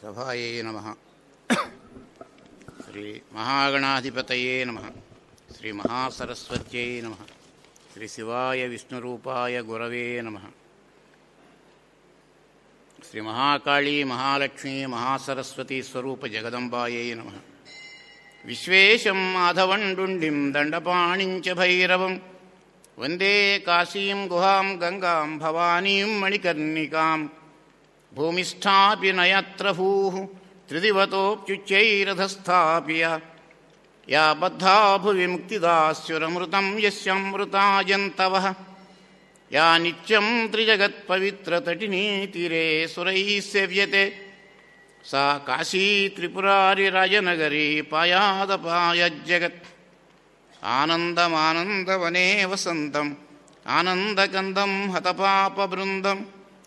సభాయే నమ శ్రీ మహాగణాధిపతయే నమ శ్రీ మహాసరస్వత్యై నమ శ్రీ శివాయ విష్ణురూపాయ గురవే నమ శ్రీ మహాకాళీ మహాలక్ష్మీ మహాసరస్వతీ స్వరూప జగదంబాయై నమ విశ్వేశం మాధవండుండిం దండపాణించ భైరవం వందే కాశీం గుహాం గంగాం భవానీం మణికర్ణికాం భూమిష్టాపి నయత్ర భూ త్రిదివతోప్యుచ్చైరధస్థాపియ యా బద్ధా భువి ముక్తిదాస్యురమృతం యస్యమృతాజంతవ యా నిత్యం త్రిజగత్పవిత్రతటినీ తీరే సురైः సేవ్యతే सा काशी त्रिपुरारिराजनगरी पायादपायज्जगत् आनन्दमानन्दवने वसन्तम् आनन्दकन्दं हतपापबृन्दं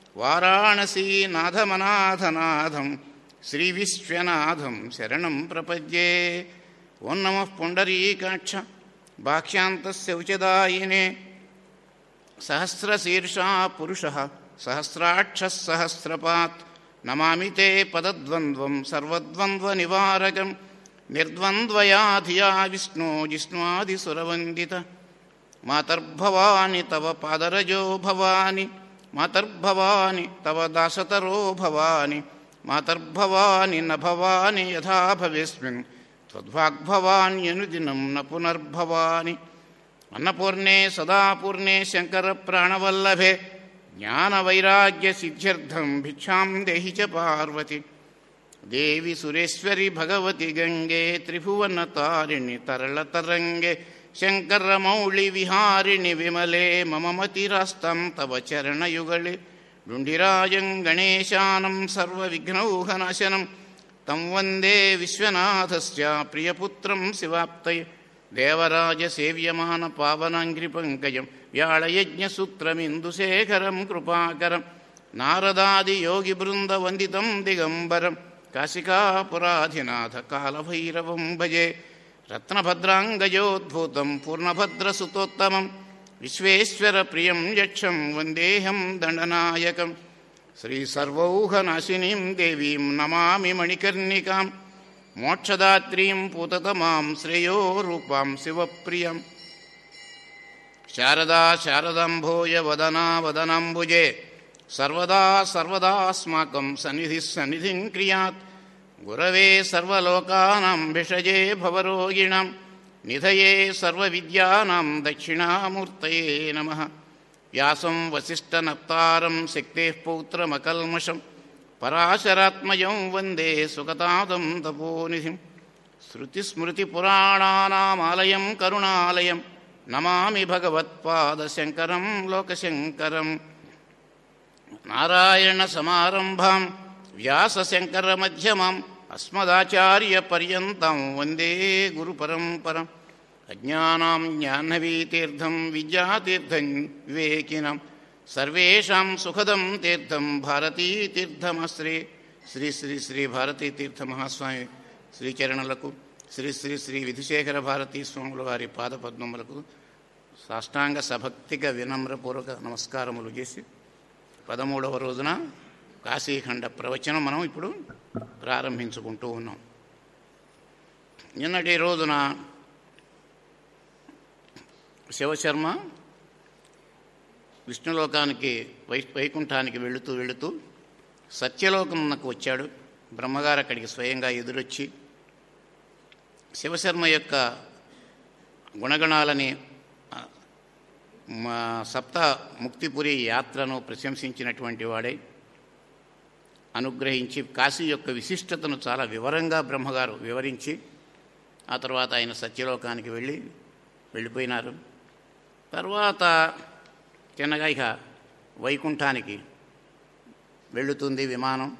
वाराणसीनाथमनाथनाथं श्रीविश्वनाथं शरणं प्रपद्ये ॐ नमः पुण्डरीकाक्ष भाक्ष्यान्तस्य उचदायिने सहस्रशीर्षा पुरुषः सहस्राक्षः सहस्रपात् नमामि ते पदद्वन्द्वं सर्वद्वन्द्वनिवारकं निर्द्वन्द्वया धिया विष्णो जिष्णादिसुरवन्दित मातर्भवानि तव पादरजो भवानि मातर्भवानि तव दासतरो भवानि मातर्भवानि न भवानि यथा भवेस्मिन् त्वद्वाग्भवान्यनुदिनं न पुनर्भवानि अन्नपूर्णे सदा पूर्णे शङ्करप्राणवल्लभे ज्ञानवैराग्यसिद्ध्यर्थं भिक्षां देहि च पार्वति देवि सुरेश्वरि भगवति गङ्गे त्रिभुवनतारिणि तरलतरङ्गे शङ्करमौळिविहारिणि विमले मम मतिरास्तं तव चरणयुगले डुण्डिराजं गणेशानं सर्वविघ्नौघनाशनं तं वन्दे विश्वनाथस्य प्रियपुत्रं शिवाप्तये देवराजसेव्यमानपावनाङ्घ्रिपङ्कजं व्याळयज्ञसूत्रमिन्दुशेखरं कृपाकरं नारदादियोगिबृन्दवन्दितं दिगम्बरं काशिकापुराधिनाथकालभैरवं भजे रत्नभद्राङ्गजोद्भूतं पूर्णभद्रसुतोत्तमं विश्वेश्वरप्रियं यक्षं वन्देऽहं दण्डनायकं श्रीसर्वौघनाशिनीं देवीं नमामि मणिकर्णिकां मोक्षदात्रीं पूततमां श्रेयो रूपां शिवप्रियं शारदा शारदाम्भोज वदना वदनाम्बुजे सर्वदा सर्वदास्माकं सन्निधिः सन्निधिं क्रियात् गुरवे सर्वलोकानां भिषजे भवरोगिणां निधये सर्वविद्यानां दक्षिणामूर्तये नमः व्यासं वसिष्ठनप्तारं शक्तेः पौत्रमकल्मषं पराशरात्मजं वन्दे सुगतादं तपोनिधिं श्रुतिस्मृतिपुराणानामालयं करुणालयं नमामि भगवत्पादशङ्करं लोकशङ्करम् नारायणसमारम्भां व्यासशङ्करमध्यमाम् अस्मदाचार्यपर्यन्तं वन्दे गुरुपरम्परम् अज्ञानां ज्ञाह्नवीतीर्थं विद्यातीर्थं विवेकिनं सर्वेषां सुखदं तीर्थं భారతీతీర్థమశ్రీ శ్రీ శ్రీ శ్రీ భారతీతీర్థ మహాస్వామి శ్రీచరణులకు శ్రీ శ్రీ శ్రీ విధుశేఖర భారతీ స్వాముల వారి పాదపద్మములకు సాష్టాంగ సభక్తిక వినమ్రపూర్వక నమస్కారములు చేసి పదమూడవ రోజున కాశీఖండ ప్రవచనం మనం ఇప్పుడు ప్రారంభించుకుంటూ ఉన్నాం నిన్నటి రోజున శివశర్మ విష్ణులోకానికి వై వైకుంఠానికి వెళుతూ వెళుతూ సత్యలోకమునకు వచ్చాడు బ్రహ్మగారు అక్కడికి స్వయంగా ఎదురొచ్చి శివశర్మ యొక్క గుణగణాలని మా సప్త ముక్తిపురి యాత్రను ప్రశంసించినటువంటి వాడై అనుగ్రహించి కాశీ యొక్క విశిష్టతను చాలా వివరంగా బ్రహ్మగారు వివరించి ఆ తర్వాత ఆయన సత్యలోకానికి వెళ్ళి వెళ్ళిపోయినారు తర్వాత చిన్నగా ఇక వైకుంఠానికి వెళ్ళుతుంది విమానం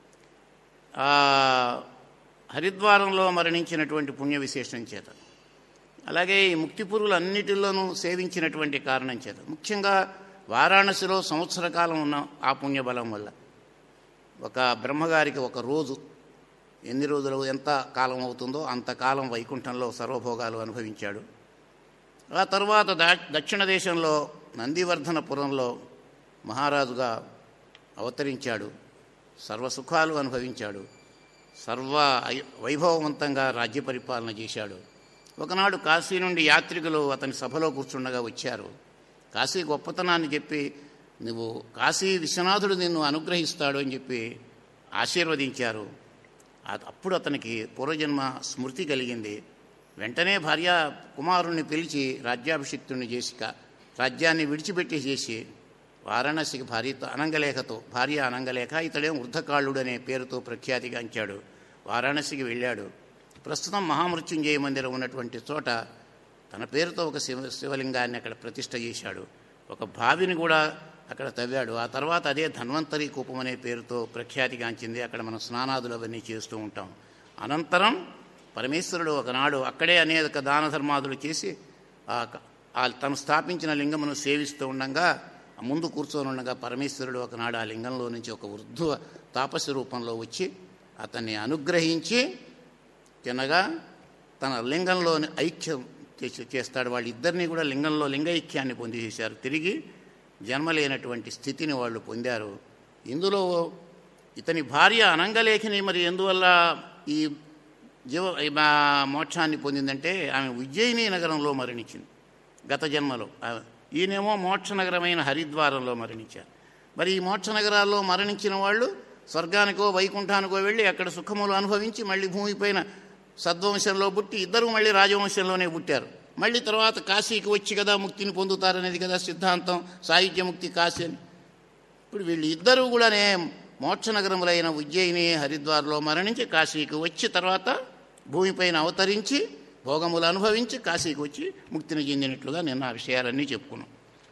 హరిద్వారంలో మరణించినటువంటి పుణ్య విశేషం చేత అలాగే ఈ ముక్తిపురులు అన్నిటిలోనూ సేవించినటువంటి కారణం చేత ముఖ్యంగా వారాణసిలో సంవత్సర కాలం ఉన్న ఆ పుణ్యబలం వల్ల ఒక బ్రహ్మగారికి ఒక రోజు ఎన్ని రోజులు ఎంత కాలం అవుతుందో అంతకాలం వైకుంఠంలో సర్వభోగాలు అనుభవించాడు ఆ తర్వాత దా దక్షిణ దేశంలో నందివర్ధనపురంలో మహారాజుగా అవతరించాడు సర్వసుఖాలు అనుభవించాడు సర్వ ఐ- వైభవవంతంగా రాజ్య పరిపాలన చేశాడు ఒకనాడు కాశీ నుండి యాత్రికులు అతని సభలో కూర్చుండగా వచ్చారు కాశీ గొప్పతనాన్ని చెప్పి నువ్వు కాశీ విశ్వనాథుడు నిన్ను అనుగ్రహిస్తాడు అని చెప్పి ఆశీర్వదించారు ఆ- అప్పుడు అతనికి పూర్వజన్మ స్మృతి కలిగింది వెంటనే భార్య కుమారుణ్ణి పిలిచి రాజ్యాభిషిక్తుణ్ణి చేసి కా- రాజ్యాన్ని విడిచిపెట్టి చేసి వారణాసికి భార్యతో అనంగలేఖతో భార్య అనంగలేఖ ఇతడేం వృద్ధకాళుడు అనే పేరుతో ప్రఖ్యాతిగాంచాడు వారాణసికి వెళ్ళాడు ప్రస్తుతం మహామృత్యుంజయ మందిరం ఉన్నటువంటి చోట తన పేరుతో ఒక శివ శివలింగాన్ని అక్కడ ప్రతిష్ట చేశాడు ఒక బావిని కూడా అక్కడ తవ్వాడు ఆ తర్వాత అదే ధన్వంతరి కూపం అనే పేరుతో ప్రఖ్యాతిగాంచింది అక్కడ మనం స్నానాదులు అవన్నీ చేస్తూ ఉంటాం అనంతరం పరమేశ్వరుడు ఒకనాడు అక్కడే అనేక దాన ధర్మాదులు చేసి ఆ క- ఆ తను స్థాపించిన లింగమును సేవిస్తూ ఉండగా ఆ ముందు కూర్చొని ఉండగా పరమేశ్వరుడు ఒకనాడు ఆ లింగంలో నుంచి ఒక వృద్ధు తాపసి రూపంలో వచ్చి అతన్ని అనుగ్రహించి తినగా తన లింగంలోని ఐక్యం చేసి చేస్తాడు వాళ్ళిద్దరినీ కూడా లింగంలో లింగైక్యాన్ని పొంది చేశారు తిరిగి జన్మలేనటువంటి స్థితిని వాళ్ళు పొందారు ఇందులో ఇతని భార్య అనంగలేఖిని మరి ఎందువల్ల ఈ జీవ ఈ మా మోక్షాన్ని పొందిందంటే ఆమె ఉజ్జయిని నగరంలో మరణించింది గత జన్మలో ఆ- ఈయనేమో మోక్ష నగరమైన హరిద్వారంలో మరణించారు మరి ఈ మోక్ష నగరాల్లో మరణించిన వాళ్ళు స్వర్గానికో వైకుంఠానికో వెళ్ళి అక్కడ సుఖములు అనుభవించి మళ్ళీ భూమిపైన సద్వంశంలో పుట్టి ఇద్దరు మళ్ళీ రాజవంశంలోనే పుట్టారు మళ్ళీ తర్వాత కాశీకి వచ్చి కదా ముక్తిని పొందుతారనేది కదా సిద్ధాంతం సాహిత్య ముక్తి కాశీ అని ఇప్పుడు వీళ్ళు ఇద్దరూ కూడానే మోక్ష నగరములైన ఉజ్జయిని హరిద్వార్లో మరణించి కాశీకి వచ్చి తర్వాత భూమిపైన అవతరించి భోగములు అనుభవించి కాశీకి వచ్చి ముక్తిని చెందినట్లుగా నిన్న ఆ విషయాలన్నీ చెప్పుకున్నాం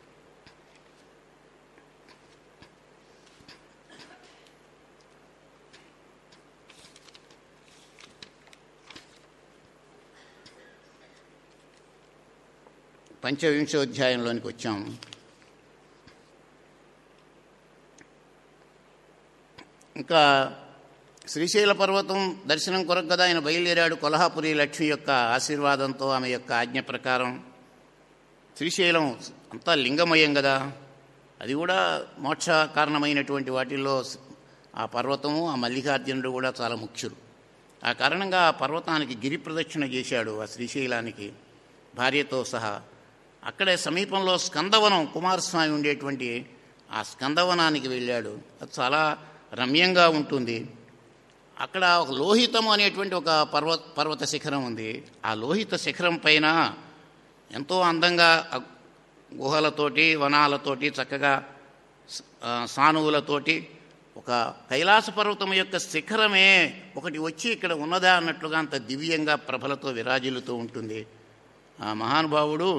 పంచవింశోధ్యాయంలోనికి వచ్చాం ఇంకా శ్రీశైల పర్వతం దర్శనం కొరకు కదా ఆయన బయలుదేరాడు కొల్హాపురి లక్ష్మి యొక్క ఆశీర్వాదంతో ఆమె యొక్క ఆజ్ఞ ప్రకారం శ్రీశైలం అంతా లింగమయం కదా అది కూడా మోక్ష కారణమైనటువంటి వాటిల్లో ఆ పర్వతము ఆ మల్లికార్జునుడు కూడా చాలా ముఖ్యులు ఆ కారణంగా ఆ పర్వతానికి గిరి ప్రదక్షిణ చేశాడు ఆ శ్రీశైలానికి భార్యతో సహా అక్కడే సమీపంలో స్కందవనం కుమారస్వామి ఉండేటువంటి ఆ స్కందవనానికి వెళ్ళాడు అది చాలా రమ్యంగా ఉంటుంది అక్కడ ఒక లోహితము అనేటువంటి ఒక పర్వత పర్వత శిఖరం ఉంది ఆ లోహిత శిఖరం పైన ఎంతో అందంగా ఆ గుహలతోటి వనాలతోటి చక్కగా స- ఆ, సానువులతోటి ఒక కైలాస పర్వతం యొక్క శిఖరమే ఒకటి వచ్చి ఇక్కడ ఉన్నదా అన్నట్లుగా అంత దివ్యంగా ప్రభలతో విరాజిల్లుతూ ఉంటుంది ఆ మహానుభావుడు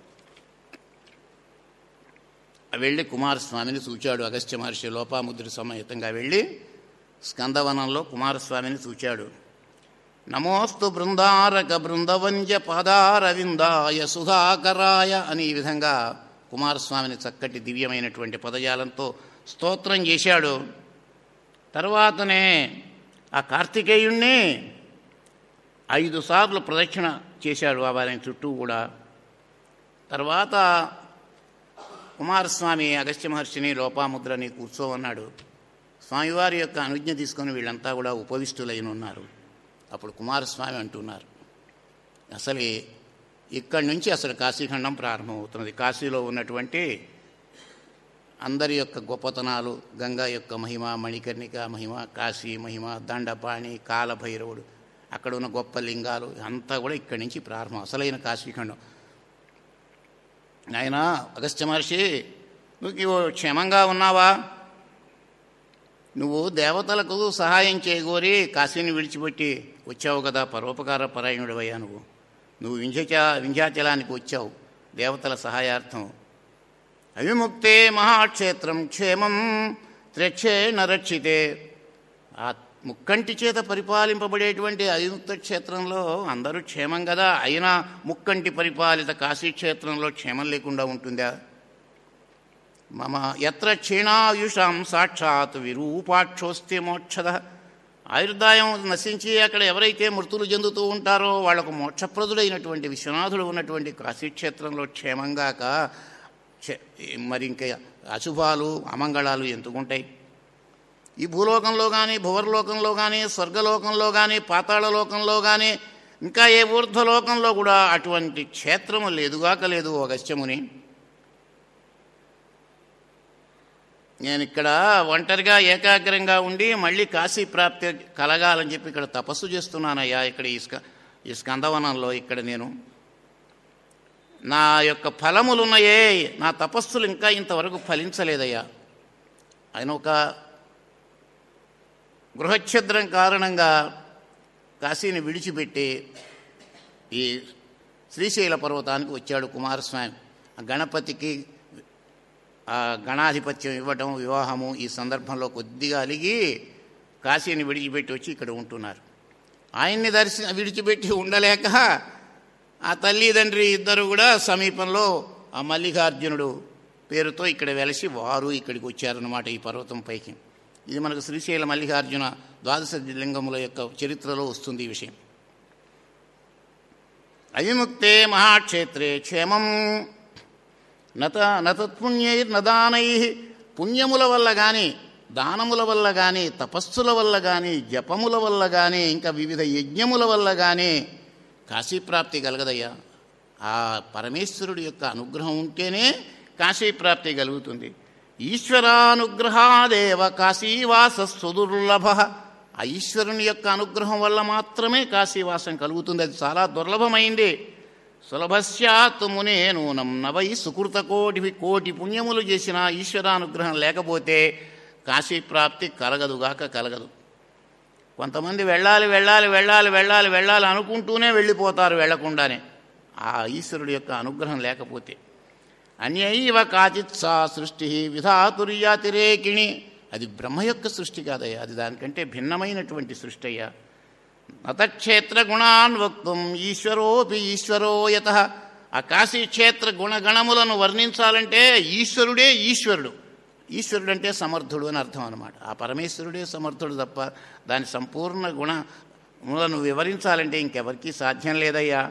వెళ్ళి కుమారస్వామిని చూచాడు అగస్త్య మహర్షి లోపాముద్ర సమేతంగా వెళ్ళి స్కందవనంలో కుమారస్వామిని చూచాడు నమోస్తు బృందారక బృందవంజ పదారవిందాయ సుధాకరాయ అని ఈ విధంగా కుమారస్వామిని చక్కటి దివ్యమైనటువంటి పదజాలంతో స్తోత్రం చేశాడు తర్వాతనే ఆ కార్తికేయుణ్ణి ఐదు సార్లు ప్రదక్షిణ చేశాడు ఆ వారి చుట్టూ కూడా తర్వాత కుమారస్వామి అగస్త్య మహర్షిని లోపాముద్రని కూర్చోమన్నాడు స్వామివారి యొక్క అనుజ్ఞ తీసుకొని వీళ్ళంతా కూడా ఉపవిష్టులైన ఉన్నారు అప్పుడు కుమారస్వామి అంటున్నారు అసలు ఇక్కడి నుంచి అసలు కాశీఖండం ప్రారంభమవుతున్నది కాశీలో ఉన్నటువంటి అందరి యొక్క గొప్పతనాలు గంగా యొక్క మహిమ మణికర్ణిక మహిమ కాశీ మహిమ దండపాణి కాలభైరవుడు అక్కడ ఉన్న గొప్ప లింగాలు అంతా కూడా ఇక్కడి నుంచి ప్రారంభం అసలైన కాశీఖండం ఆయన అగస్త్య మహర్షి నువ్వు క్షేమంగా ఉన్నావా నువ్వు దేవతలకు సహాయం చేయగోరి కాశీని విడిచిపెట్టి వచ్చావు కదా పరోపకార పరాయణుడివయ్యా నువ్వు నువ్వు వింధ్యచ వింధ్యాచలానికి వచ్చావు దేవతల సహాయార్థం అవిముక్తే మహాక్షేత్రం క్షేమం త్రక్షేణ రక్షితే ఆ ముక్కంటి చేత పరిపాలింపబడేటువంటి అవిముక్త క్షేత్రంలో అందరూ క్షేమం కదా అయినా ముక్కంటి పరిపాలిత కాశీక్షేత్రంలో క్షేమం లేకుండా ఉంటుందా మమ ఎత్ర క్షీణాయుషాం సాక్షాత్ విరూపాక్షోస్తి మోక్షద ఆయుర్దాయం నశించి అక్కడ ఎవరైతే మృతులు చెందుతూ ఉంటారో వాళ్లకు మోక్షప్రదుడైనటువంటి విశ్వనాథుడు ఉన్నటువంటి కాశీక్షేత్రంలో క్షేమంగాక క్షే- మరి ఇంకా అశుభాలు అమంగళాలు ఎందుకుంటాయి ఈ భూలోకంలో కానీ భువర్లోకంలో కానీ స్వర్గలోకంలో కానీ పాతాళలోకంలో కానీ ఇంకా ఏ ఊర్ధ్వలోకంలో కూడా అటువంటి క్షేత్రము లేదుగాక లేదు అగస్త్యముని నేను ఇక్కడ ఒంటరిగా ఏకాగ్రంగా ఉండి మళ్ళీ కాశీ ప్రాప్తి కలగాలని చెప్పి ఇక్కడ తపస్సు చేస్తున్నానయ్యా ఇక్కడ ఈ స్క ఈ స్కందవనంలో ఇక్కడ నేను నా యొక్క ఫలములున్నాయే నా తపస్సులు ఇంకా ఇంతవరకు ఫలించలేదయ్యా ఆయన ఒక గృహఛిద్రం కారణంగా కాశీని విడిచిపెట్టి ఈ శ్రీశైల పర్వతానికి వచ్చాడు కుమారస్వామి ఆ గణపతికి ఆ గణాధిపత్యం ఇవ్వటం వివాహము ఈ సందర్భంలో కొద్దిగా అలిగి కాశీని విడిచిపెట్టి వచ్చి ఇక్కడ ఉంటున్నారు ఆయన్ని దర్శన విడిచిపెట్టి ఉండలేక ఆ తల్లిదండ్రి ఇద్దరు కూడా సమీపంలో ఆ మల్లికార్జునుడు పేరుతో ఇక్కడ వెలసి వారు ఇక్కడికి వచ్చారన్నమాట ఈ పర్వతం పైకి ఇది మనకు శ్రీశైల మల్లికార్జున ద్వాదశ లింగముల యొక్క చరిత్రలో వస్తుంది ఈ విషయం అవిముక్తే మహాక్షేత్రే క్షేమం నత నతత్పుణ్యైర్నదానై పుణ్యముల వల్ల కానీ దానముల వల్ల కానీ తపస్సుల వల్ల కానీ జపముల వల్ల కానీ ఇంకా వివిధ యజ్ఞముల వల్ల కానీ కాశీప్రాప్తి కలగదయ్యా ఆ పరమేశ్వరుడి యొక్క అనుగ్రహం ఉంటేనే కాశీప్రాప్తి కలుగుతుంది ఈశ్వరానుగ్రహాదేవ కాశీవాస సుదుర్లభ ఆ ఈశ్వరుని యొక్క అనుగ్రహం వల్ల మాత్రమే కాశీవాసం కలుగుతుంది అది చాలా దుర్లభమైంది సులభస్యాత్ మునే నూనం నవై సుకృత కోటి కోటి పుణ్యములు చేసిన ఈశ్వరానుగ్రహం లేకపోతే కాశీప్రాప్తి కలగదుగాక కలగదు కొంతమంది వెళ్ళాలి వెళ్ళాలి వెళ్ళాలి వెళ్ళాలి వెళ్ళాలి అనుకుంటూనే వెళ్ళిపోతారు వెళ్లకుండానే ఆ ఈశ్వరుడి యొక్క అనుగ్రహం లేకపోతే అన్యైవ కాచిత్ సా సృష్టి విధాతుర్యాతిరేకిణి అది బ్రహ్మ యొక్క సృష్టి కాదయ్యా అది దానికంటే భిన్నమైనటువంటి సృష్టి అయ్యా నతక్షేత్ర గుణాన్ వక్తం ఈశ్వరోపి ఈశ్వరో యత ఆ కాశీక్షేత్ర గుణగణములను వర్ణించాలంటే ఈశ్వరుడే ఈశ్వరుడు ఈశ్వరుడు అంటే సమర్థుడు అని అర్థం అనమాట ఆ పరమేశ్వరుడే సమర్థుడు తప్ప దాని సంపూర్ణ గుణములను వివరించాలంటే ఇంకెవరికీ సాధ్యం లేదయ్యా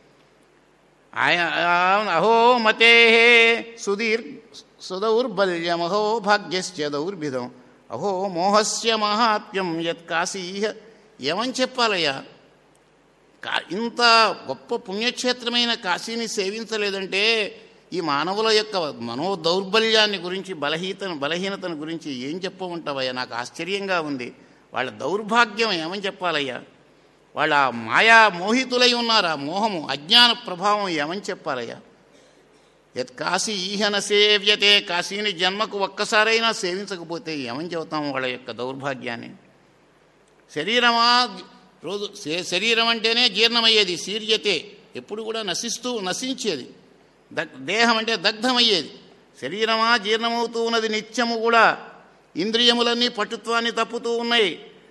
ఆయ అహో మతే సుదీర్ సుదౌర్బల్యం అహో భాగ్యస్య దౌర్భిదం అహో మోహస్య మహాత్మ్యం యత్ కాశీహ ఏమని చెప్పాలయ్యా కా ఇంత గొప్ప పుణ్యక్షేత్రమైన కాశీని సేవించలేదంటే ఈ మానవుల యొక్క మనో దౌర్బల్యాన్ని గురించి బలహీతను బలహీనతను గురించి ఏం చెప్పమంటావయ్యా నాకు ఆశ్చర్యంగా ఉంది వాళ్ళ దౌర్భాగ్యం ఏమని చెప్పాలయ్యా వాళ్ళ ఆ మాయా మోహితులై ఉన్నారు ఆ మోహము అజ్ఞాన ప్రభావం ఏమని చెప్పాలయ్యా యత్ కాశీ ఈహన సేవ్యతే కాశీని జన్మకు ఒక్కసారైనా సేవించకపోతే ఏమని చెబుతాము వాళ్ళ యొక్క దౌర్భాగ్యాన్ని శరీరమా రోజు శే- శరీరం అంటేనే జీర్ణమయ్యేది శీర్యతే ఎప్పుడు కూడా నశిస్తూ నశించేది దగ్ దేహం అంటే దగ్ధమయ్యేది శరీరమా జీర్ణమవుతూ ఉన్నది నిత్యము కూడా ఇంద్రియములన్నీ పటుత్వాన్ని తప్పుతూ ఉన్నాయి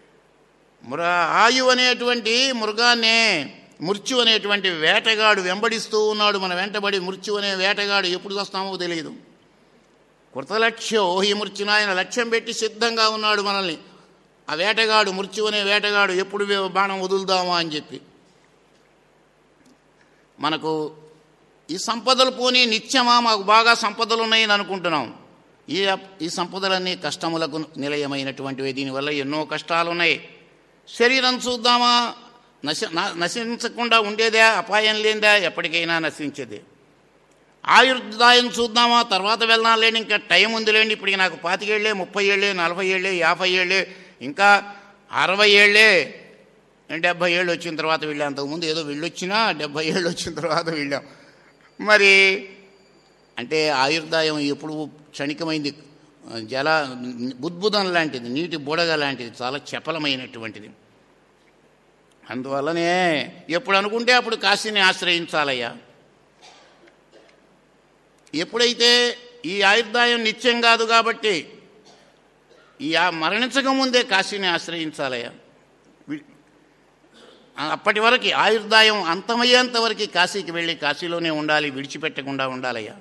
మృ ఆయు అనేటువంటి మృగాన్నే మృత్యు అనేటువంటి వేటగాడు వెంబడిస్తూ ఉన్నాడు మన వెంటబడి మృత్యు అనే వేటగాడు ఎప్పుడు వస్తామో తెలియదు కృతలక్ష్యో ఈ మృత్యున ఆయన లక్ష్యం పెట్టి సిద్ధంగా ఉన్నాడు మనల్ని ఆ వేటగాడు మృత్యు అనే వేటగాడు ఎప్పుడు వే- బాణం వదులుదామా అని చెప్పి మనకు ఈ సంపదలు పోనీ నిత్యమా మాకు బాగా సంపదలు ఉన్నాయని అనుకుంటున్నాం ఈ ఈ సంపదలన్నీ కష్టములకు నిలయమైనటువంటివి దీనివల్ల ఎన్నో కష్టాలు ఉన్నాయి శరీరం చూద్దామా నశ న- నశించకుండా ఉండేదే అపాయం లేనిదా ఎప్పటికైనా నశించేది ఆయుర్దాయం చూద్దామా తర్వాత వెళ్దాం లేండి ఇంకా టైం ఉంది లేండి ఇప్పటికి నాకు పాతికేళ్లే ముప్పై ఏళ్ళే నలభై ఏళ్ళే యాభై ఏళ్ళే ఇంకా అరవై ఏళ్ళే డెబ్భై ఏళ్ళు వచ్చిన తర్వాత వెళ్ళాం అంతకుముందు ఏదో వెళ్ళొచ్చినా డెబ్భై ఏళ్ళు వచ్చిన తర్వాత వెళ్ళాం మరి అంటే ఆయుర్దాయం ఎప్పుడు క్షణికమైంది జల బుద్బుదం లాంటిది నీటి బుడగ లాంటిది చాలా చపలమైనటువంటిది అందువల్లనే ఎప్పుడు అనుకుంటే అప్పుడు కాశీని ఆశ్రయించాలయ్యా ఎప్పుడైతే ఈ ఆయుర్దాయం నిత్యం కాదు కాబట్టి ఈ ఆ మరణించక ముందే కాశీని ఆశ్రయించాలయ్యా వి- అప్పటి వరకు ఆయుర్దాయం అంతమయ్యేంత వరకు కాశీకి వెళ్ళి కాశీలోనే ఉండాలి విడిచిపెట్టకుండా ఉండాలయ్యా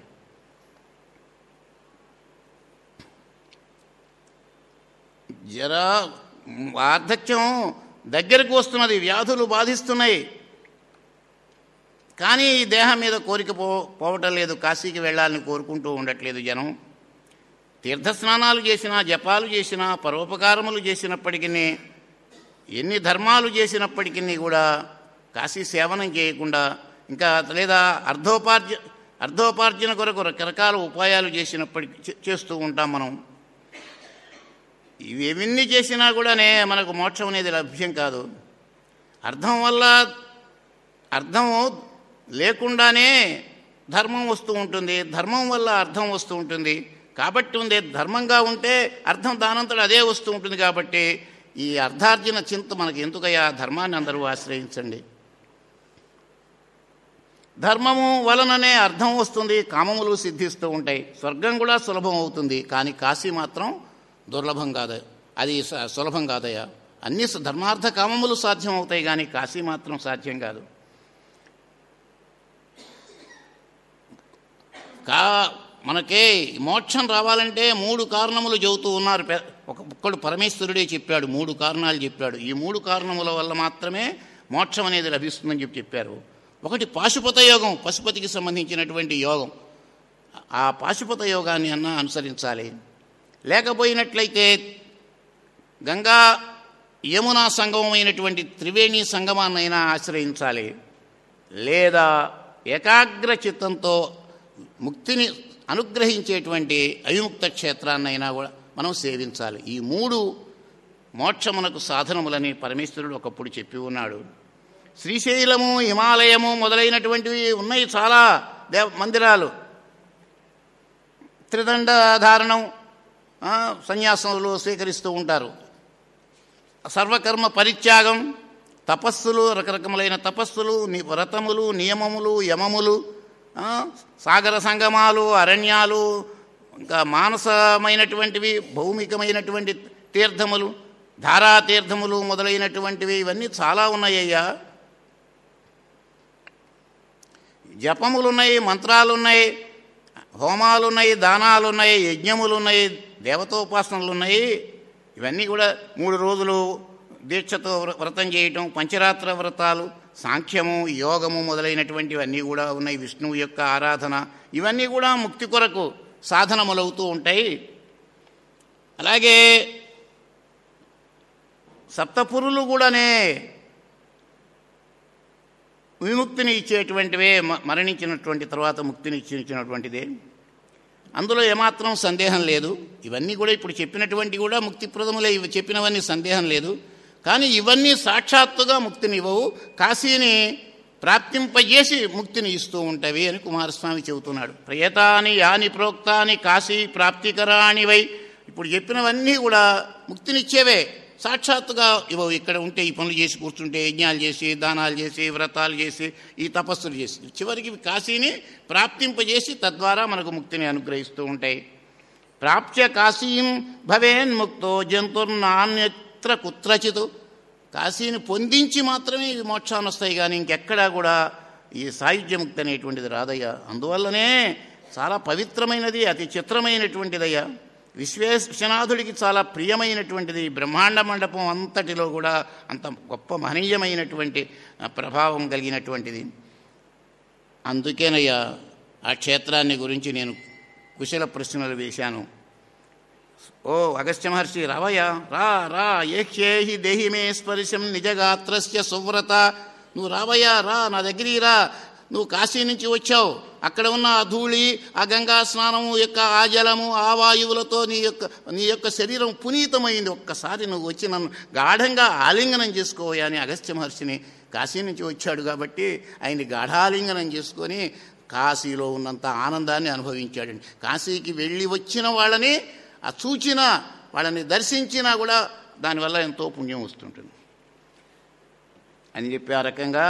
జర వార్ధక్యం దగ్గరకు వస్తున్నది వ్యాధులు బాధిస్తున్నాయి కానీ ఈ దేహం మీద కోరిక పో పోవటం లేదు కాశీకి వెళ్ళాలని కోరుకుంటూ ఉండట్లేదు జనం తీర్థస్నానాలు చేసినా జపాలు చేసినా పరోపకారములు చేసినప్పటికీ ఎన్ని ధర్మాలు చేసినప్పటికీ కూడా కాశీ సేవనం చేయకుండా ఇంకా లేదా అర్ధోపార్జ అర్ధోపార్జన కొరకు రకరకాల ఉపాయాలు చేసినప్పటికీ చే- చేస్తూ ఉంటాం మనం ఇవి ఎన్ని చేసినా కూడానే మనకు మోక్షం అనేది లభ్యం కాదు అర్థం వల్ల అర్థం లేకుండానే ధర్మం వస్తూ ఉంటుంది ధర్మం వల్ల అర్థం వస్తూ ఉంటుంది కాబట్టి ఉంది ధర్మంగా ఉంటే అర్థం దానంతట అదే వస్తూ ఉంటుంది కాబట్టి ఈ అర్ధార్జన చింత మనకి ఎందుకయ్యా ధర్మాన్ని అందరూ ఆశ్రయించండి ధర్మము వలననే అర్థం వస్తుంది కామములు సిద్ధిస్తూ ఉంటాయి స్వర్గం కూడా సులభం అవుతుంది కానీ కాశీ మాత్రం దుర్లభం కాదు అది స- సులభం కాదయ్యా అన్ని స- ధర్మార్థ కామములు సాధ్యం అవుతాయి కానీ కాశీ మాత్రం సాధ్యం కాదు కా మనకే మోక్షం రావాలంటే మూడు కారణములు చెబుతూ ఉన్నారు పె- ఒక ఒక్కడు పరమేశ్వరుడే చెప్పాడు మూడు కారణాలు చెప్పాడు ఈ మూడు కారణముల వల్ల మాత్రమే మోక్షం అనేది లభిస్తుందని చెప్పి చెప్పారు ఒకటి పాశుపత యోగం పశుపతికి సంబంధించినటువంటి యోగం ఆ పాశుపత యోగాన్ని అన్న అనుసరించాలి లేకపోయినట్లయితే గంగా యమునా సంగమమైనటువంటి త్రివేణి సంగమాన్నైనా ఆశ్రయించాలి లేదా ఏకాగ్ర చిత్తంతో ముక్తిని అనుగ్రహించేటువంటి అవిముక్త క్షేత్రాన్నైనా కూడా మనం సేవించాలి ఈ మూడు మోక్షమునకు సాధనములని పరమేశ్వరుడు ఒకప్పుడు చెప్పి ఉన్నాడు శ్రీశైలము హిమాలయము మొదలైనటువంటివి ఉన్నాయి చాలా దేవ మందిరాలు త్రిదండ ధారణం ఆ, సన్యాసములు స్వీకరిస్తూ ఉంటారు సర్వకర్మ పరిత్యాగం తపస్సులు రకరకములైన తపస్సులు ని- వ్రతములు నియమములు యమములు ఆ, సాగర సంగమాలు అరణ్యాలు ఇంకా మానసమైనటువంటివి భౌమికమైనటువంటి తీర్థములు ధారా తీర్థములు మొదలైనటువంటివి ఇవన్నీ చాలా ఉన్నాయ్యా జపములున్నాయి మంత్రాలున్నాయి హోమాలున్నాయి దానాలున్నాయి యజ్ఞములున్నాయి దేవతోపాసనలున్నాయి ఇవన్నీ కూడా మూడు రోజులు దీక్షతో వ్ర- వ్రతం చేయటం పంచరాత్ర వ్రతాలు సాంఖ్యము యోగము మొదలైనటువంటివన్నీ కూడా ఉన్నాయి విష్ణువు యొక్క ఆరాధన ఇవన్నీ కూడా ముక్తి కొరకు సాధనములవుతూ ఉంటాయి అలాగే సప్తపురులు కూడానే విముక్తిని ఇచ్చేటువంటివే మ- మరణించినటువంటి తర్వాత ముక్తిని ఇచ్చినటువంటిదే అందులో ఏమాత్రం సందేహం లేదు ఇవన్నీ కూడా ఇప్పుడు చెప్పినటువంటి కూడా ముక్తిప్రదములే ఇవి చెప్పినవన్నీ సందేహం లేదు కానీ ఇవన్నీ సాక్షాత్తుగా ముక్తిని ఇవ్వవు కాశీని ప్రాప్తింపజేసి ముక్తిని ఇస్తూ ఉంటాయి అని కుమారస్వామి చెబుతున్నాడు ప్రయతాని యాని ప్రోక్తాని కాశీ ప్రాప్తికరాని వై ఇప్పుడు చెప్పినవన్నీ కూడా ముక్తినిచ్చేవే సాక్షాత్తుగా ఇవ్వవు ఇక్కడ ఉంటే ఈ పనులు చేసి కూర్చుంటే యజ్ఞాలు చేసి దానాలు చేసి వ్రతాలు చేసి ఈ తపస్సులు చేసి చివరికి ఇవి కాశీని ప్రాప్తింపజేసి తద్వారా మనకు ముక్తిని అనుగ్రహిస్తూ ఉంటాయి ప్రాప్య కాశీం భవేన్ ముక్తో జంతుర్నాన్యత్ర కుత్రచిత్ కాశీని పొందించి మాత్రమే ఇవి మోక్షాన్ని వస్తాయి కానీ ఇంకెక్కడా కూడా ఈ సాయుధ్యముక్తి అనేటువంటిది రాదయ్యా అందువల్లనే చాలా పవిత్రమైనది అతి చిత్రమైనటువంటిదయ్యా విశ్వేశ్వనాథుడికి చాలా ప్రియమైనటువంటిది ఈ బ్రహ్మాండ మండపం అంతటిలో కూడా అంత గొప్ప మహనీయమైనటువంటి ఆ, ప్రభావం కలిగినటువంటిది అందుకేనయ్యా ఆ క్షేత్రాన్ని గురించి నేను కుశల ప్రశ్నలు వేశాను ఓ అగస్త్య మహర్షి రావయ్యా రా రా ఏహ్యేహి దేహి మే స్పర్శం నిజగాత్రస్య సువ్రత నువ్వు రావయ్యా రా నా దగ్గరికి రా నువ్వు కాశీ నుంచి వచ్చావు అక్కడ ఉన్న ఆ ధూళి ఆ గంగా స్నానము యొక్క ఆ జలము ఆ వాయువులతో నీ యొక్క నీ యొక్క శరీరం పునీతమైంది ఒక్కసారి నువ్వు వచ్చి నన్ను గాఢంగా ఆలింగనం చేసుకోవయ్యా అని అగస్త్య మహర్షిని కాశీ నుంచి వచ్చాడు కాబట్టి ఆయన్ని గాఢాలింగనం చేసుకొని కాశీలో ఉన్నంత ఆనందాన్ని అనుభవించాడండి కాశీకి వెళ్ళి వచ్చిన వాళ్ళని ఆ చూచిన వాళ్ళని దర్శించినా కూడా దానివల్ల ఎంతో పుణ్యం వస్తుంటుంది అని చెప్పి ఆ రకంగా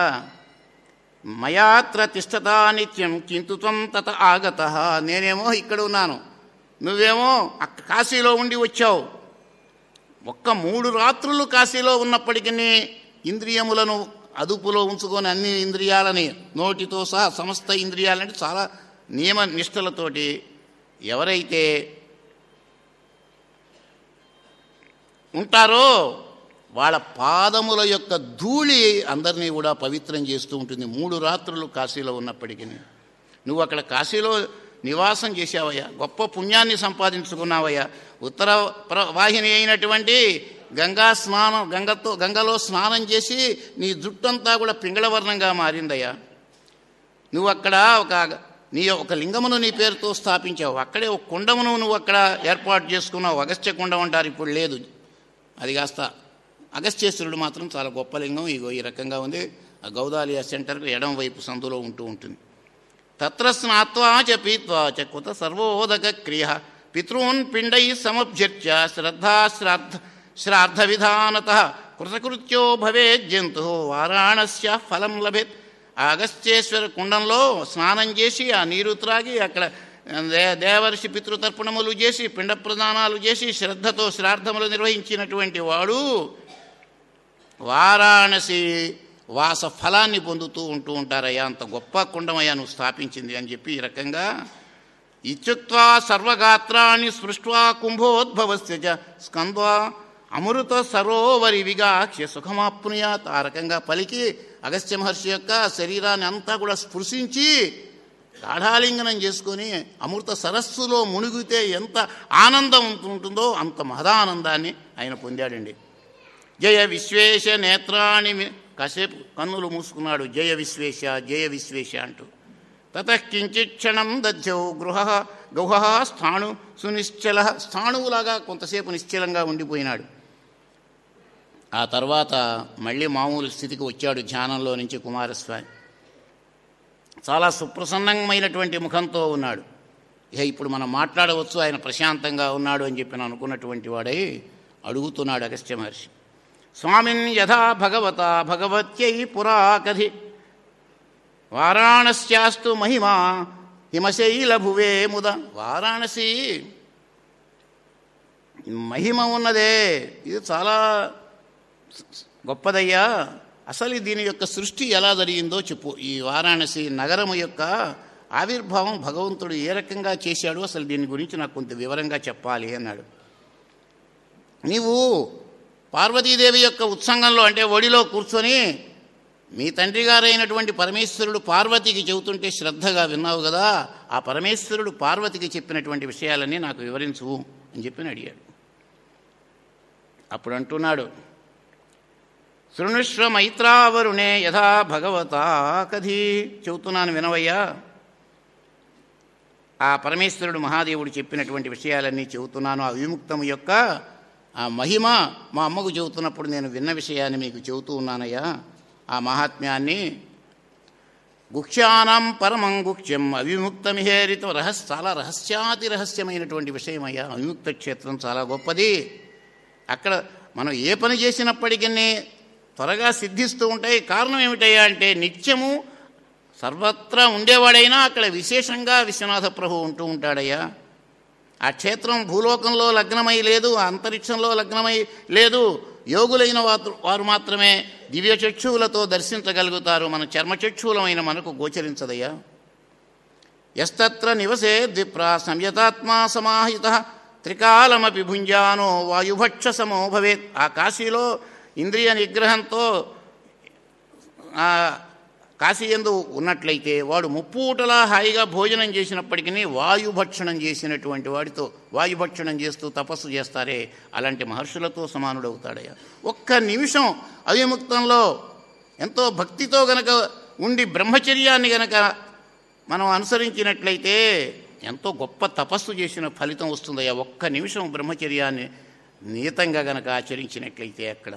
మయాత్ర తిష్టతా నిత్యం కింటు త్వం తత ఆగత నేనేమో ఇక్కడ ఉన్నాను నువ్వేమో అక్క కాశీలో ఉండి వచ్చావు ఒక్క మూడు రాత్రులు కాశీలో ఉన్నప్పటికీ ఇంద్రియములను అదుపులో ఉంచుకొని అన్ని ఇంద్రియాలని నోటితో సహా సమస్త ఇంద్రియాలంటే చాలా నియమ నిష్టలతోటి ఎవరైతే ఉంటారో వాళ్ళ పాదముల యొక్క ధూళి అందరినీ కూడా పవిత్రం చేస్తూ ఉంటుంది మూడు రాత్రులు కాశీలో ఉన్నప్పటికీ నువ్వు అక్కడ కాశీలో నివాసం చేశావయ్యా గొప్ప పుణ్యాన్ని సంపాదించుకున్నావయ్యా ఉత్తర ప్ర- వాహిని అయినటువంటి గంగా స్నానం గంగతో గంగలో స్నానం చేసి నీ జుట్టంతా కూడా పింగళవర్ణంగా మారిందయ్యా నువ్వు అక్కడ ఒక నీ ఒక లింగమును నీ పేరుతో స్థాపించావు అక్కడే ఒక కుండమును నువ్వు అక్కడ ఏర్పాటు చేసుకున్నావు అగస్త్య కుండం అంటారు ఇప్పుడు లేదు అది కాస్త అగస్త్యేశ్వరుడు మాత్రం చాలా గొప్ప లింగం ఇగో ఈ రకంగా ఉంది ఆ గౌదాలియా సెంటర్కు ఎడం వైపు సందులో ఉంటూ ఉంటుంది తత్ర స్నాత్వా చ పీత్వా చ కుత సర్వోదక క్రియ పితॄన్ పిండై సమభ్యర్చ్య శ్రద్ధా శ్రాద్ధ శ్రాద్ధ విధానత కృతకృత్యో భవేత్ జంతు వారాణస్య ఫలం లభేత్ ఆ అగస్త్యేశ్వర కుండంలో స్నానం చేసి ఆ నీరు త్రాగి అక్కడ దే దేవర్షి పితృతర్పణములు చేసి పిండ ప్రదానాలు చేసి శ్రద్ధతో శ్రాద్ధములు నిర్వహించినటువంటి వాడు వారాణసి వాస ఫలాన్ని పొందుతూ ఉంటూ ఉంటారయ్యా అంత గొప్ప కుండమయ్యా నువ్వు స్థాపించింది అని చెప్పి ఈ రకంగా ఇత్యుక్త్వా సర్వగాత్రాన్ని స్పృష్ట్వా కుంభోద్భవస్య చ స్కంద్వా అమృత సరోవరి విగాక్ష్య సుఖమాప్నుయాత్ ఆ రకంగా పలికి అగస్త్య మహర్షి యొక్క శరీరాన్ని అంతా కూడా స్పృశించి గాఢాలింగనం చేసుకొని అమృత సరస్సులో మునిగితే ఎంత ఆనందం ఉంటుందో అంత మహదానందాన్ని ఆయన పొందాడండి జయ విశ్వేశ నేత్రాణి మి- కాసేపు కన్నులు మూసుకున్నాడు జయ విశ్వేశ జయ విశ్వేశ అంటూ తతః కించిత్ క్షణం దధ్యౌ గృహ గౌహ స్థాణు సునిశ్చల స్థాణువులాగా కొంతసేపు నిశ్చలంగా ఉండిపోయినాడు ఆ తర్వాత మళ్ళీ మామూలు స్థితికి వచ్చాడు ధ్యానంలో నుంచి కుమారస్వామి చాలా సుప్రసన్నమైనటువంటి ముఖంతో ఉన్నాడు ఇక ఇప్పుడు మనం మాట్లాడవచ్చు ఆయన ప్రశాంతంగా ఉన్నాడు అని చెప్పి నేను అనుకున్నటువంటి వాడై అడుగుతున్నాడు అగస్త్య మహర్షి స్వామిన్ యథా భగవత భగవత్యై పురా కథి వారాణస్యాస్తు మహిమా హిమశైలభువే ముద వారాణసి మహిమ ఉన్నదే ఇది చాలా గొప్పదయ్యా అసలు దీని యొక్క సృష్టి ఎలా జరిగిందో చెప్పు ఈ వారాణసి నగరము యొక్క ఆవిర్భావం భగవంతుడు ఏ రకంగా చేశాడో అసలు దీని గురించి నాకు కొంత వివరంగా చెప్పాలి అన్నాడు నీవు పార్వతీదేవి యొక్క ఉత్సంగంలో అంటే ఒడిలో కూర్చొని మీ తండ్రి గారైనటువంటి పరమేశ్వరుడు పార్వతికి చెబుతుంటే శ్రద్ధగా విన్నావు కదా ఆ పరమేశ్వరుడు పార్వతికి చెప్పినటువంటి విషయాలన్నీ నాకు వివరించు అని చెప్పి అడిగాడు అప్పుడు అంటున్నాడు శృణుష్వ మైత్రావరుణే యథా భగవతా కథీ చెబుతున్నాను వినవయ్యా ఆ పరమేశ్వరుడు మహాదేవుడు చెప్పినటువంటి విషయాలన్నీ చెబుతున్నాను ఆ విముక్తము యొక్క ఆ మహిమ మా అమ్మకు చెబుతున్నప్పుడు నేను విన్న విషయాన్ని మీకు చెబుతూ ఉన్నానయ్యా ఆ మహాత్మ్యాన్ని గుక్ష్యానాం పరమం గుక్ష్యం అవిముక్తమిహేరితం రహస్య చాలా రహస్యాతి రహస్యమైనటువంటి విషయమయ్యా అవిముక్త క్షేత్రం చాలా గొప్పది అక్కడ మనం ఏ పని చేసినప్పటికీ త్వరగా సిద్ధిస్తూ ఉంటాయి కారణం ఏమిటయ్యా అంటే నిత్యము సర్వత్రా ఉండేవాడైనా అక్కడ విశేషంగా విశ్వనాథ ప్రభు ఉంటూ ఉంటాడయ్యా ఆ క్షేత్రం భూలోకంలో లగ్నమై లేదు ఆ అంతరిక్షంలో లగ్నమై లేదు యోగులైన వారు వారు మాత్రమే దివ్య చక్షువులతో దర్శించగలుగుతారు మన చర్మచక్షువులమైన మనకు గోచరించదయ్యా ఎస్తత్ర నివసే ద్విప్రా సంయతాత్మా సమాహిత త్రికాలమపి భుంజానో వాయుభక్ష సమో భవేత్ ఆ కాశీలో ఇంద్రియ నిగ్రహంతో ఆ కాశీ ఎందు ఉన్నట్లయితే వాడు ముప్పూటలా హాయిగా భోజనం చేసినప్పటికీ వాయుభక్షణం చేసినటువంటి వాడితో వాయుభక్షణం చేస్తూ తపస్సు చేస్తారే అలాంటి మహర్షులతో సమానుడవుతాడయ్యా ఒక్క నిమిషం అవిముక్తంలో ఎంతో భక్తితో గనక ఉండి బ్రహ్మచర్యాన్ని గనక మనం అనుసరించినట్లయితే ఎంతో గొప్ప తపస్సు చేసిన ఫలితం వస్తుందయ్యా ఒక్క నిమిషం బ్రహ్మచర్యాన్ని నియతంగా గనక ఆచరించినట్లయితే అక్కడ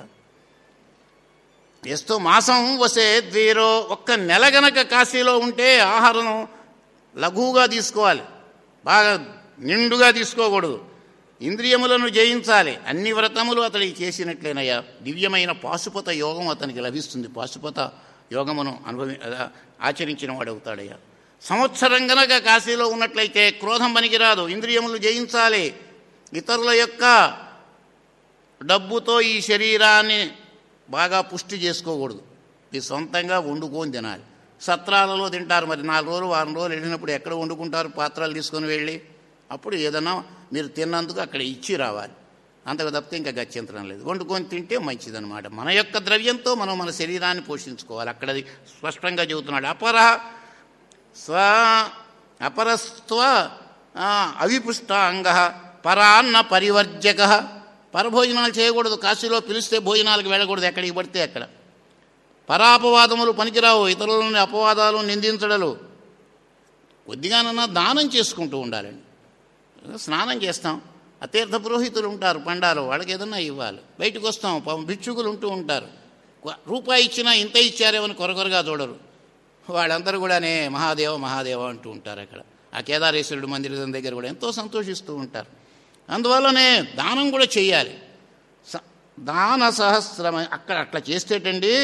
ఎస్తూ మాసం వసే ద్వీరో ఒక్క నెల గనక కాశీలో ఉంటే ఆహారం లఘువుగా తీసుకోవాలి బాగా నిండుగా తీసుకోకూడదు ఇంద్రియములను జయించాలి అన్ని వ్రతములు అతడికి చేసినట్లేనయ్యా దివ్యమైన పాశుపత యోగం అతనికి లభిస్తుంది పాశుపత యోగమును అనుభవి ఆచరించిన వాడు అవుతాడయ్యా సంవత్సరం గనక కాశీలో ఉన్నట్లయితే క్రోధం పనికిరాదు ఇంద్రియములు జయించాలి ఇతరుల యొక్క డబ్బుతో ఈ శరీరాన్ని బాగా పుష్టి చేసుకోకూడదు ఇది సొంతంగా వండుకొని తినాలి సత్రాలలో తింటారు మరి నాలుగు రోజులు వారం రోజులు వెళ్ళినప్పుడు ఎక్కడ వండుకుంటారు పాత్రలు తీసుకొని వెళ్ళి అప్పుడు ఏదన్నా మీరు తిన్నందుకు అక్కడ ఇచ్చి రావాలి అంతకు తప్పితే ఇంకా గత్యంతరం లేదు వండుకొని తింటే మంచిదన్నమాట మన యొక్క ద్రవ్యంతో మనం మన శరీరాన్ని పోషించుకోవాలి అక్కడ అది స్పష్టంగా చెబుతున్నాడు అపర స్వ అపరస్త్వ ఆ, అవిపుష్ట అంగ పరాన్న పరివర్జక పరభోజనాలు చేయకూడదు కాశీలో పిలిస్తే భోజనాలకు వెళ్ళకూడదు ఎక్కడికి పడితే అక్కడ పరాపవాదములు పనికిరావు ఇతరులని అపవాదాలు నిందించడలు కొద్దిగానన్నా దానం చేసుకుంటూ ఉండాలండి స్నానం చేస్తాం ఆ తీర్థ పురోహితులు ఉంటారు పండారు వాళ్ళకి ఏదన్నా ఇవ్వాలి బయటకు వస్తాం పాపం భిక్షుకులు ఉంటూ ఉంటారు కొ- రూపాయి ఇచ్చినా ఇంత ఇచ్చారేమని కొరకొరగా చూడరు వాళ్ళందరూ కూడానే మహాదేవ మహాదేవ అంటూ ఉంటారు అక్కడ ఆ కేదారేశ్వరుడు మందిరం దగ్గర కూడా ఎంతో సంతోషిస్తూ ఉంటారు అందువల్లనే దానం కూడా చెయ్యాలి స- దాన సహస్రమ అక్కడ అట్లా చేస్తేటండి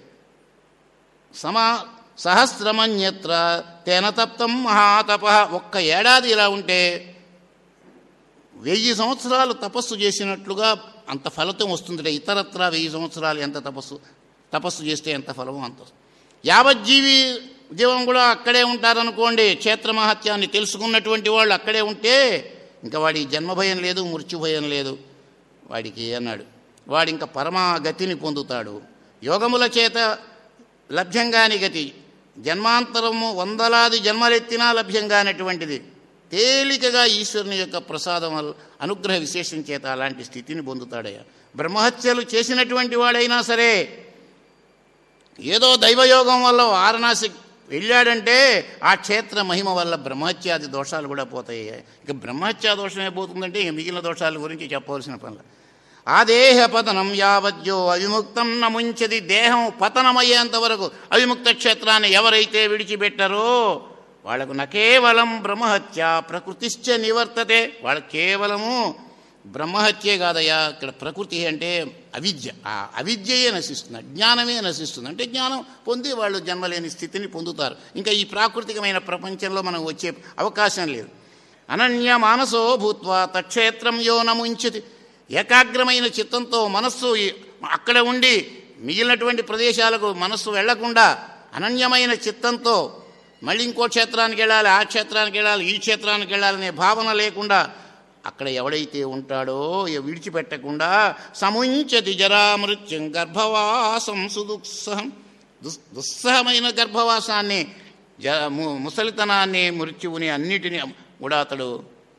సమా సహస్రమన్యత్ర తేన తప్తం మహాతప ఒక్క ఏడాది ఇలా ఉంటే వెయ్యి సంవత్సరాలు తపస్సు చేసినట్లుగా అంత ఫలితం వస్తుంది ఇతరత్ర వెయ్యి సంవత్సరాలు ఎంత తపస్సు తపస్సు చేస్తే ఎంత ఫలమో అంత వస్తుంది. యావజ్జీవి జీవం కూడా అక్కడే ఉంటారనుకోండి క్షేత్ర మహత్యాన్ని తెలుసుకున్నటువంటి వాళ్ళు అక్కడే ఉంటే ఇంకా వాడి జన్మభయం లేదు మృత్యుభయం లేదు వాడికి అన్నాడు వాడి ఇంకా పరమాగతిని పొందుతాడు యోగముల చేత లభ్యంగాని గతి జన్మాంతరము వందలాది జన్మలెత్తినా లభ్యం కానటువంటిది తేలికగా ఈశ్వరుని యొక్క ప్రసాదం వల్ల అనుగ్రహ విశేషం చేత అలాంటి స్థితిని పొందుతాడయ్యా బ్రహ్మహత్యలు చేసినటువంటి వాడైనా సరే ఏదో దైవయోగం వల్ల వారణాసి వెళ్ళాడంటే ఆ క్షేత్ర మహిమ వల్ల బ్రహ్మహత్యాది దోషాలు కూడా పోతాయి ఇక బ్రహ్మహత్యా దోషమే పోతుందంటే ఇక మిగిలిన దోషాల గురించి చెప్పవలసిన పనులు ఆ దేహ పతనం యావద్యో అవిముక్తం నముంచది దేహం పతనమయ్యేంత వరకు అవిముక్త క్షేత్రాన్ని ఎవరైతే విడిచిపెట్టారో వాళ్ళకు నకేవలం బ్రహ్మహత్య ప్రకృతిశ్చ నివర్తతే వాళ్ళ కేవలము బ్రహ్మహత్యే కాదయ్యా ఇక్కడ ప్రకృతి అంటే అవిద్య ఆ అవిద్యయే నశిస్తుంది అజ్ఞానమే నశిస్తుంది అంటే జ్ఞానం పొంది వాళ్ళు జన్మలేని స్థితిని పొందుతారు ఇంకా ఈ ప్రాకృతికమైన ప్రపంచంలో మనం వచ్చే అవకాశం లేదు అనన్య మానసో భూత్వా తక్షేత్రం యో నముంచతి ఏకాగ్రమైన చిత్తంతో మనస్సు ఈ- అక్కడ ఉండి మిగిలినటువంటి ప్రదేశాలకు మనస్సు వెళ్లకుండా అనన్యమైన చిత్తంతో మళ్ళీ ఇంకో క్షేత్రానికి వెళ్ళాలి ఆ క్షేత్రానికి వెళ్ళాలి ఈ క్షేత్రానికి వెళ్ళాలనే భావన లేకుండా అక్కడ ఎవడైతే ఉంటాడో ఇక విడిచిపెట్టకుండా సముంచతి జరామృత్యం గర్భవాసం సుదుస్సహం దుస్ దుస్సహమైన గర్భవాసాన్ని జ ము- ముసలితనాన్ని మృత్యువుని అన్నిటిని కూడా అతడు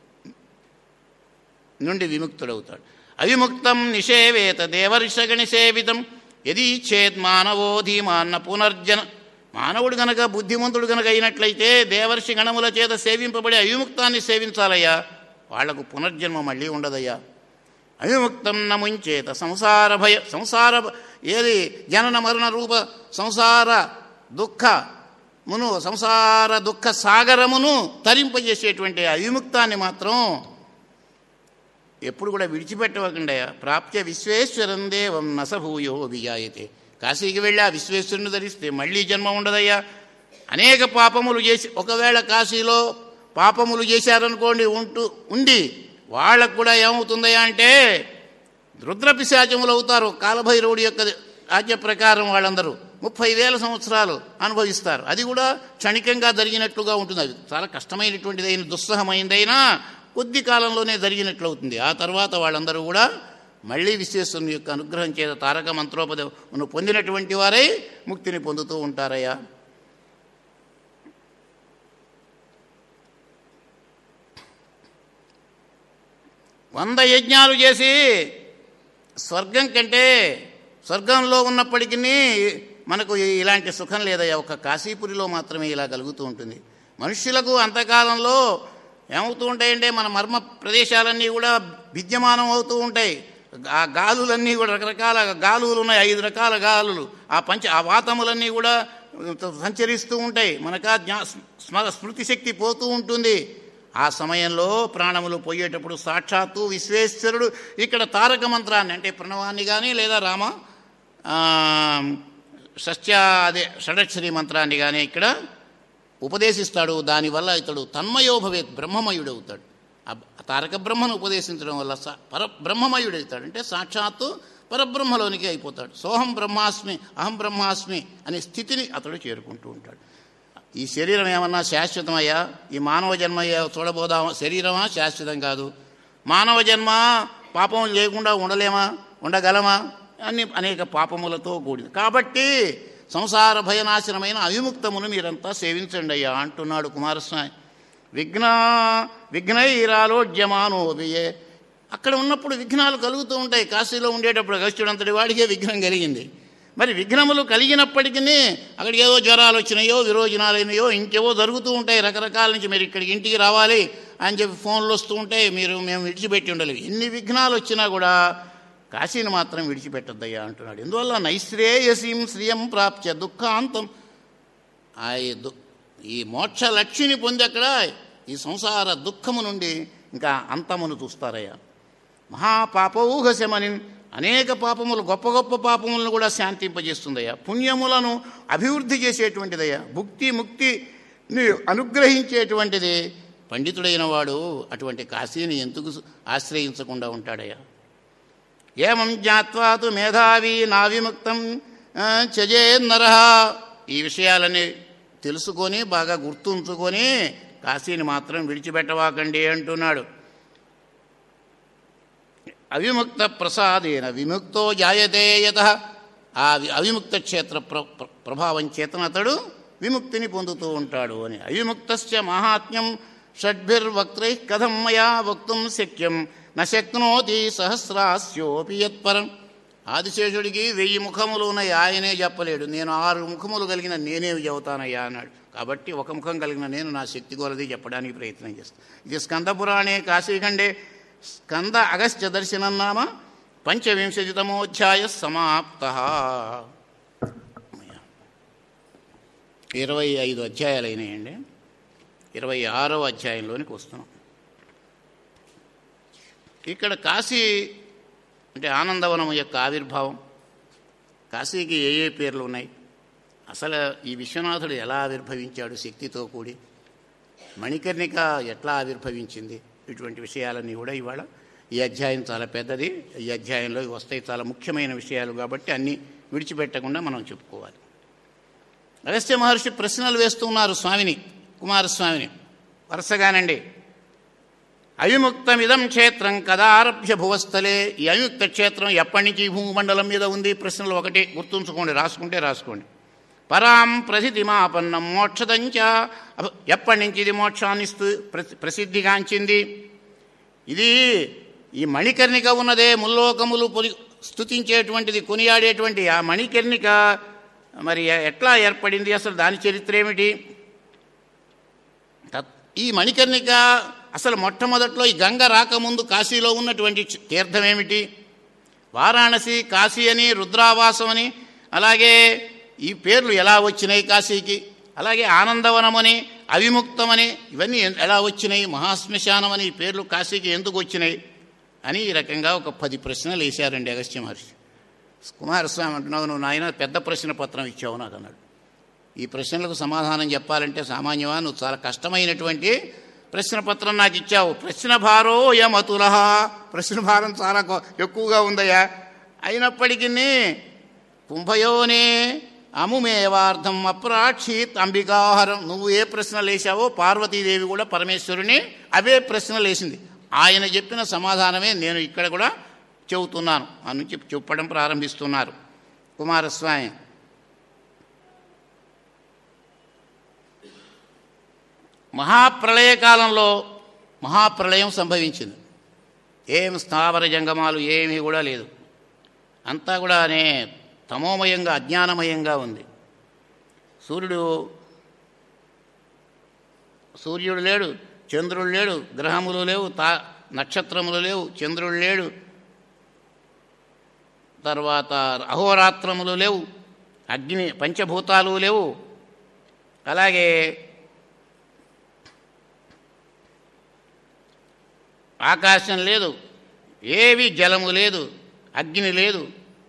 నుండి విముక్తుడవుతాడు అవిముక్తం నిషేవేత దేవర్షగణి సేవితం ఎది చేత్ మానవో ధీమాన్న పునర్జన మానవుడు గనక బుద్ధిమంతుడు గనక అయినట్లయితే దేవర్షి గణముల చేత సేవింపబడి అవిముక్తాన్ని సేవించాలయ్యా వాళ్లకు పునర్జన్మ మళ్ళీ ఉండదయ్యా అవిముక్తం నముంచేత సంసార భయ సంసార ఏది జనన మరణ రూప సంసార దుఃఖ మును సంసార దుఃఖ సాగరమును తరింపజేసేటువంటి అవిముక్తాన్ని మాత్రం ఎప్పుడు కూడా విడిచిపెట్టవకుండా ప్రాప్య విశ్వేశ్వరం దేవం నసభూయో విజాయతే కాశీకి వెళ్ళి ఆ విశ్వేశ్వరుని ధరిస్తే మళ్ళీ జన్మ ఉండదయ్యా అనేక పాపములు చేసి ఒకవేళ కాశీలో పాపములు చేశారనుకోండి ఉంటూ ఉండి వాళ్ళకు కూడా ఏమవుతుందయ్యా అంటే రుద్రపిశాచములు అవుతారు కాలభైరవుడి యొక్క ఆజ్ఞ ప్రకారం వాళ్ళందరూ ముప్పై వేల సంవత్సరాలు అనుభవిస్తారు అది కూడా క్షణికంగా జరిగినట్లుగా ఉంటుంది అది చాలా కష్టమైనటువంటిదైన దుస్సహమైందైనా కొద్ది కాలంలోనే జరిగినట్లు అవుతుంది ఆ తర్వాత వాళ్ళందరూ కూడా మళ్ళీ విశ్వేశ్వరుని యొక్క అనుగ్రహం చేత తారక మంత్రోపదమును పొందినటువంటి వారై ముక్తిని పొందుతూ ఉంటారయ్యా వంద యజ్ఞాలు చేసి స్వర్గం కంటే స్వర్గంలో ఉన్నప్పటికీ మనకు ఇలాంటి సుఖం లేదయ్యా ఒక కాశీపురిలో మాత్రమే ఇలా కలుగుతూ ఉంటుంది మనుష్యులకు అంతకాలంలో ఏమవుతూ ఉంటాయంటే మన మర్మ ప్రదేశాలన్నీ కూడా విద్యమానం అవుతూ ఉంటాయి ఆ గాలులన్నీ కూడా రకరకాల గాలులు ఉన్నాయి ఐదు రకాల గాలులు ఆ పంచ ఆ వాతములన్నీ కూడా సంచరిస్తూ ఉంటాయి మనకు ఆ జ్ఞా స్మ స్మృతి శక్తి పోతూ ఉంటుంది ఆ సమయంలో ప్రాణములు పోయేటప్పుడు సాక్షాత్తు విశ్వేశ్వరుడు ఇక్కడ తారక మంత్రాన్ని అంటే ప్రణవాన్ని కానీ లేదా రామ ఆ, షష్ట్య అదే షడక్షరి మంత్రాన్ని కానీ ఇక్కడ ఉపదేశిస్తాడు దానివల్ల ఇతడు తన్మయోభవే బ్రహ్మమయుడవుతాడు ఆ తారక బ్రహ్మను ఉపదేశించడం వల్ల స- పర బ్రహ్మమయుడవుతాడు అంటే సాక్షాత్తు పరబ్రహ్మలోనికి అయిపోతాడు సోహం బ్రహ్మాస్మి అహం బ్రహ్మాస్మి అనే స్థితిని అతడు చేరుకుంటూ ఉంటాడు ఈ శరీరం ఏమన్నా శాశ్వతమయ్యా ఈ మానవ జన్మ ఏ- చూడబోదామా శరీరమా శాశ్వతం కాదు మానవ జన్మ పాపం లేకుండా ఉండలేమా ఉండగలమా అన్ని అనేక పాపములతో కూడింది కాబట్టి సంసార భయనాశనమైన అవిముక్తమును మీరంతా సేవించండి అయ్యా అంటున్నాడు కుమారస్వామి విఘ్న విఘ్నైరాలోడ్యమానోభియే అక్కడ ఉన్నప్పుడు విఘ్నాలు కలుగుతూ ఉంటాయి కాశీలో ఉండేటప్పుడు అగస్త్యుడంతటి వాడికే విఘ్నం కలిగింది మరి విఘ్నములు కలిగినప్పటికీ అక్కడికి ఏదో జ్వరాలు వచ్చినాయో విరోజనాలైనాయో ఇంకేవో జరుగుతూ ఉంటాయి రకరకాల నుంచి మీరు ఇక్కడికి ఇంటికి రావాలి అని చెప్పి ఫోన్లు వస్తూ ఉంటాయి మీరు మేము విడిచిపెట్టి ఉండలేము ఎన్ని విఘ్నాలు వచ్చినా కూడా కాశీని మాత్రం విడిచిపెట్టద్దయ్యా అంటున్నాడు ఎందువల్ల నైశ్రేయసీం శ్రియం ప్రాప్త్య దుఃఖాంతం ఆ ఈ దు ఈ మోక్ష లక్ష్మిని పొంది అక్కడ ఈ సంసార దుఃఖము నుండి ఇంకా అంతమును చూస్తారయ్యా మహాపాపౌహశమని అనేక పాపములు గొప్ప గొప్ప పాపములను కూడా శాంతింపజేస్తుందయ్యా పుణ్యములను అభివృద్ధి చేసేటువంటిదయ్యా భుక్తి ముక్తిని అనుగ్రహించేటువంటిది పండితుడైన వాడు అటువంటి కాశీని ఎందుకు ఆశ్రయించకుండా ఉంటాడయ్యా ఏమం జ్ఞాత్వాతు మేధావి నా విముక్తం చజే నర ఈ విషయాలని తెలుసుకొని బాగా గుర్తుంచుకొని కాశీని మాత్రం విడిచిపెట్టవాకండి అంటున్నాడు అవిముక్త ప్రసాదేన విముక్తో జాయతే యత ఆ వి- అవిముక్త క్షేత్ర ప్ర ప్ర- ప్రభావం చేతన అతడు విముక్తిని పొందుతూ ఉంటాడు అని అవిముక్తస్య మహాత్మ్యం షడ్భిర్వక్త్రై కథం మయా వక్తుం శక్యం నశక్నోతి సహస్రాస్యోపి యత్పరం ఆదిశేషుడికి వెయ్యి ముఖములు ఉన్నాయి ఆయనే చెప్పలేడు నేను ఆరు ముఖములు కలిగిన నేనే చెబుతానయ్యా అన్నాడు కాబట్టి ఒక ముఖం కలిగిన నేను నా శక్తి కొలది చెప్పడానికి ప్రయత్నం చేస్తాను ఇది స్కందపురాణే కాశీఖండే స్కంద అగస్త్య దర్శనం నామ పంచవింశతితమోధ్యాయ సమాప్త ఇరవై ఐదు అధ్యాయాలు అయినాయండి ఇరవై ఆరవ అధ్యాయంలోనికి వస్తున్నాం ఇక్కడ కాశీ అంటే ఆనందవనం యొక్క ఆవిర్భావం కాశీకి ఏ ఏ పేర్లు ఉన్నాయి అసలు ఈ విశ్వనాథుడు ఎలా ఆవిర్భవించాడు శక్తితో కూడి మణికర్ణిక ఎట్లా ఆవిర్భవించింది ఇటువంటి విషయాలన్నీ కూడా ఇవాళ ఈ అధ్యాయం చాలా పెద్దది ఈ అధ్యాయంలో ఇవి వస్తాయి చాలా ముఖ్యమైన విషయాలు కాబట్టి అన్నీ విడిచిపెట్టకుండా మనం చెప్పుకోవాలి అగస్త్య మహర్షి ప్రశ్నలు వేస్తున్నారు స్వామిని కుమారస్వామిని వరుసగానండి అవిముక్తమిదం క్షేత్రం కదా ఆరభ్య భువస్థలే ఈ అవిముక్త క్షేత్రం ఎప్పటి నుంచి ఈ భూమండలం మీద ఉంది ప్రశ్నలు ఒకటి గుర్తుంచుకోండి రాసుకుంటే రాసుకోండి పరాం ప్రసిద్ధిమాపన్నం మోక్షదంచ అభ- ఎప్పటి నుంచి ఇది మోక్షాన్ని స్తు- ప్రసి- ప్రసిద్ధిగాంచింది ఇది ఈ మణికర్ణిక ఉన్నదే ముల్లోకములు పొలి స్థుతించేటువంటిది కొనియాడేటువంటి ఆ మణికర్ణిక మరి ఎట్లా ఏర్పడింది అసలు దాని చరిత్ర ఏమిటి తత్- ఈ మణికర్ణిక అసలు మొట్టమొదట్లో ఈ గంగ రాకముందు కాశీలో ఉన్నటువంటి చ- తీర్థం ఏమిటి వారాణసి కాశీ అని రుద్రావాసం అని అలాగే ఈ పేర్లు ఎలా వచ్చినాయి కాశీకి అలాగే ఆనందవనమని అవిముక్తమని ఇవన్నీ ఎన్- ఎలా వచ్చినాయి మహాశ్మశానం ఈ పేర్లు కాశీకి ఎందుకు వచ్చినాయి అని ఈ రకంగా ఒక పది ప్రశ్నలు వేశారండి అగస్త్య మహర్షి కుమారస్వామి అంటున్నావు నువ్వు నాయన పెద్ద ప్రశ్న పత్రం ఇచ్చావు నాకు అన్నాడు ఈ ప్రశ్నలకు సమాధానం చెప్పాలంటే సామాన్యమా నువ్వు చాలా కష్టమైనటువంటి ప్రశ్న పత్రం నాకు ఇచ్చావు ప్రశ్న భారో యమతుల ప్రశ్న భారం చాలా గొ- ఎక్కువగా ఉందయ్యా అయినప్పటికీ కుంభయోనే అముమేవార్థం అప్రాక్షీత్ అంబికాహారం నువ్వు ఏ ప్రశ్నలు వేసావో పార్వతీదేవి కూడా పరమేశ్వరుని అవే ప్రశ్నలు వేసింది ఆయన చెప్పిన సమాధానమే నేను ఇక్కడ కూడా చెబుతున్నాను అని చెప్పి చెప్పడం ప్రారంభిస్తున్నారు కుమారస్వామి మహాప్రళయ కాలంలో మహాప్రళయం సంభవించింది ఏం స్థావర జంగమాలు ఏమీ కూడా లేదు అంతా కూడా అనే తమోమయంగా అజ్ఞానమయంగా ఉంది సూర్యుడు సూర్యుడు లేడు చంద్రుడు లేడు గ్రహములు లేవు తా నక్షత్రములు లేవు చంద్రుడు లేడు తర్వాత అహోరాత్రములు లేవు అగ్ని పంచభూతాలు లేవు అలాగే ఆకాశం లేదు ఏవి జలము లేదు అగ్ని లేదు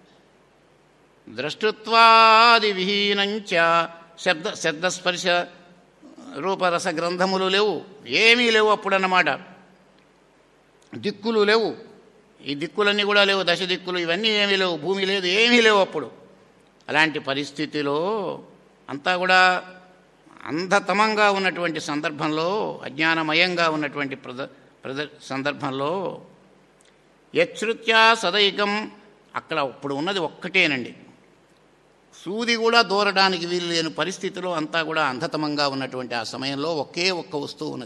ద్రష్టృత్వాది విహీనంచ శబ్ద శబ్దస్పర్శ రూపరస గ్రంథములు లేవు ఏమీ లేవు అప్పుడన్నమాట దిక్కులు లేవు ఈ దిక్కులన్నీ కూడా లేవు దశ దిక్కులు ఇవన్నీ ఏమీ లేవు భూమి లేదు ఏమీ లేవు అప్పుడు అలాంటి పరిస్థితిలో అంతా కూడా అంధతమంగా ఉన్నటువంటి సందర్భంలో అజ్ఞానమయంగా ఉన్నటువంటి ప్రద ప్రద సందర్భంలో యశ్రుత్యా సదైకం అక్కడ ఇప్పుడు ఉన్నది ఒక్కటేనండి సూది కూడా దూరడానికి వీలు లేని పరిస్థితిలో అంతా కూడా అంధతమంగా ఉన్నటువంటి ఆ సమయంలో ఒకే ఒక్క వస్తువు ఉన్నది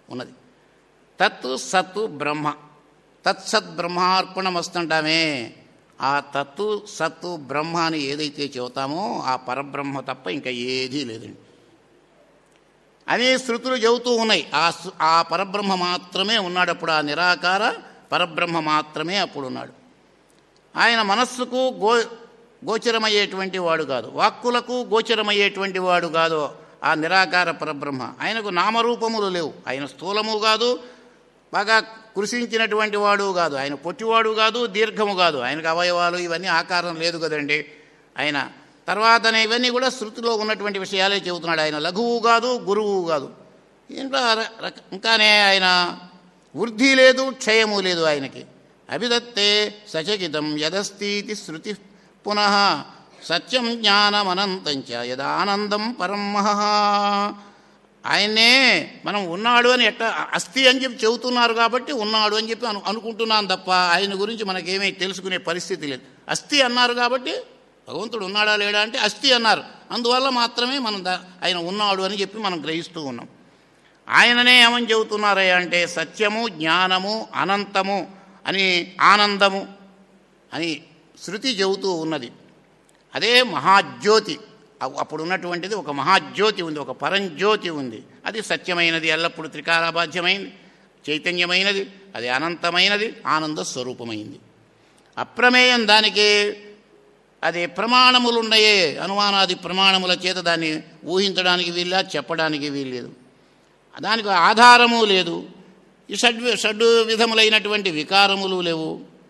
ఉన్నది తత్ సత్ బ్రహ్మ తత్సత్ బ్రహ్మార్పణం వస్తుంటామే ఆ తత్తు సత్తు బ్రహ్మ అని ఏదైతే చెబుతామో ఆ పరబ్రహ్మ తప్ప ఇంకా ఏదీ లేదండి అనే శృతులు చెబుతూ ఉన్నాయి ఆ సు- ఆ పరబ్రహ్మ మాత్రమే ఉన్నాడు అప్పుడు ఆ నిరాకార పరబ్రహ్మ మాత్రమే అప్పుడు ఉన్నాడు ఆయన మనస్సుకు గో గోచరమయ్యేటువంటి వాడు కాదు వాక్కులకు గోచరమయ్యేటువంటి వాడు కాదు ఆ నిరాకార పరబ్రహ్మ ఆయనకు నామరూపములు లేవు ఆయన స్థూలము కాదు బాగా కృషించినటువంటి వాడు కాదు ఆయన పొట్టివాడు కాదు దీర్ఘము కాదు ఆయనకు అవయవాలు ఇవన్నీ ఆకారం లేదు కదండి ఆయన తర్వాతనే ఇవన్నీ కూడా శృతిలో ఉన్నటువంటి విషయాలే చెబుతున్నాడు ఆయన లఘువు కాదు గురువు కాదు ఇంకా ర- రక- ఇంకానే ఆయన వృద్ధి లేదు క్షయము లేదు ఆయనకి అభిదత్తే సచకితం యదస్తీతి శృతి పునః సత్యం జ్ఞానమనంతంచ యదానందం పరం మహః ఆయన్నే మనం ఉన్నాడు అని ఎట్ట అస్థి అని చెప్పి చెబుతున్నారు కాబట్టి ఉన్నాడు అని చెప్పి అను అనుకుంటున్నాను తప్ప ఆయన గురించి మనకేమీ తెలుసుకునే పరిస్థితి లేదు అస్థి అన్నారు కాబట్టి భగవంతుడు ఉన్నాడా లేడా అంటే అస్థి అన్నారు అందువల్ల మాత్రమే మనం దా- ఆయన ఉన్నాడు అని చెప్పి మనం గ్రహిస్తూ ఉన్నాం ఆయననే ఏమని చెబుతున్నారయ్యా అంటే సత్యము జ్ఞానము అనంతము అని ఆనందము అని శృతి చెబుతూ ఉన్నది అదే మహాజ్యోతి అ- అప్పుడు ఉన్నటువంటిది ఒక మహాజ్యోతి ఉంది ఒక పరంజ్యోతి ఉంది అది సత్యమైనది ఎల్లప్పుడూ త్రికారాబాధ్యమైంది చైతన్యమైనది అది అనంతమైనది ఆనంద స్వరూపమైంది అప్రమేయం దానికి అది ప్రమాణములు ఉన్నాయే అనుమానాది ప్రమాణముల చేత దాన్ని ఊహించడానికి వీల్లా చెప్పడానికి వీల్లేదు దానికి ఆధారము లేదు ఈ షడ్ షడ్ విధములైనటువంటి వికారములు లేవు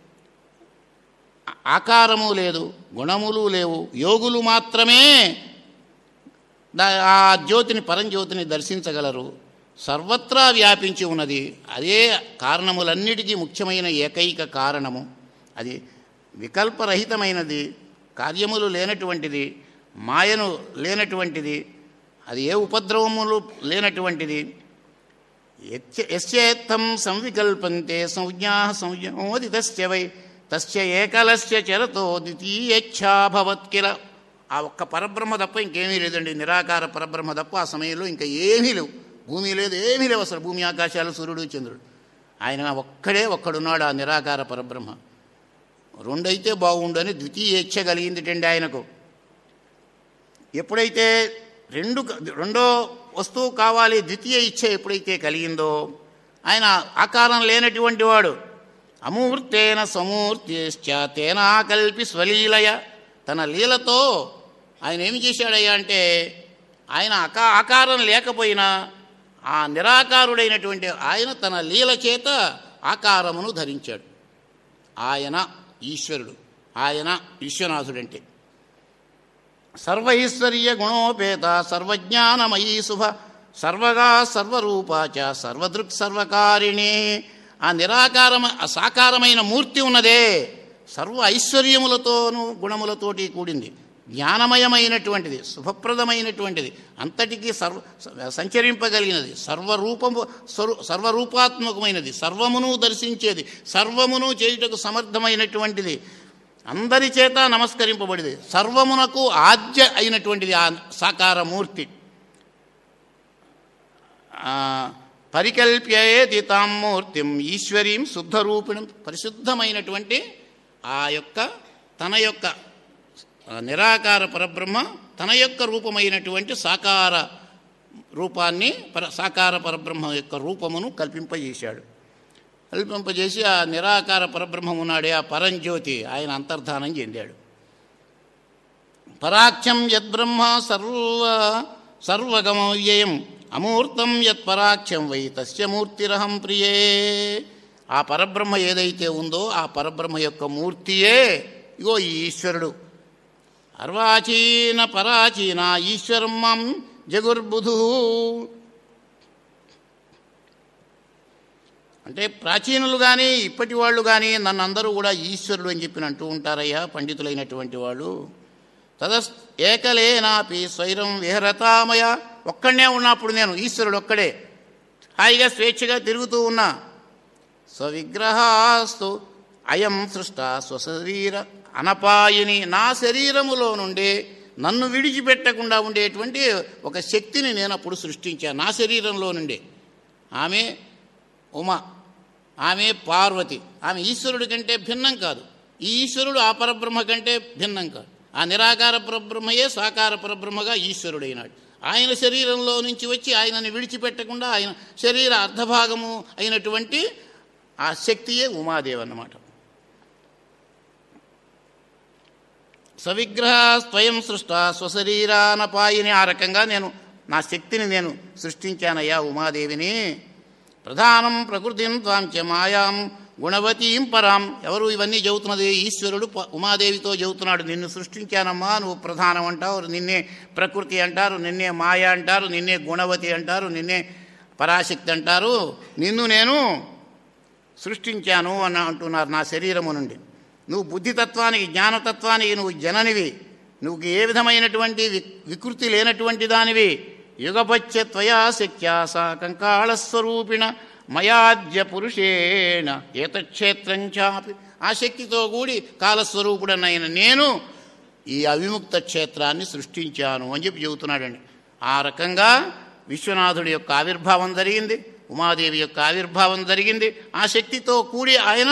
ఆకారము లేదు గుణములు లేవు యోగులు మాత్రమే దా- ఆ జ్యోతిని పరంజ్యోతిని దర్శించగలరు సర్వత్రా వ్యాపించి ఉన్నది అదే కారణములన్నిటికీ ముఖ్యమైన ఏకైక కారణము అది వికల్పరహితమైనది కార్యములు లేనటువంటిది మాయను లేనటువంటిది అది ఏ ఉపద్రవములు లేనటువంటిది యచ్చ- యస్యేత్తం సంవికల్పంతే సంజ్ఞా సంజ్ఞోది తస్య వై తస్య ఏకలస్య చరతో ద్వితీయచ్ఛా భవత్ కిల ఆ ఒక్క పరబ్రహ్మ తప్ప ఇంకేమీ లేదండి నిరాకార పరబ్రహ్మ తప్ప ఆ సమయంలో ఇంకా ఏమీ లేవు భూమి లేదు ఏమీ లేవు అసలు భూమి ఆకాశాలు సూర్యుడు చంద్రుడు ఆయన ఒక్కడే ఒక్కడున్నాడు ఆ నిరాకార పరబ్రహ్మ రెండైతే బాగుండు అని ద్వితీయేచ్ఛ కలిగిందిటండి ఆయనకు ఎప్పుడైతే రెండు రెండో వస్తువు కావాలి ద్వితీయ ఇచ్ఛ ఎప్పుడైతే కలిగిందో ఆయన ఆకారం లేనటువంటి వాడు అమూర్తేన సమూర్తిశ్చ తేనా కల్పి స్వలీలయ తన లీలతో ఆయన ఏమి చేశాడయ్యా అంటే ఆయన అకా ఆకారం లేకపోయినా ఆ నిరాకారుడైనటువంటి ఆయన తన లీల చేత ఆకారమును ధరించాడు ఆయన ఈశ్వరుడు ఆయన విశ్వనాథుడంటే సర్వైశ్వర్య గుణోపేత సర్వజ్ఞానమయీ శుభ సర్వగా సర్వరూపాచ సర్వదృక్ సర్వకారిణి ఆ నిరాకారమ ఆ సాకారమైన మూర్తి ఉన్నదే సర్వ ఐశ్వర్యములతోనూ గుణములతోటి కూడింది జ్ఞానమయమైనటువంటిది శుభప్రదమైనటువంటిది అంతటికీ సర్వ సంచరింపగలిగినది సర్వరూపము స్వరూ సర్వరూపాత్మకమైనది సర్వమును దర్శించేది సర్వమును చేయుటకు సమర్థమైనటువంటిది అందరి చేత నమస్కరింపబడింది సర్వమునకు ఆద్య అయినటువంటిది ఆ సాకార మూర్తి ఆ, పరికల్ప్యేది తాం మూర్తిం ఈశ్వరీం శుద్ధరూపిణం పరిశుద్ధమైనటువంటి ఆ యొక్క తన యొక్క ఆ, నిరాకార పరబ్రహ్మ తన యొక్క రూపమైనటువంటి సాకార రూపాన్ని పర సాకార పరబ్రహ్మ యొక్క రూపమును కల్పింపజేశాడు కల్పింపజేసి ఆ నిరాకార పరబ్రహ్మం ఉన్నాడే ఆ పరంజ్యోతి ఆయన అంతర్ధానం చెందాడు పరాఖ్యం యద్బ్రహ్మ సర్వ సర్వగమవ్యయం అమూర్తం యత్పరాఖ్యం వై తస్య మూర్తిరహం ప్రియే ఆ పరబ్రహ్మ ఏదైతే ఉందో ఆ పరబ్రహ్మ యొక్క మూర్తియే ఇగో ఈ ఈశ్వరుడు అర్వాచీన పరాచీన ఈశ్వరం మాం జగుర్బుధు అంటే ప్రాచీనులు కానీ ఇప్పటి వాళ్ళు కానీ నన్ను అందరూ కూడా ఈశ్వరుడు అని చెప్పి అంటూ ఉంటారయ్యా పండితులైనటువంటి వాళ్ళు తదస్ ఏకలేనాపి స్వైరం విహరతామయ ఒక్కడనే ఉన్నప్పుడు నేను ఈశ్వరుడు ఒక్కడే హాయిగా స్వేచ్ఛగా తిరుగుతూ ఉన్నా స్వవిగ్రహాస్తు అయం సృష్ట స్వశరీర అనపాయిని నా శరీరములో నుండి నన్ను విడిచిపెట్టకుండా ఉండేటువంటి ఒక శక్తిని నేను అప్పుడు సృష్టించాను నా శరీరంలో నుండి ఆమె ఉమ ఆమె పార్వతి ఆమె ఈశ్వరుడి కంటే భిన్నం కాదు ఈ ఈశ్వరుడు ఆ పరబ్రహ్మ కంటే భిన్నం కాదు ఆ నిరాకార పరబ్రహ్మయే సాకార పరబ్రహ్మగా ఈశ్వరుడైనాడు ఆయన శరీరంలో నుంచి వచ్చి ఆయనని విడిచిపెట్టకుండా ఆయన శరీర అర్ధభాగము అయినటువంటి ఆ శక్తియే ఉమాదేవి అన్నమాట సవిగ్రహ స్వయం సృష్ట స్వశరీరానపాయిని ఆ రకంగా నేను నా శక్తిని నేను సృష్టించానయ్యా ఉమాదేవిని ప్రధానం ప్రకృతిని త్వాంచ మాయాం గుణవతీం పరాం ఎవరు ఇవన్నీ చెబుతున్నది ఈశ్వరుడు ప- ఉమాదేవితో చెబుతున్నాడు నిన్ను సృష్టించానమ్మా నువ్వు ప్రధానం అంటావు నిన్నే ప్రకృతి అంటారు నిన్నే మాయ అంటారు నిన్నే గుణవతి అంటారు నిన్నే పరాశక్తి అంటారు నిన్ను నేను సృష్టించాను అని అంటున్నారు నా శరీరము నుండి నువ్వు బుద్ధితత్వానికి జ్ఞానతత్వానికి నువ్వు జననివి నువ్వు ఏ విధమైనటువంటి వి- వికృతి లేనటువంటి దానివి యుగపచ్చ త్వయా శక్త్యా సా కంకాళస్వరూపిణ మయాద్య పురుషేణ ఏతక్షేత్రం చాపి ఆ శక్తితో కూడి కాలస్వరూపుడనైన నేను ఈ అవిముక్త క్షేత్రాన్ని సృష్టించాను అని చెప్పి చెబుతున్నాడండి ఆ రకంగా విశ్వనాథుడి యొక్క ఆవిర్భావం జరిగింది ఉమాదేవి యొక్క ఆవిర్భావం జరిగింది ఆ శక్తితో కూడి ఆయన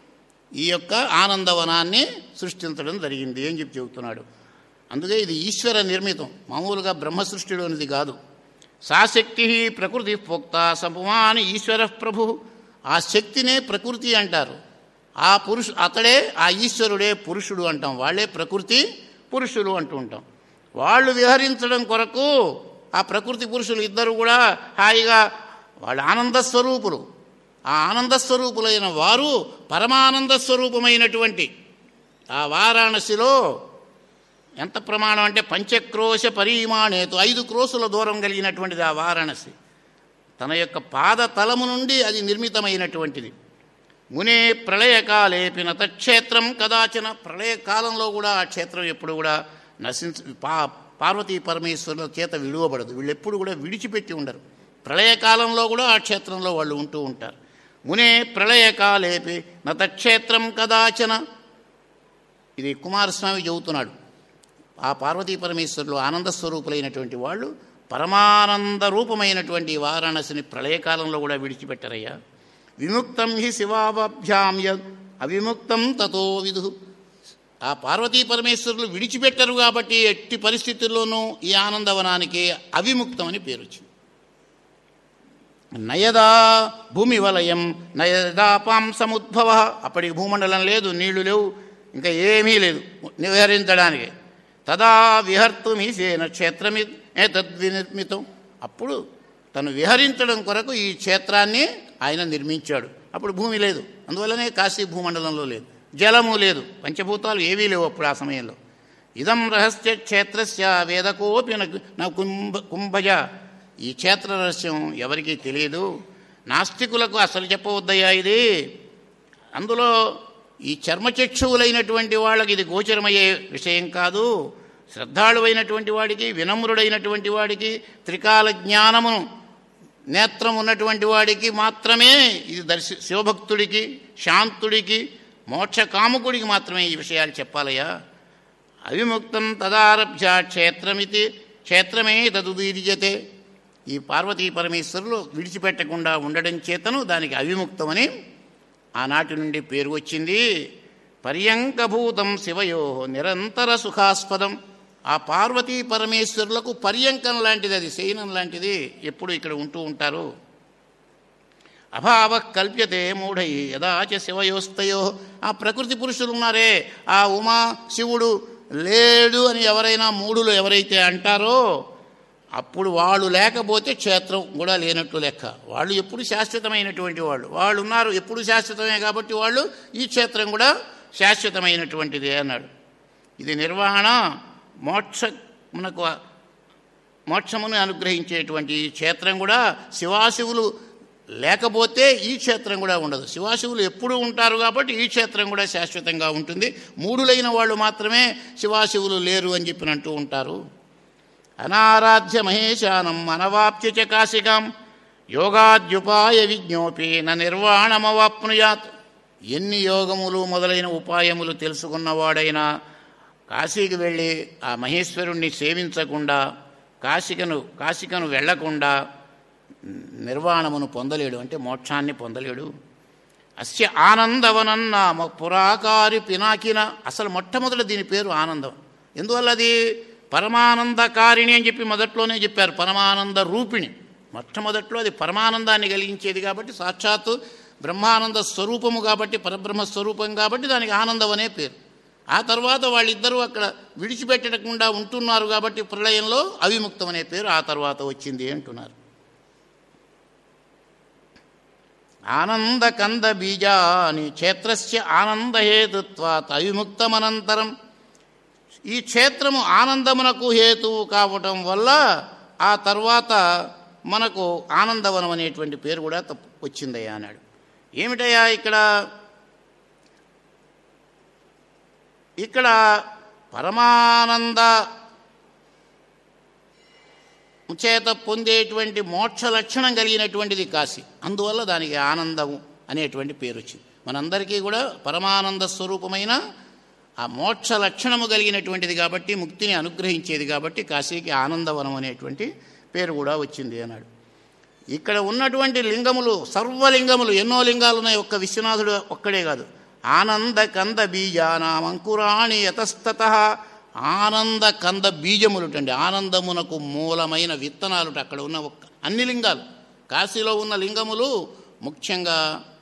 ఈ యొక్క ఆనందవనాన్ని సృష్టించడం జరిగింది అని చెప్పి చెబుతున్నాడు అందుకే ఇది ఈశ్వర నిర్మితం మామూలుగా బ్రహ్మ సృష్టిలోనిది కాదు సాశక్తి ప్రకృతి ప్రోక్త సపుమాన్ ఈశ్వర ప్రభు ఆ శక్తినే ప్రకృతి అంటారు ఆ పురుషు అతడే ఆ ఈశ్వరుడే పురుషుడు అంటాం వాళ్ళే ప్రకృతి పురుషులు అంటూ ఉంటాం వాళ్ళు విహరించడం కొరకు ఆ ప్రకృతి పురుషులు ఇద్దరు కూడా హాయిగా వాళ్ళ ఆనంద స్వరూపులు ఆ ఆనంద స్వరూపులైన వారు పరమానంద స్వరూపమైనటువంటి ఆ వారాణసిలో ఎంత ప్రమాణం అంటే పంచక్రోశ పరిమాణేతు ఐదు క్రోసుల దూరం కలిగినటువంటిది ఆ వారాణసి తన యొక్క పాద తలము నుండి అది నిర్మితమైనటువంటిది మునే ప్రళయకాలేపిన తక్షేత్రం కదాచన ప్రళయకాలంలో కూడా ఆ క్షేత్రం ఎప్పుడు కూడా నశించ పా పార్వతీ పరమేశ్వరుల చేత విడువబడదు వీళ్ళు ఎప్పుడు కూడా విడిచిపెట్టి ఉండరు ప్రళయకాలంలో కూడా ఆ క్షేత్రంలో వాళ్ళు ఉంటూ ఉంటారు మునే ప్రళయకాలేపి నతక్షేత్రం కదాచన ఇది కుమారస్వామి చెబుతున్నాడు ఆ పార్వతీ పరమేశ్వరులు ఆనంద స్వరూపులైనటువంటి వాళ్ళు పరమానంద రూపమైనటువంటి వారాణసిని ప్రళయకాలంలో కూడా విడిచిపెట్టరయ్యా విముక్తం హి శివాభ్యాం యద్ అవిముక్తం తతో విదు ఆ పార్వతీ పరమేశ్వరులు విడిచిపెట్టరు కాబట్టి ఎట్టి పరిస్థితుల్లోనూ ఈ ఆనందవనానికి అవిముక్తం అని పేరు వచ్చింది నయదా భూమి వలయం నయదాపాం సముద్భవ అప్పటికి భూమండలం లేదు నీళ్లు లేవు ఇంకా ఏమీ లేదు విహరించడానికి తదా విహర్తుమీసేన క్షేత్రమి ఏతద్వినిర్మితం అప్పుడు తను విహరించడం కొరకు ఈ క్షేత్రాన్ని ఆయన నిర్మించాడు అప్పుడు భూమి లేదు అందువల్లనే కాశీ భూమండలంలో లేదు జలము లేదు పంచభూతాలు ఏవీ లేవు అప్పుడు ఆ సమయంలో ఇదం రహస్య క్షేత్రస్య వేదకోపి న- నా కుంభ కుంభజ ఈ క్షేత్ర రహస్యం ఎవరికీ తెలియదు నాస్తికులకు అసలు చెప్పవద్దయ్యా ఇది అందులో ఈ చర్మచక్షువులైనటువంటి వాళ్ళకి ఇది గోచరమయ్యే విషయం కాదు శ్రద్ధాళువైనటువంటి వాడికి వినమ్రుడైనటువంటి వాడికి త్రికాల జ్ఞానమును నేత్రం ఉన్నటువంటి వాడికి మాత్రమే ఇది దర్శి శివభక్తుడికి శాంతుడికి మోక్షకాముకుడికి మాత్రమే ఈ విషయాలు చెప్పాలయ్యా అవిముక్తం తదారభ్య క్షేత్రమితి క్షేత్రమే తదుదీర్యతే ఈ పార్వతీ పరమేశ్వరులు విడిచిపెట్టకుండా ఉండడం చేతను దానికి అవిముక్తమని ఆనాటి నుండి పేరు వచ్చింది పర్యంకభూతం శివయో నిరంతర సుఖాస్పదం ఆ పార్వతీ పరమేశ్వరులకు పర్యంకం లాంటిది అది శయనం లాంటిది ఎప్పుడు ఇక్కడ ఉంటూ ఉంటారు అభావ కల్ప్యతే మూఢై యదాచ శివయోస్తయో ఆ ప్రకృతి పురుషులు ఉన్నారే ఆ ఉమా శివుడు లేడు అని ఎవరైనా మూడులు ఎవరైతే అంటారో అప్పుడు వాళ్ళు లేకపోతే క్షేత్రం కూడా లేనట్టు లెక్క వాళ్ళు ఎప్పుడు శాశ్వతమైనటువంటి వాళ్ళు వాళ్ళు ఉన్నారు ఎప్పుడు శాశ్వతమే కాబట్టి వాళ్ళు ఈ క్షేత్రం కూడా శాశ్వతమైనటువంటిది అన్నాడు ఇది నిర్వహణ మోక్ష మనకు మోక్షమును అనుగ్రహించేటువంటి ఈ క్షేత్రం కూడా శివాశివులు లేకపోతే ఈ క్షేత్రం కూడా ఉండదు శివాశివులు ఎప్పుడూ ఉంటారు కాబట్టి ఈ క్షేత్రం కూడా శాశ్వతంగా ఉంటుంది మూడులైన వాళ్ళు మాత్రమే శివాశివులు లేరు అని చెప్పినట్టు ఉంటారు అనారాధ్య మహేశానం అనవాప్య చ కాశికాం యోగాద్యుపాయ విజ్ఞోపి న నిర్వాణమవాప్నుయాత్ ఎన్ని యోగములు మొదలైన ఉపాయములు తెలుసుకున్నవాడైనా కాశీకి వెళ్ళి ఆ మహేశ్వరుణ్ణి సేవించకుండా కాశికను కాశికను వెళ్లకుండా నిర్వాణమును పొందలేడు అంటే మోక్షాన్ని పొందలేడు అస్య ఆనందవనన్నామ పురాకారి పినాకిన అసలు మొట్టమొదటి దీని పేరు ఆనందం ఎందువల్ల అది పరమానందకారిణి అని చెప్పి మొదట్లోనే చెప్పారు పరమానంద రూపిణి మొట్టమొదట్లో అది పరమానందాన్ని కలిగించేది కాబట్టి సాక్షాత్తు బ్రహ్మానంద స్వరూపము కాబట్టి పరబ్రహ్మ స్వరూపం కాబట్టి దానికి ఆనందం అనే పేరు ఆ తర్వాత వాళ్ళిద్దరూ అక్కడ విడిచిపెట్టకుండా ఉంటున్నారు కాబట్టి ప్రళయంలో అవిముక్తం అనే పేరు ఆ తర్వాత వచ్చింది అంటున్నారు ఆనంద కంద బీజాని క్షేత్రస్య ఆనందహేతుత్వాత్ అవిముక్తమనంతరం ఈ క్షేత్రము ఆనందమునకు హేతువు కావటం వల్ల ఆ తర్వాత మనకు ఆనందవనం అనేటువంటి పేరు కూడా తప్పు వచ్చిందయ్యా అన్నాడు ఏమిటయ్యా ఇక్కడ ఇక్కడ పరమానంద చేత పొందేటువంటి మోక్ష లక్షణం కలిగినటువంటిది కాశీ అందువల్ల దానికి ఆనందము అనేటువంటి పేరు వచ్చింది మనందరికీ కూడా పరమానంద స్వరూపమైన ఆ మోక్ష లక్షణము కలిగినటువంటిది కాబట్టి ముక్తిని అనుగ్రహించేది కాబట్టి కాశీకి ఆనందవనం అనేటువంటి పేరు కూడా వచ్చింది అన్నాడు ఇక్కడ ఉన్నటువంటి లింగములు సర్వలింగములు ఎన్నో లింగాలు ఉన్నాయి ఒక్క విశ్వనాథుడు ఒక్కడే కాదు ఆనంద కంద బీజానాం అంకురాణి యతస్తత ఆనంద కంద బీజములుటండి ఆనందమునకు మూలమైన విత్తనాలుట అక్కడ ఉన్న ఒక్క అన్ని లింగాలు కాశీలో ఉన్న లింగములు ముఖ్యంగా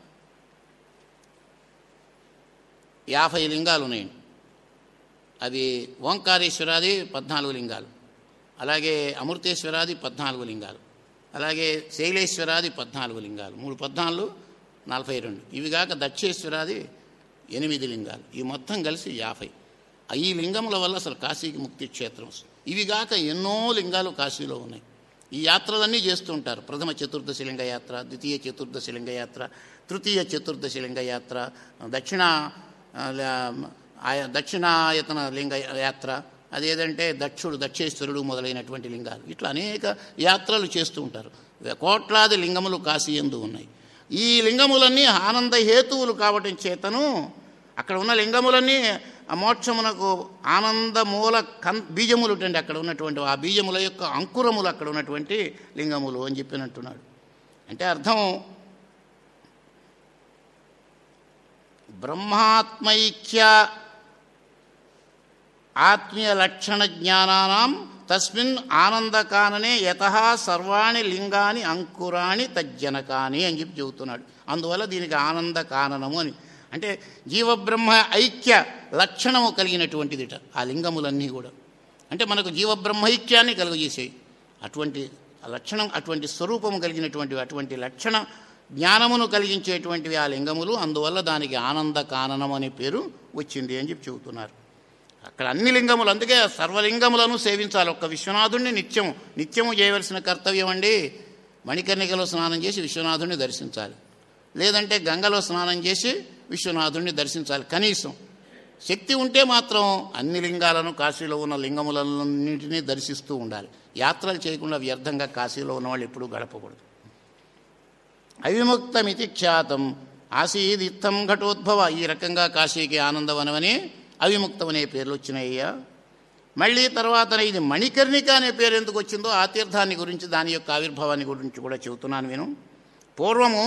యాభై లింగాలు ఉన్నాయండి అది ఓంకారేశ్వరాది పద్నాలుగు లింగాలు అలాగే అమృతేశ్వరాది పద్నాలుగు లింగాలు అలాగే శైలేశ్వరాది పద్నాలుగు లింగాలు మూడు పద్నాలుగు నలభై రెండు ఇవి కాక దక్షేశ్వరాది ఎనిమిది లింగాలు ఈ మొత్తం కలిసి యాభై ఈ లింగముల వల్ల అసలు కాశీకి ముక్తి క్షేత్రం వస్తుంది ఇవి కాక ఎన్నో లింగాలు కాశీలో ఉన్నాయి ఈ యాత్రలన్నీ చేస్తూ ఉంటారు ప్రథమ చతుర్దశి లింగ యాత్ర ద్వితీయ చతుర్దశి లింగ యాత్ర తృతీయ చతుర్దశి లింగ యాత్ర దక్షిణ ఆ, ల- ఆయ- దక్షిణాయతన లింగ యాత్ర అదేదంటే దక్షుడు దక్షేశ్వరుడు మొదలైనటువంటి లింగాలు ఇట్లా అనేక యాత్రలు చేస్తూ ఉంటారు కోట్లాది లింగములు కాశీ ఎందు ఉన్నాయి ఈ లింగములన్నీ ఆనంద హేతువులు కావటం చేతను అక్కడ ఉన్న లింగములన్నీ ఆ మోక్షమునకు ఆనంద మూల కన్ బీజములు అండి అక్కడ ఉన్నటువంటి ఆ బీజముల యొక్క అంకురములు అక్కడ ఉన్నటువంటి లింగములు అని చెప్పినట్టున్నాడు అంటే అర్థం బ్రహ్మాత్మైక్య ఆత్మీయ లక్షణ జ్ఞానానాం తస్మిన్ ఆనందకాననే యత సర్వాణి లింగాని అంకురాణి తజ్జనకాని అని చెప్పి చెబుతున్నాడు అందువల్ల దీనికి ఆనంద కాననము అని అంటే జీవబ్రహ్మ ఐక్య లక్షణము కలిగినటువంటిదిట ఆ లింగములన్నీ కూడా అంటే మనకు జీవబ్రహ్మైక్యాన్ని కలుగజేసేవి అటువంటి ఆ లక్షణం అటువంటి స్వరూపము కలిగినటువంటివి అటువంటి లక్షణ జ్ఞానమును కలిగించేటువంటివి ఆ లింగములు అందువల్ల దానికి ఆనంద కాననం అనే పేరు వచ్చింది అని చెప్పి చెబుతున్నారు అక్కడ అన్ని లింగములు అందుకే సర్వలింగములను సేవించాలి ఒక్క విశ్వనాథుడిని నిత్యము నిత్యము చేయవలసిన కర్తవ్యం అండి మణికర్ణికలో స్నానం చేసి విశ్వనాథుడిని దర్శించాలి లేదంటే గంగలో స్నానం చేసి విశ్వనాథుడిని దర్శించాలి కనీసం శక్తి ఉంటే మాత్రం అన్ని లింగాలను కాశీలో ఉన్న లింగములన్నింటినీ దర్శిస్తూ ఉండాలి యాత్రలు చేయకుండా వ్యర్థంగా కాశీలో ఉన్నవాళ్ళు ఎప్పుడూ గడపకూడదు అవిముక్తమితి ఖ్యాతం ఆసీదిత్తం ఘటోద్భవ ఈ రకంగా కాశీకి ఆనందవనమని అవిముక్తం అనే పేర్లు వచ్చినాయ్యా మళ్ళీ తర్వాత ఇది మణికర్ణిక అనే పేరు ఎందుకు వచ్చిందో ఆ తీర్థాన్ని గురించి దాని యొక్క ఆవిర్భావాన్ని గురించి కూడా చెబుతున్నాను నేను పూర్వము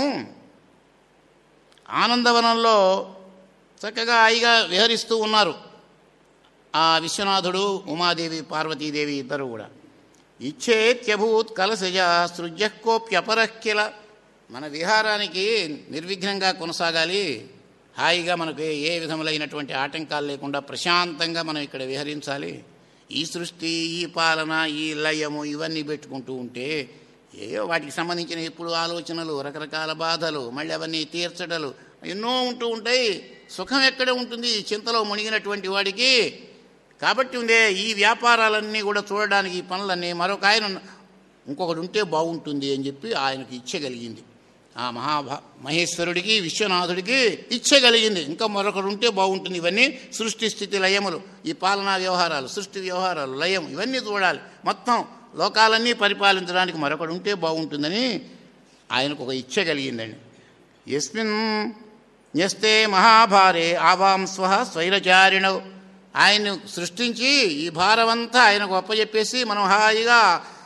ఆనందవనంలో చక్కగా హాయిగా విహరిస్తూ ఉన్నారు ఆ విశ్వనాథుడు ఉమాదేవి పార్వతీదేవి ఇద్దరు కూడా ఇచ్చేత్యభూత్ కలసజ సృజ్యకోప్యపరక్కిల మన విహారానికి నిర్విఘ్నంగా కొనసాగాలి హాయిగా మనకు ఏ- ఏ విధములైనటువంటి ఆటంకాలు లేకుండా ప్రశాంతంగా మనం ఇక్కడ విహరించాలి ఈ సృష్టి ఈ పాలన ఈ లయము ఇవన్నీ పెట్టుకుంటూ ఉంటే ఏవో వాటికి సంబంధించిన ఎప్పుడు ఆలోచనలు రకరకాల బాధలు మళ్ళీ అవన్నీ తీర్చడలు ఎన్నో ఉంటూ ఉంటాయి సుఖం ఎక్కడే ఉంటుంది ఈ చింతలో మునిగినటువంటి వాడికి కాబట్టి ఉందే ఈ వ్యాపారాలన్నీ కూడా చూడడానికి ఈ పనులన్నీ మరొక ఆయన ఇంకొకటి ఉంటే బాగుంటుంది అని చెప్పి ఆయనకి ఇచ్చగలిగింది ఆ మహాభా మహేశ్వరుడికి విశ్వనాథుడికి ఇచ్చగలిగింది ఇంకా మరొకరు ఉంటే బాగుంటుంది ఇవన్నీ సృష్టి స్థితి లయములు ఈ పాలనా వ్యవహారాలు సృష్టి వ్యవహారాలు లయం ఇవన్నీ చూడాలి మొత్తం లోకాలన్నీ పరిపాలించడానికి మరొకడు ఉంటే బాగుంటుందని ఆయనకు ఒక ఇచ్చ కలిగిందండి ఎస్మిన్ న్యస్తే మహాభారే ఆవాం స్వ స్వైరచారిణవు ఆయన్ను సృష్టించి ఈ భారమంతా ఆయనకు అప్పచెప్పేసి మనం హాయిగా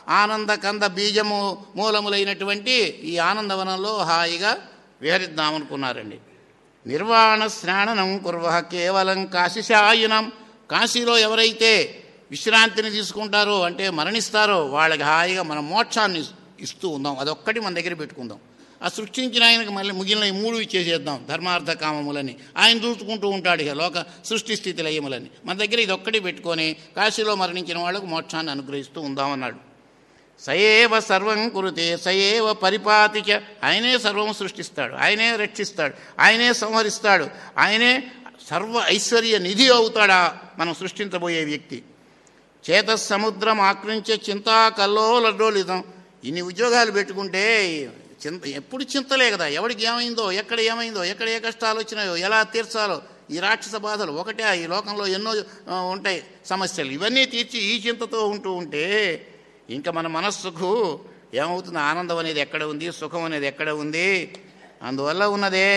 ఆనంద కంద బీజము మూలములైనటువంటి ఈ ఆనందవనంలో హాయిగా విహరిద్దామనుకున్నారండి నిర్వాణ స్నానం కుర్వ కేవలం కాశిశాయునం కాశీలో ఎవరైతే విశ్రాంతిని తీసుకుంటారో అంటే మరణిస్తారో వాళ్ళకి హాయిగా మన మోక్షాన్ని ఇస్తూ ఉందాం అదొక్కటి మన దగ్గర పెట్టుకుందాం ఆ సృష్టించిన ఆయనకి మళ్ళీ మిగిలిన ఈ మూడు ఇచ్చేసేద్దాం ధర్మార్థ కామములని ఆయన చూసుకుంటూ ఉంటాడు ఇక లోక సృష్టి స్థితి లయములని మన దగ్గర ఇది ఒక్కటి పెట్టుకొని కాశీలో మరణించిన వాళ్ళకు మోక్షాన్ని అనుగ్రహిస్తూ ఉందామన్నాడు సయేవ సర్వం కురుతే సయేవ పరిపాతి చ ఆయనే సర్వం సృష్టిస్తాడు ఆయనే రక్షిస్తాడు ఆయనే సంహరిస్తాడు ఆయనే సర్వ ఐశ్వర్య నిధి అవుతాడా మనం సృష్టించబోయే వ్యక్తి చేత సముద్రం ఆక్రమించే చింతా కల్లోలడ్డోలితం ఇన్ని ఉద్యోగాలు పెట్టుకుంటే చింత ఎప్పుడు చింతలే కదా ఎవడికి ఏమైందో ఎక్కడ ఏమైందో ఎక్కడ ఏ కష్టాలు వచ్చినాయో ఎలా తీర్చాలో ఈ రాక్షస బాధలు ఒకటే ఈ లోకంలో ఎన్నో ఆ, ఉంటాయి సమస్యలు ఇవన్నీ తీర్చి ఈ చింతతో ఉంటూ ఉంటే ఇంకా మన మనస్సుకు ఏమవుతుంది ఆనందం అనేది ఎక్కడ ఉంది సుఖం అనేది ఎక్కడ ఉంది అందువల్ల ఉన్నదే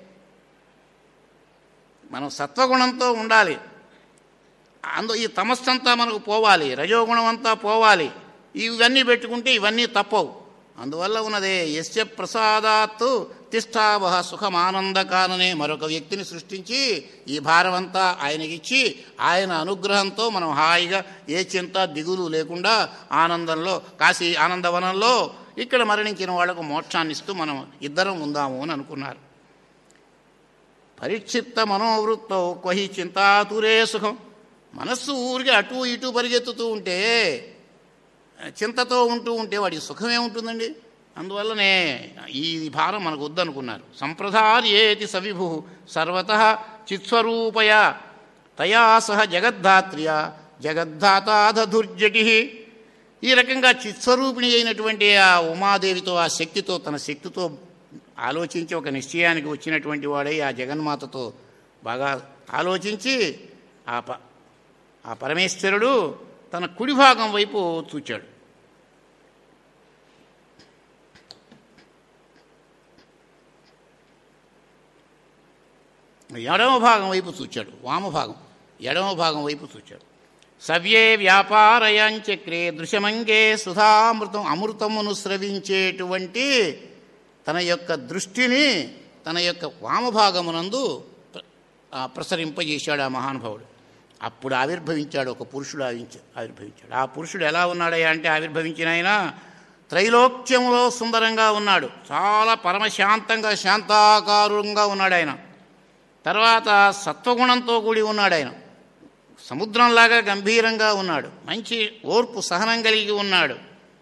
మనం సత్వగుణంతో ఉండాలి అందు ఈ తమస్సంతా మనకు పోవాలి రజోగుణం అంతా పోవాలి ఇవన్నీ పెట్టుకుంటే ఇవన్నీ తప్పవు అందువల్ల ఉన్నదే యస్య ప్రసాదాత్తు తిష్టావహ సుఖమానందకాననే మరొక వ్యక్తిని సృష్టించి ఈ భారమంతా ఆయనకిచ్చి ఆయన అనుగ్రహంతో మనం హాయిగా ఏ చింత దిగులు లేకుండా ఆనందంలో కాశీ ఆనందవనంలో ఇక్కడ మరణించిన వాళ్లకు మోక్షాన్ని ఇస్తూ మనం ఇద్దరం ఉందాము అని అనుకున్నారు పరిక్షిప్త మనోవృత్తో క్వహి చింతాతురే సుఖం మనస్సు ఊరికి అటు ఇటు పరిగెత్తుతూ ఉంటే చింతతో ఉంటూ ఉంటే వాడికి సుఖమే ఉంటుందండి అందువల్లనే ఈ భారం మనకు వద్దనుకున్నారు సంప్రదార్యేతి సవిభు సర్వత చిత్స్వరూపయ తయా సహ జగద్ధాత్ర్య జగద్ధాతాధుర్జటి ఈ రకంగా చిత్స్వరూపిణి అయినటువంటి ఆ ఉమాదేవితో ఆ శక్తితో తన శక్తితో ఆలోచించి ఒక నిశ్చయానికి వచ్చినటువంటి వాడై ఆ జగన్మాతతో బాగా ఆలోచించి ఆ ప ఆ పరమేశ్వరుడు తన కుడి భాగం వైపు చూచాడు ఎడమ భాగం వైపు చూచాడు వామభాగం ఎడమ భాగం వైపు చూచాడు సవ్యే వ్యాపారయాంచక్రే దృశ్యమంగే సుధామృతం అమృతమును స్రవించేటువంటి తన యొక్క దృష్టిని తన యొక్క వామభాగమునందు ప్ర- ఆ ప్రసరింపజేశాడు ఆ మహానుభావుడు అప్పుడు ఆవిర్భవించాడు ఒక పురుషుడు ఆవించ- ఆవిర్భవించాడు ఆ పురుషుడు ఎలా ఉన్నాడయ్యా అంటే ఆవిర్భవించిన ఆయన త్రైలోక్యంలో సుందరంగా ఉన్నాడు చాలా పరమశాంతంగా శాంతాకారంగా ఉన్నాడు ఆయన తర్వాత సత్వగుణంతో కూడి ఉన్నాడు ఆయన సముద్రంలాగా గంభీరంగా ఉన్నాడు మంచి ఓర్పు సహనం కలిగి ఉన్నాడు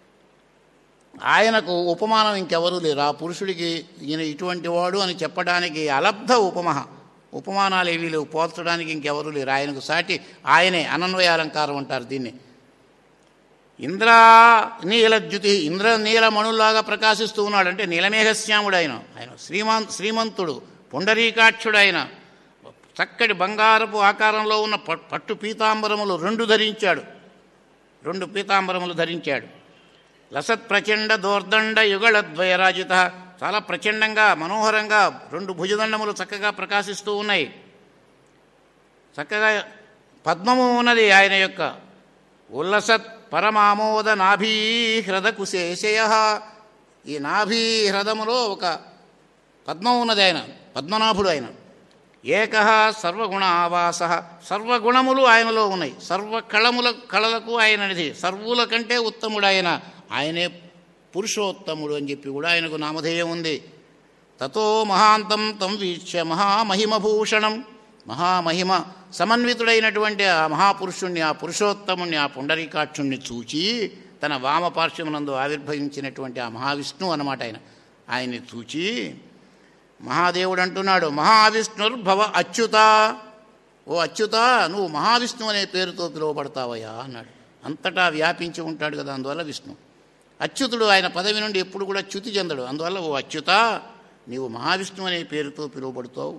ఆయనకు ఉపమానం ఇంకెవరూ లేరు ఆ పురుషుడికి ఈయన ఇటువంటి వాడు అని చెప్పడానికి అలబ్ధ ఉపమహ ఉపమానాలు ఏవీ లేవు పోల్చడానికి ఇంకెవరూ లేరు ఆయనకు సాటి ఆయనే అనన్వయాలంకారం అంటారు దీన్ని ఇంద్రా నీలద్యుతి ఇంద్ర నీలమణుల్లాగా ప్రకాశిస్తూ ఉన్నాడు అంటే నీలమేఘశ్యాముడు ఆయన ఆయన శ్రీమాన్ శ్రీమంతుడు పుండరీకాక్షుడు ఆయన చక్కటి బంగారపు ఆకారంలో ఉన్న ప- పట్టు పీతాంబరములు రెండు ధరించాడు రెండు పీతాంబరములు ధరించాడు లసత్ ప్రచండ దోర్దండ యుగళద్వయరాజిత చాలా ప్రచండంగా మనోహరంగా రెండు భుజదండములు చక్కగా ప్రకాశిస్తూ ఉన్నాయి చక్కగా పద్మము ఉన్నది ఆయన యొక్క ఉల్లసత్ పరమామోద నాభీహ్రద కుశేషయ ఈ నాభీహ్రదములో ఒక పద్మం ఉన్నది ఆయన పద్మనాభుడు ఆయన ఏక సర్వగుణావాస సర్వగుణములు ఆయనలో ఉన్నాయి సర్వ కళముల కళలకు ఆయనది సర్వుల కంటే ఉత్తముడు ఆయన ఆయనే పురుషోత్తముడు అని చెప్పి కూడా ఆయనకు నామధేయం ఉంది తతో మహాంతం తం వీక్ష్య మహామహిమభూషణం మహామహిమ సమన్వితుడైనటువంటి ఆ మహాపురుషుణ్ణి ఆ పురుషోత్తముణ్ణి ఆ పుండరీకాక్షుణ్ణి చూచి తన వామపార్శ్వమునందు ఆవిర్భవించినటువంటి ఆ మహావిష్ణువు అన్నమాట ఆయన ఆయన్ని చూచి మహాదేవుడు అంటున్నాడు మహావిష్ణుర్భవ అచ్యుత ఓ అచ్యుత నువ్వు మహావిష్ణువు అనే పేరుతో పిలువబడతావయ్యా అన్నాడు అంతటా వ్యాపించి ఉంటాడు కదా అందువల్ల విష్ణు అచ్యుతుడు ఆయన పదవి నుండి ఎప్పుడు కూడా చ్యుతి చెందడు అందువల్ల ఓ అచ్యుత నీవు మహావిష్ణువు అనే పేరుతో పిలువబడుతావు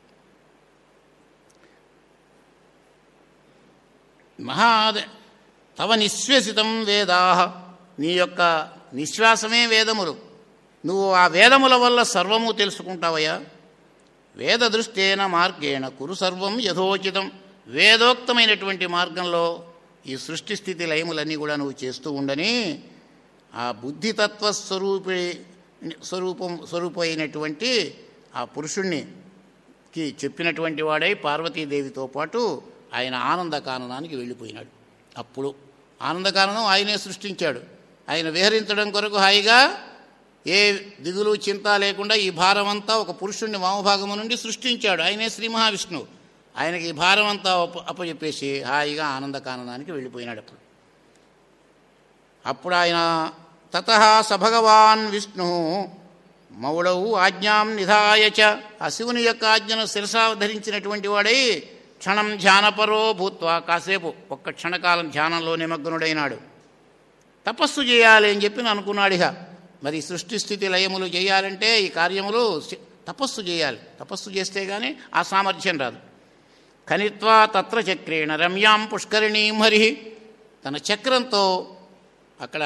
మహాద తవ నిశ్వసితం వేదా నీ యొక్క నిశ్వాసమే వేదములు నువ్వు ఆ వేదముల వల్ల సర్వము తెలుసుకుంటావయ్యా వేద దృష్టేన మార్గేణ కురు సర్వం యథోచితం వేదోక్తమైనటువంటి మార్గంలో ఈ సృష్టి స్థితి లయములన్నీ కూడా నువ్వు చేస్తూ ఉండని ఆ బుద్ధితత్వ స్వరూపి స్వరూపం స్వరూపమైనటువంటి ఆ పురుషుణ్ణి కి చెప్పినటువంటి వాడై పార్వతీదేవితో పాటు ఆయన ఆనందకాననానికి వెళ్ళిపోయినాడు అప్పుడు ఆనందకాననం ఆయనే సృష్టించాడు ఆయన విహరించడం కొరకు హాయిగా ఏ దిగులు చింత లేకుండా ఈ భారం అంతా ఒక పురుషుణ్ణి వామభాగము నుండి సృష్టించాడు ఆయనే శ్రీ మహావిష్ణువు ఆయనకి ఈ భారం అంతా అప్ప అప్పచెప్పేసి హాయిగా ఆనందకాననానికి వెళ్ళిపోయినాడు అప్పుడు అప్పుడు ఆయన తత స భగవాన్ విష్ణు మౌడవు ఆజ్ఞాం నిధాయ చ ఆ శివుని యొక్క ఆజ్ఞను శిరసా ధరించినటువంటి వాడై క్షణం ధ్యానపరో భూత్వా కాసేపు ఒక్క క్షణకాలం ధ్యానంలో నిమగ్నుడైనాడు తపస్సు చేయాలి అని చెప్పి అనుకున్నాడు ఇక మరి సృష్టి స్థితి లయములు చేయాలంటే ఈ కార్యములు సి- తపస్సు చేయాలి తపస్సు చేస్తే కానీ ఆ సామర్థ్యం రాదు కనిత్వా తత్ర చక్రేణ రమ్యాం పుష్కరిణీం హరి తన చక్రంతో అక్కడ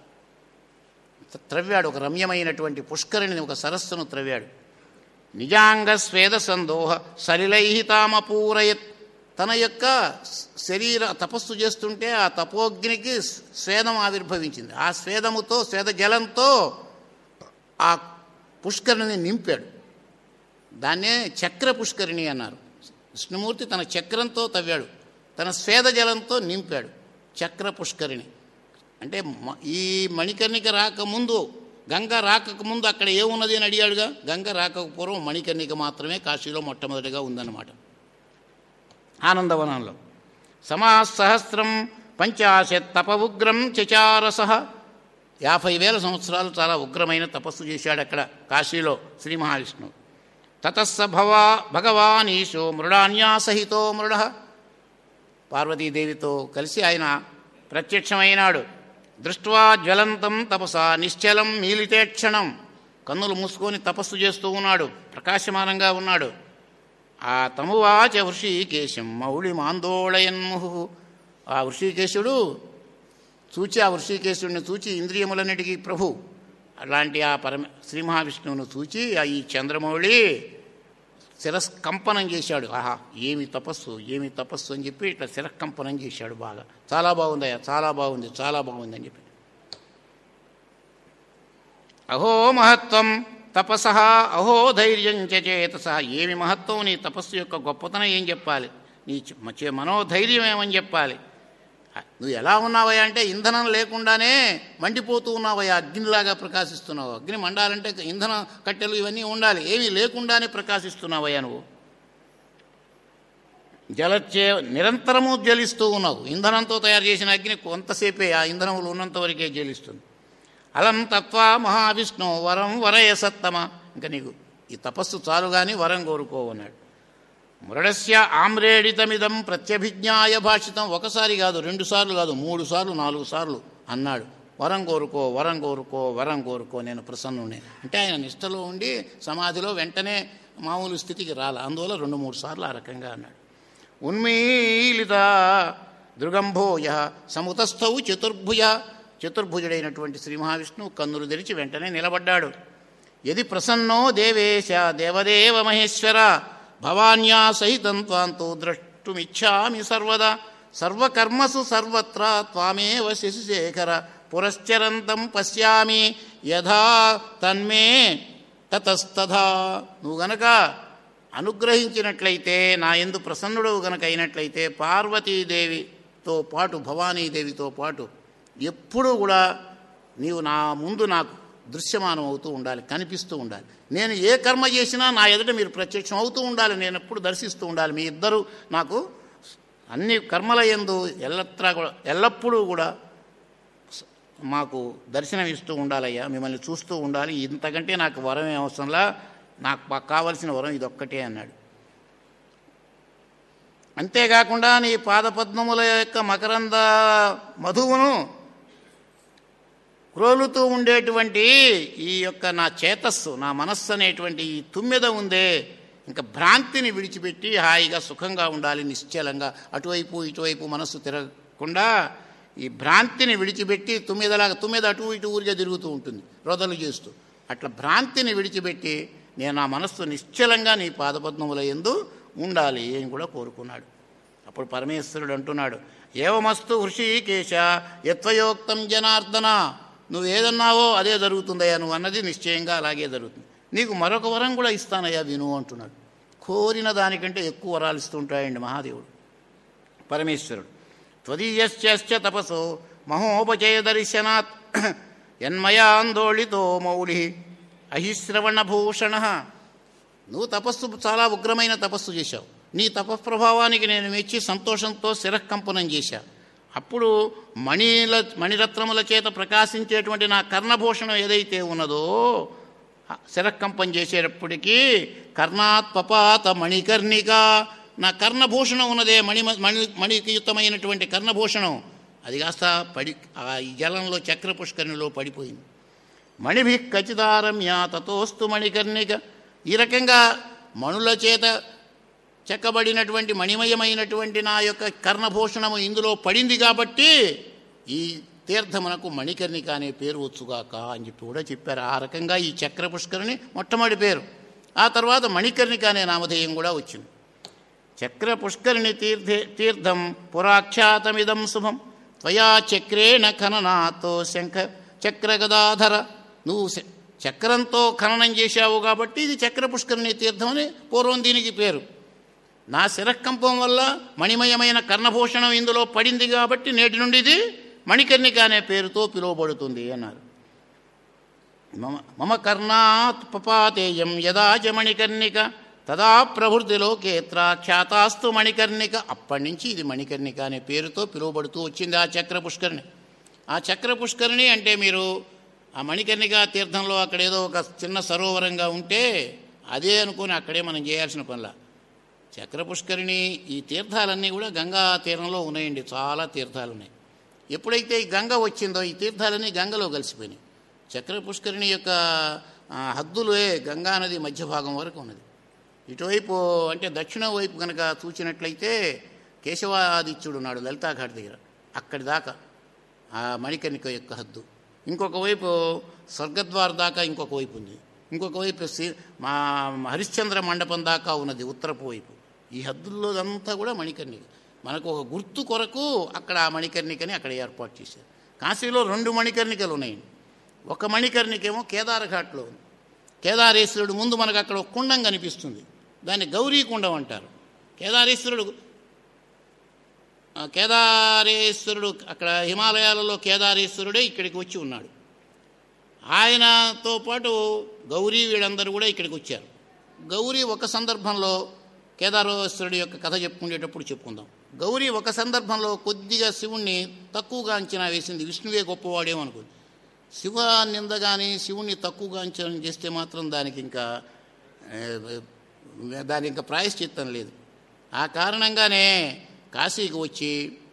త్రవ్వాడు ఒక రమ్యమైనటువంటి పుష్కరిణిని ఒక సరస్సును త్రవ్వాడు నిజాంగ స్వేద సందోహ సలిలై తామపూరయత్ తన యొక్క శరీర తపస్సు చేస్తుంటే ఆ తపోగ్నికి స్వేదం ఆవిర్భవించింది ఆ స్వేదముతో స్వేద జలంతో ఆ పుష్కరిణిని నింపాడు దాన్నే చక్ర పుష్కరిణి అన్నారు విష్ణుమూర్తి తన చక్రంతో తవ్వాడు తన స్వేద జలంతో నింపాడు చక్ర పుష్కరిణి అంటే మ- ఈ మణికర్ణిక రాకముందు గంగ రాకముందు అక్కడ ఏమున్నది అని అడిగాడుగా గంగ రాకకు పూర్వం మణికర్ణిక మాత్రమే కాశీలో మొట్టమొదటిగా ఉందన్నమాట ఆనందవనంలో సమాసహస్రం పంచాశత్ తప ఉగ్రం చచారస యాభై వేల సంవత్సరాలు చాలా ఉగ్రమైన తపస్సు చేశాడు అక్కడ కాశీలో శ్రీ మహావిష్ణువు తతస్స భవా భగవానీశో మృడాన్యాసహితో మృడ పార్వతీదేవితో కలిసి ఆయన ప్రత్యక్షమైనాడు దృష్ట్వా జ్వలంతం తపసా నిశ్చలం మీలితేక్షణం కన్నులు మూసుకొని తపస్సు చేస్తూ ఉన్నాడు ప్రకాశమానంగా ఉన్నాడు ఆ తమువాచ వృషీకేశం మౌళి మాందోళయన్ముహు ఆ వృషీకేశుడు చూచి ఆ వృషీకేశుడిని చూచి ఇంద్రియములన్నిటికీ ప్రభు అలాంటి ఆ పరమ శ్రీ మహావిష్ణువును చూచి ఆ ఈ చంద్రమౌళి శిరస్కంపనం చేశాడు ఆహా ఏమి తపస్సు ఏమి తపస్సు అని చెప్పి ఇట్లా శిరస్కంపనం చేశాడు బాగా చాలా బాగుందయ్యా చాలా బాగుంది చాలా బాగుంది అని చెప్పి అహో మహత్వం తపస అహో ధైర్యం చ చేతస ఏమి మహత్వం నీ తపస్సు యొక్క గొప్పతనం ఏం చెప్పాలి నీ చ- చే- మనోధైర్యం ఏమని చెప్పాలి నువ్వు ఎలా ఉన్నావయ్యా అంటే ఇంధనం లేకుండానే మండిపోతూ ఉన్నావయ్యా అగ్నిలాగా ప్రకాశిస్తున్నావు అగ్ని మండాలంటే ఇంధనం కట్టెలు ఇవన్నీ ఉండాలి ఏమీ లేకుండానే ప్రకాశిస్తున్నావయ్యా నువ్వు జలచే నిరంతరము జ్వలిస్తూ ఉన్నావు ఇంధనంతో తయారు చేసిన అగ్ని కొంతసేపే ఆ ఇంధనములు ఉన్నంత వరకే జ్వలిస్తుంది అలం తత్వా మహావిష్ణు వరం వరయ సత్తమ ఇంకా నీకు ఈ తపస్సు చాలు కానీ వరం కోరుకో అన్నాడు మృడస్య ఆమ్రేడితమిదం ప్రత్యభిజ్ఞాయ భాషితం ఒకసారి కాదు రెండు సార్లు కాదు మూడు సార్లు నాలుగు సార్లు అన్నాడు వరం కోరుకో వరం కోరుకో వరం కోరుకో నేను ప్రసన్నునే అంటే ఆయన నిష్టలో ఉండి సమాధిలో వెంటనే మామూలు స్థితికి రాల అందువల్ల రెండు మూడు సార్లు ఆ రకంగా అన్నాడు ఉన్మీలిత దృగంభోయ సముతస్థౌ చతుర్భుజ చతుర్భుజుడైనటువంటి శ్రీ మహావిష్ణువు కన్నులు తెరిచి వెంటనే నిలబడ్డాడు యది ప్రసన్నో దేవేశ దేవదేవ మహేశ్వర భవాన్యా సహితం త్వాంతో ద్రష్టుమిచ్చామి సర్వదా సర్వకర్మసు సర్వత్రా త్వామేవ శశిశేఖర పురశ్చరంతం పశ్యామి యథా తన్మే తతస్తథా నువ్వు గనక అనుగ్రహించినట్లయితే నా ఎందు ప్రసన్నుడు గనక అయినట్లయితే పార్వతీదేవితో పాటు భవానీదేవితో పాటు ఎప్పుడూ కూడా నీవు నా ముందు నాకు దృశ్యమానం అవుతూ ఉండాలి కనిపిస్తూ ఉండాలి నేను ఏ కర్మ చేసినా నా ఎదుట మీరు ప్రత్యక్షం అవుతూ ఉండాలి నేను ఎప్పుడు దర్శిస్తూ ఉండాలి మీ ఇద్దరు నాకు అన్ని కర్మల ఎందు ఎల్లత్రా కూడా ఎల్లప్పుడూ కూడా మాకు దర్శనం ఇస్తూ ఉండాలయ్యా మిమ్మల్ని చూస్తూ ఉండాలి ఇంతకంటే నాకు వరం ఏం అవసరంలా నాకు మాకు కావలసిన వరం ఇదొక్కటే అన్నాడు అంతేకాకుండా నీ పాదపద్మముల యొక్క మకరంద మధువును క్రోలుతూ ఉండేటువంటి ఈ యొక్క నా చేతస్సు నా మనస్సు అనేటువంటి ఈ తుమ్మెద ఉందే ఇంకా భ్రాంతిని విడిచిపెట్టి హాయిగా సుఖంగా ఉండాలి నిశ్చలంగా అటువైపు ఇటువైపు మనస్సు తిరగకుండా ఈ భ్రాంతిని విడిచిపెట్టి తుమ్మెదలాగా తుమ్మెద అటు ఇటు ఊరిగా తిరుగుతూ ఉంటుంది రోదలు చేస్తూ అట్లా భ్రాంతిని విడిచిపెట్టి నేను నా మనస్సు నిశ్చలంగా నీ పాదపద్మముల ఎందు ఉండాలి అని కూడా కోరుకున్నాడు అప్పుడు పరమేశ్వరుడు అంటున్నాడు ఏవమస్తు హృషికేశ యత్వయోక్తం జనార్దన నువ్వు ఏదన్నావో అదే జరుగుతుందయ్యా నువ్వు అన్నది నిశ్చయంగా అలాగే జరుగుతుంది నీకు మరొక వరం కూడా ఇస్తానయ్యా విను అంటున్నాడు కోరిన దానికంటే ఎక్కువ వరాలు ఇస్తుంటాయండి మహాదేవుడు పరమేశ్వరుడు త్వదీయశ్చ తపసో మహోపచయ దర్శనాత్ యన్మయాందోళితో మౌలి అహిశ్రవణభూషణ నువ్వు తపస్సు చాలా ఉగ్రమైన తపస్సు చేశావు నీ తపఃప్రభావానికి నేను మెచ్చి సంతోషంతో శిరకంపనం చేశా అప్పుడు మణిల మణిరత్నముల చేత ప్రకాశించేటువంటి నా కర్ణభూషణం ఏదైతే ఉన్నదో శిరకంపం చేసేటప్పటికీ కర్ణాత్పపాత మణికర్ణిక నా కర్ణభూషణం ఉన్నదే మణి మణి మణియుక్తమైనటువంటి కర్ణభూషణం అది కాస్త పడి ఆ ఈ జలంలో చక్ర పుష్కరిణిలో పడిపోయింది మణిభి ఖచ్చితారమ్య తతోస్తు మణికర్ణిక ఈ రకంగా మణుల చేత చెక్కబడినటువంటి మణిమయమైనటువంటి నా యొక్క కర్ణభూషణము ఇందులో పడింది కాబట్టి ఈ తీర్థమునకు మణికర్ణిక అనే పేరు వచ్చుగాక అని చెప్పి కూడా చెప్పారు ఆ రకంగా ఈ చక్ర పుష్కరిణి మొట్టమొదటి పేరు ఆ తర్వాత మణికర్ణిక అనే నామధేయం కూడా వచ్చింది చక్ర పుష్కరిణి తీర్థే తీర్థం పురాఖ్యాతమిదం శుభం త్వయా చక్రేణ ఖననాతో శంఖ చక్రగదాధర నువ్వు శ- చక్రంతో ఖననం చేశావు కాబట్టి ఇది చక్ర పుష్కరిణి తీర్థం అని పూర్వం దీనికి పేరు నా శిరకంపం వల్ల మణిమయమైన కర్ణభూషణం ఇందులో పడింది కాబట్టి నేటి నుండి ఇది మణికర్ణిక అనే పేరుతో పిలువబడుతుంది అన్నారు మమ మమ కర్ణాత్ పపాతేయం యదా చ మణికర్ణిక తదా ప్రవృత్తిలోకేత్ర ఖ్యాతాస్తు మణికర్ణిక అప్పటి నుంచి ఇది మణికర్ణిక అనే పేరుతో పిలువబడుతూ వచ్చింది ఆ చక్ర పుష్కరిణి ఆ చక్ర పుష్కరిణి అంటే మీరు ఆ మణికర్ణిక తీర్థంలో అక్కడ ఏదో ఒక చిన్న సరోవరంగా ఉంటే అదే అనుకుని అక్కడే మనం చేయాల్సిన పనిలా చక్ర పుష్కరిణి ఈ తీర్థాలన్నీ కూడా గంగా తీరంలో ఉన్నాయండి చాలా తీర్థాలు ఉన్నాయి ఎప్పుడైతే ఈ గంగ వచ్చిందో ఈ తీర్థాలన్నీ గంగలో కలిసిపోయినాయి చక్ర పుష్కరిణి యొక్క ఆ, హద్దులే గంగా నది మధ్య భాగం వరకు ఉన్నది ఇటువైపు అంటే దక్షిణ వైపు కనుక చూచినట్లయితే కేశవాదిత్యుడు ఉన్నాడు లలితాఘాట్ దగ్గర అక్కడి దాకా ఆ మణికర్ణిక యొక్క హద్దు ఇంకొక వైపు స్వర్గద్వార దాకా ఇంకొక వైపు ఉంది ఇంకొక వైపు శ్రీ- మా హరిశ్చంద్ర మండపం దాకా ఉన్నది ఉత్తరపు వైపు ఈ హద్దుల్లో అంతా కూడా మణికర్ణిక మనకు ఒక గుర్తు కొరకు అక్కడ ఆ మణికర్ణికని అక్కడ ఏర్పాటు చేశారు కాశీలో రెండు మణికర్ణికలు ఉన్నాయండి ఒక మణికర్ణికేమో కేదారఘాట్లో ఉంది కేదారేశ్వరుడు ముందు మనకు అక్కడ ఒక కుండం కనిపిస్తుంది దాన్ని గౌరీ కుండం అంటారు కేదారేశ్వరుడు ఆ, కేదారేశ్వరుడు అక్కడ హిమాలయాలలో కేదారేశ్వరుడే ఇక్కడికి వచ్చి ఉన్నాడు ఆయనతో పాటు గౌరీ వీళ్ళందరూ కూడా ఇక్కడికి వచ్చారు గౌరీ ఒక సందర్భంలో కేదారేశ్వరుడి యొక్క కథ చెప్పుకునేటప్పుడు చెప్పుకుందాం గౌరీ ఒక సందర్భంలో కొద్దిగా శివుణ్ణి తక్కువగా అంచనా వేసింది విష్ణువే గొప్పవాడేమనుకుంది శివ నింద కానీ శివుణ్ణి తక్కువగా అంచనా చేస్తే మాత్రం దానికి ఇంకా ఏ, దానికి ఇంకా ప్రాయశ్చిత్తం లేదు ఆ కారణంగానే కాశీకి వచ్చి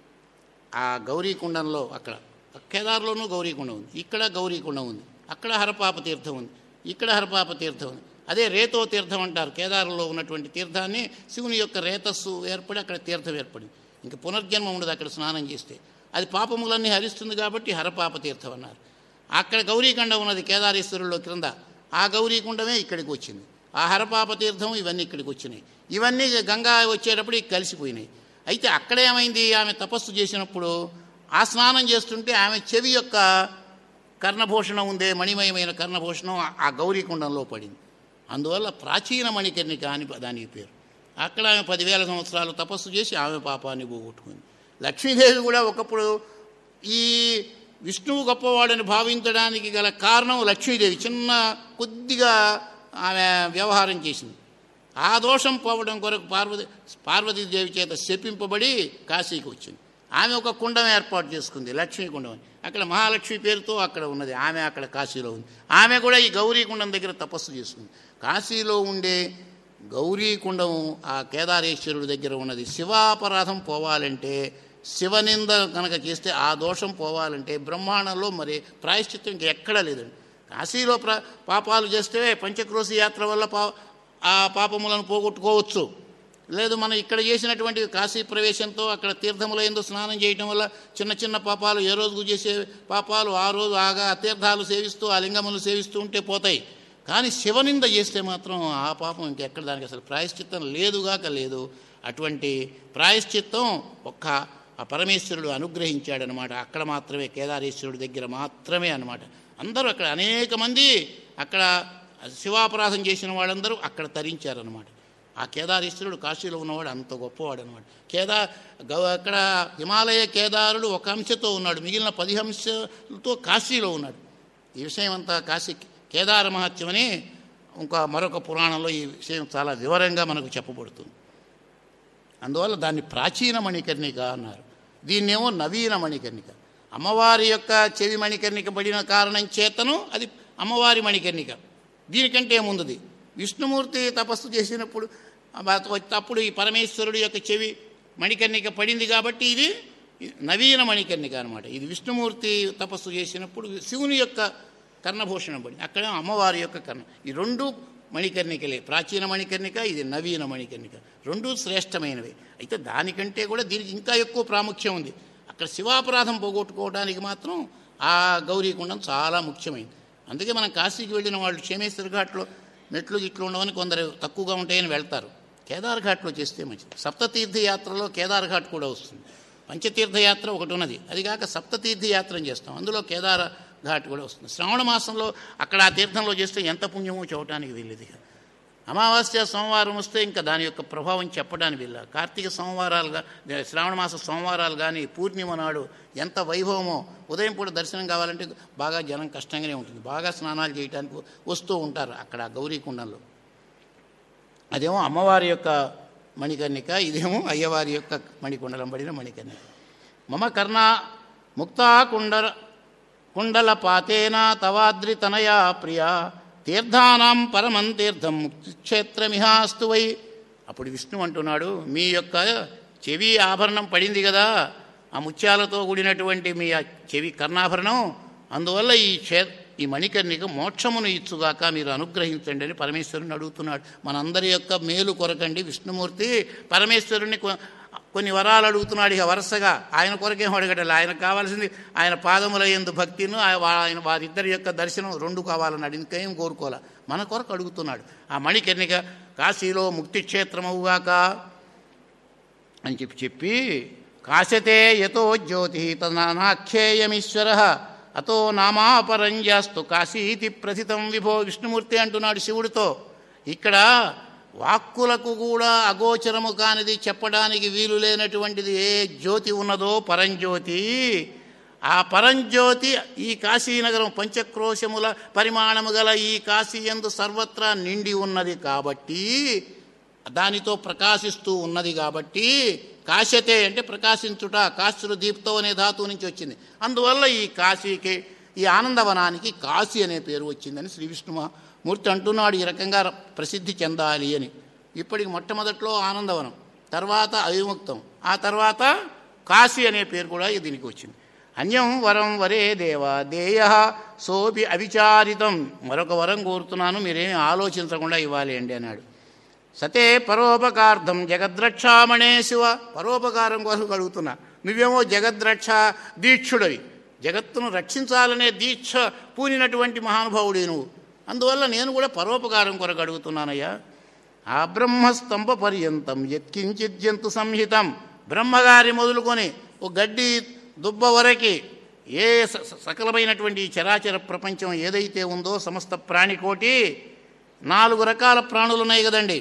ఆ గౌరీకుండంలో అక్కడ కేదార్లోనూ గౌరీకుండం ఉంది ఇక్కడ గౌరీకుండం ఉంది అక్కడ హరపాప తీర్థం ఉంది ఇక్కడ హరపాప తీర్థం ఉంది అదే రేతో తీర్థం అంటారు కేదారంలో ఉన్నటువంటి తీర్థాన్ని శివుని యొక్క రేతస్సు ఏర్పడి అక్కడ తీర్థం ఏర్పడింది ఇంక పునర్జన్మ ఉండదు అక్కడ స్నానం చేస్తే అది పాపములన్నీ హరిస్తుంది కాబట్టి హరపాప తీర్థం అన్నారు అక్కడ గౌరీకుండం ఉన్నది కేదారేశ్వరుల్లో క్రింద ఆ గౌరీకుండమే ఇక్కడికి వచ్చింది ఆ హరపాప తీర్థం ఇవన్నీ ఇక్కడికి వచ్చినాయి ఇవన్నీ గంగా వచ్చేటప్పుడు ఇక కలిసిపోయినాయి అయితే అక్కడేమైంది ఆమె తపస్సు చేసినప్పుడు ఆ స్నానం చేస్తుంటే ఆమె చెవి యొక్క కర్ణభూషణం ఉందే మణిమయమైన కర్ణభూషణం ఆ- ఆ గౌరీకుండంలో పడింది అందువల్ల ప్రాచీన మణికర్ణిక అని దానికి పేరు అక్కడ ఆమె పదివేల సంవత్సరాలు తపస్సు చేసి ఆమె పాపాన్ని పోగొట్టుకుంది లక్ష్మీదేవి కూడా ఒకప్పుడు ఈ విష్ణువు గొప్పవాడని భావించడానికి గల కారణం లక్ష్మీదేవి చిన్న కొద్దిగా ఆమె వ్యవహారం చేసింది ఆ దోషం పోవడం కొరకు పార్వతి పార్వతీదేవి చేత శపింపబడి కాశీకి వచ్చింది ఆమె ఒక కుండం ఏర్పాటు చేసుకుంది లక్ష్మీ కుండం అని అక్కడ మహాలక్ష్మి పేరుతో అక్కడ ఉన్నది ఆమె అక్కడ కాశీలో ఉంది ఆమె కూడా ఈ గౌరీ కుండం దగ్గర తపస్సు చేసుకుంది కాశీలో ఉండే గౌరీ కుండం ఆ కేదారేశ్వరుడి దగ్గర ఉన్నది శివాపరాధం పోవాలంటే శివనింద కనుక చేస్తే ఆ దోషం పోవాలంటే బ్రహ్మాండంలో మరి ప్రాయశ్చిత్తం ఇంక ఎక్కడా లేదండి కాశీలో ప్ర పాపాలు చేస్తే పంచక్రోశి యాత్ర వల్ల పా ఆ పాపములను పోగొట్టుకోవచ్చు లేదు మనం ఇక్కడ చేసినటువంటి కాశీ ప్రవేశంతో అక్కడ తీర్థముల ఎందు స్నానం చేయటం వల్ల చిన్న చిన్న పాపాలు ఏ రోజుకు చేసే పాపాలు ఆ రోజు ఆగా ఆ తీర్థాలు సేవిస్తూ ఆ లింగములు సేవిస్తూ ఉంటే పోతాయి కానీ శివనింద చేస్తే మాత్రం ఆ పాపం ఇంకెక్కడ దానికి అసలు ప్రాయశ్చిత్తం లేదుగాక లేదు అటువంటి ప్రాయశ్చిత్తం ఒక్క ఆ పరమేశ్వరుడు అనుగ్రహించాడనమాట అక్కడ మాత్రమే కేదారేశ్వరుడి దగ్గర మాత్రమే అనమాట అందరూ అక్కడ అనేక మంది అక్కడ శివాపరాధం చేసిన వాళ్ళందరూ అక్కడ తరించారనమాట ఆ కేదారేశ్వరుడు కాశీలో ఉన్నవాడు అంత గొప్పవాడు అనమాట కేదా గవ అక్కడ హిమాలయ కేదారుడు ఒక అంశతో ఉన్నాడు మిగిలిన పది అంశాలతో కాశీలో ఉన్నాడు ఈ విషయం అంతా కాశీ కేదార మహత్యమని ఇంకా మరొక పురాణంలో ఈ విషయం చాలా వివరంగా మనకు చెప్పబడుతుంది అందువల్ల దాన్ని ప్రాచీన మణికర్ణిక అన్నారు దీన్నేమో నవీన మణికర్ణిక అమ్మవారి యొక్క చెవి మణికర్ణిక పడిన కారణం చేతను అది అమ్మవారి మణికర్ణిక దీనికంటే ముందుది విష్ణుమూర్తి తపస్సు చేసినప్పుడు అప్పుడు ఈ పరమేశ్వరుడు యొక్క చెవి మణికర్ణిక పడింది కాబట్టి ఇది నవీన మణికర్ణిక అనమాట ఇది విష్ణుమూర్తి తపస్సు చేసినప్పుడు శివుని యొక్క కర్ణభూషణం పడింది అక్కడ అమ్మవారి యొక్క కర్ణ ఈ రెండు మణికర్ణికలే ప్రాచీన మణికర్ణిక ఇది నవీన మణికర్ణిక రెండూ శ్రేష్టమైనవి అయితే దానికంటే కూడా దీనికి ఇంకా ఎక్కువ ప్రాముఖ్యం ఉంది అక్కడ శివాపరాధం పోగొట్టుకోవడానికి మాత్రం ఆ గౌరీకుండం చాలా ముఖ్యమైనది అందుకే మనం కాశీకి వెళ్ళిన వాళ్ళు క్షేమేశ్వర ఘాట్లో మెట్లు గిట్లు ఉండవని కొందరు తక్కువగా ఉంటాయని వెళ్తారు కేదార్ ఘాట్లో చేస్తే మంచిది సప్తతీర్థ యాత్రలో కేదార్ ఘాట్ కూడా వస్తుంది పంచతీర్థ యాత్ర ఒకటి ఉన్నది అది కాక సప్తతీర్థ యాత్ర చేస్తాం అందులో కేదార ఘాట్ కూడా వస్తుంది శ్రావణ మాసంలో అక్కడ ఆ తీర్థంలో చేస్తే ఎంత పుణ్యమో చూడటానికి వీల్లేదు ఇక అమావాస్య సోమవారం వస్తే ఇంకా దాని యొక్క ప్రభావం చెప్పడానికి వీళ్ళ కార్తీక సోమవారాలుగా శ్రావణ మాస సోమవారాలు కానీ పూర్ణిమ నాడు ఎంత వైభవమో ఉదయం పూట దర్శనం కావాలంటే బాగా జనం కష్టంగానే ఉంటుంది బాగా స్నానాలు చేయడానికి వస్తూ ఉంటారు అక్కడ గౌరీకుండంలో అదేమో అమ్మవారి యొక్క మణికర్ణిక ఇదేమో అయ్యవారి యొక్క మణికుండలం పడిన మణికర్ణిక మమ కర్ణ ముక్తా కుండల కుండల పాతేన తవాద్రి తనయా ప్రియా తీర్థానాం పరమం తీర్థం ముక్తిక్షేత్రమిహాస్తు వై అప్పుడు విష్ణు అంటున్నాడు మీ యొక్క చెవి ఆభరణం పడింది కదా ఆ ముత్యాలతో కూడినటువంటి మీ ఆ చెవి కర్ణాభరణం అందువల్ల ఈ క్షే ఈ మణికర్ణిక మోక్షమును ఇచ్చుగాక మీరు అనుగ్రహించండి అని పరమేశ్వరుని అడుగుతున్నాడు మనందరి యొక్క మేలు కొరకండి విష్ణుమూర్తి పరమేశ్వరుని కొన్ని వరాలు అడుగుతున్నాడు ఇక వరుసగా ఆయన కొరకేం అడగటలేదు ఆయన కావాల్సింది ఆయన పాదముల ఎందు భక్తిను ఆయన వారిద్దరి యొక్క దర్శనం రెండు కావాలన్నాడు ఇంకేం కోరుకోలే మన కొరకు అడుగుతున్నాడు ఆ మణికర్ణిక కాశీలో ముక్తి క్షేత్రమవుగాక అని చెప్పి చెప్పి కాశతే యతో జ్యోతి తనాఖ్యేయమీశ్వర అతో నామాపరంజాస్తు కాశీతి ప్రథితం విభో విష్ణుమూర్తి అంటున్నాడు శివుడితో ఇక్కడ వాక్కులకు కూడా అగోచరము కానిది చెప్పడానికి వీలు లేనటువంటిది ఏ జ్యోతి ఉన్నదో పరంజ్యోతి ఆ పరంజ్యోతి ఈ కాశీనగరం పంచక్రోశముల పరిమాణము గల ఈ కాశీ ఎందు సర్వత్రా నిండి ఉన్నది కాబట్టి దానితో ప్రకాశిస్తూ ఉన్నది కాబట్టి కాశతే అంటే ప్రకాశించుట కాశ్రు దీప్తో అనే ధాతువు నుంచి వచ్చింది అందువల్ల ఈ కాశీకి ఈ ఆనందవనానికి కాశీ అనే పేరు వచ్చిందని శ్రీ విష్ణుమూర్తి అంటున్నాడు ఈ రకంగా ప్రసిద్ధి చెందాలి అని ఇప్పటికి మొట్టమొదట్లో ఆనందవనం తర్వాత అవిముక్తం ఆ తర్వాత కాశీ అనే పేరు కూడా దీనికి వచ్చింది అన్యం వరం వరే దేవ దేయ సోపి అవిచారితం మరొక వరం కోరుతున్నాను మీరేమి ఆలోచించకుండా ఇవ్వాలి అండి అన్నాడు సతే పరోపకార్థం జగద్రక్షామణే శివ పరోపకారం కోసం అడుగుతున్నా నువ్వేమో జగద్రక్ష దీక్షుడవి జగత్తును రక్షించాలనే దీక్ష పూనినటువంటి మహానుభావుడి నువ్వు అందువల్ల నేను కూడా పరోపకారం కొరకు అడుగుతున్నానయ్యా ఆ బ్రహ్మస్తంభ పర్యంతం యత్కించిత్ జంతు సంహితం బ్రహ్మగారి మొదలుకొని ఓ గడ్డి దుబ్బ వరకి ఏ సకలమైనటువంటి చరాచర ప్రపంచం ఏదైతే ఉందో సమస్త ప్రాణికోటి నాలుగు రకాల ప్రాణులు ఉన్నాయి కదండి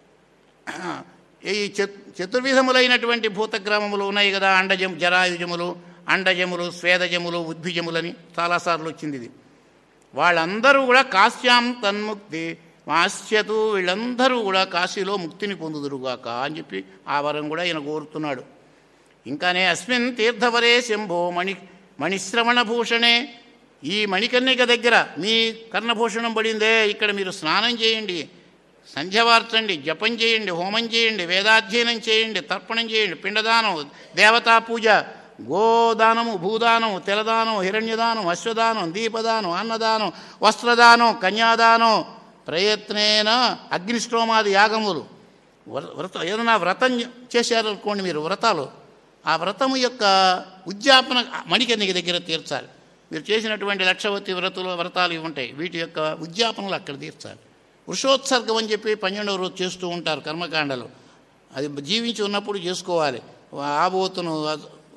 ఈ చతుర్విధములైనటువంటి భూతగ్రామములు ఉన్నాయి కదా అండజం జరాయుజములు అండజములు స్వేదజములు ఉద్భిజములని చాలాసార్లు వచ్చింది ఇది వాళ్ళందరూ కూడా కాశ్యాం తన్ముక్తి మాస్యతు వీళ్ళందరూ కూడా కాశీలో ముక్తిని పొందుదురుగాక అని చెప్పి ఆ వరం కూడా ఈయన కోరుతున్నాడు ఇంకానే అస్మిన్ తీర్థవరే శంభో మణి మణిశ్రవణ భూషణే ఈ మణికర్ణిక దగ్గర మీ కర్ణభూషణం పడిందే ఇక్కడ మీరు స్నానం చేయండి సంధ్యవార్చండి జపం చేయండి హోమం చేయండి వేదాధ్యయనం చేయండి తర్పణం చేయండి పిండదానం దేవతా పూజ గోదానము భూదానం తెలదానం హిరణ్యదానం అశ్వదానం దీపదానం అన్నదానం వస్త్రదానం కన్యాదానం ప్రయత్నేన అగ్నిష్టోమాది యాగములు వ్రత ఏదైనా వ్రతం చేశారనుకోండి మీరు వ్రతాలు ఆ వ్రతము యొక్క ఉద్యాపన మణికర్ణిక దగ్గర తీర్చాలి మీరు చేసినటువంటి లక్షవతి వ్రతులు వ్రతాలు ఇవి ఉంటాయి వీటి యొక్క ఉద్యాపనలు అక్కడ తీర్చాలి వృషోత్సర్గం అని చెప్పి పన్నెండవ రోజు చేస్తూ ఉంటారు కర్మకాండలు అది జీవించి ఉన్నప్పుడు చేసుకోవాలి ఆబోతును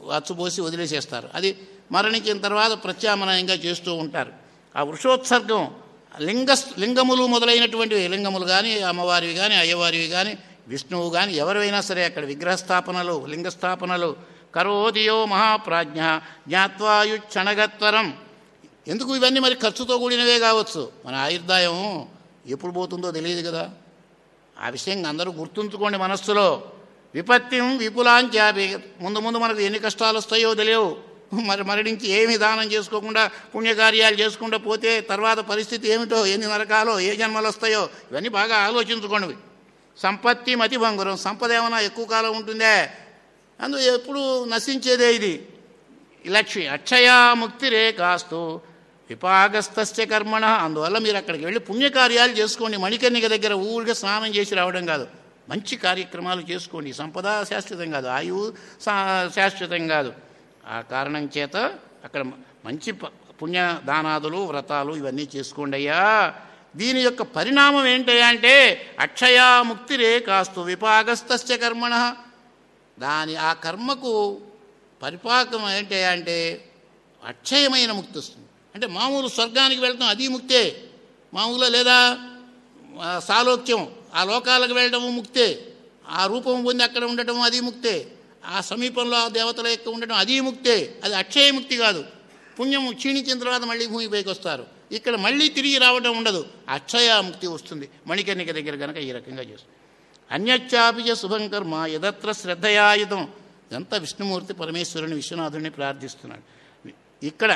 అచ్చుపోసి వదిలేసేస్తారు అది మరణించిన తర్వాత ప్రత్యామ్నాయంగా చేస్తూ ఉంటారు ఆ వృషోత్సర్గం లింగ లింగములు మొదలైనటువంటివి లింగములు కానీ అమ్మవారివి కానీ అయ్యవారివి కానీ విష్ణువు కానీ ఎవరైనా సరే అక్కడ విగ్రహస్థాపనలు లింగస్థాపనలు కరోదియో మహాప్రాజ్ఞ జ్ఞాత్వాయుక్షణగత్వరం ఎందుకు ఇవన్నీ మరి ఖర్చుతో కూడినవే కావచ్చు మన ఆయుర్దాయం ఎప్పుడు పోతుందో తెలియదు కదా ఆ విషయం అందరూ గుర్తుంచుకోండి మనస్సులో విపత్తిం విపులాంచాపి ముందు ముందు మనకు ఎన్ని కష్టాలు వస్తాయో తెలియవు మరి మరణించి ఏమి దానం చేసుకోకుండా పుణ్యకార్యాలు చేసుకుంటూ పోతే తర్వాత పరిస్థితి ఏమిటో ఎన్ని నరకాలో ఏ జన్మలు వస్తాయో ఇవన్నీ బాగా ఆలోచించుకోండి సంపత్తి మతి భంగురం సంపద ఏమైనా ఎక్కువ కాలం ఉంటుందే అందు ఎప్పుడు నశించేదే ఇది లక్ష్మి అక్షయా ముక్తిరే కాస్తు విపాగస్తస్య కర్మణ అందువల్ల మీరు అక్కడికి వెళ్ళి పుణ్యకార్యాలు చేసుకోండి మణికర్ణిక దగ్గర ఊరిగా స్నానం చేసి రావడం కాదు మంచి కార్యక్రమాలు చేసుకోండి సంపద శాశ్వతం కాదు ఆయువు శా- శాశ్వతం కాదు ఆ కారణం చేత అక్కడ మంచి ప- పుణ్య దానాదులు వ్రతాలు ఇవన్నీ చేసుకోండి అయ్యా దీని యొక్క పరిణామం ఏంటయ్యా అంటే అక్షయా ముక్తిరే కాస్తు విపాగస్తస్య కర్మణ దాని ఆ కర్మకు పరిపాకం ఏంటి అంటే అక్షయమైన ముక్తి వస్తుంది అంటే మామూలు స్వర్గానికి వెళ్తాం అది ముక్తే మామూలుగా లేదా ఆ, సాలోక్యం ఆ లోకాలకు వెళ్ళడము ముక్తే ఆ రూపం పొంది అక్కడ ఉండటం అది ముక్తే ఆ సమీపంలో ఆ దేవతల యొక్క ఉండటం అది ముక్తే అది అక్షయ ముక్తి కాదు పుణ్యం క్షీణించిన తర్వాత మళ్ళీ భూమిపైకి వస్తారు ఇక్కడ మళ్ళీ తిరిగి రావడం ఉండదు అక్షయ ముక్తి వస్తుంది మణికర్ణిక దగ్గర కనుక ఈ రకంగా చేస్తుంది అన్యచ్చాపిచ శుభం కర్మ యదత్ర శ్రద్ధయాయుధం ఇదంతా విష్ణుమూర్తి పరమేశ్వరుని విశ్వనాథుడిని ప్రార్థిస్తున్నాడు ఇక్కడ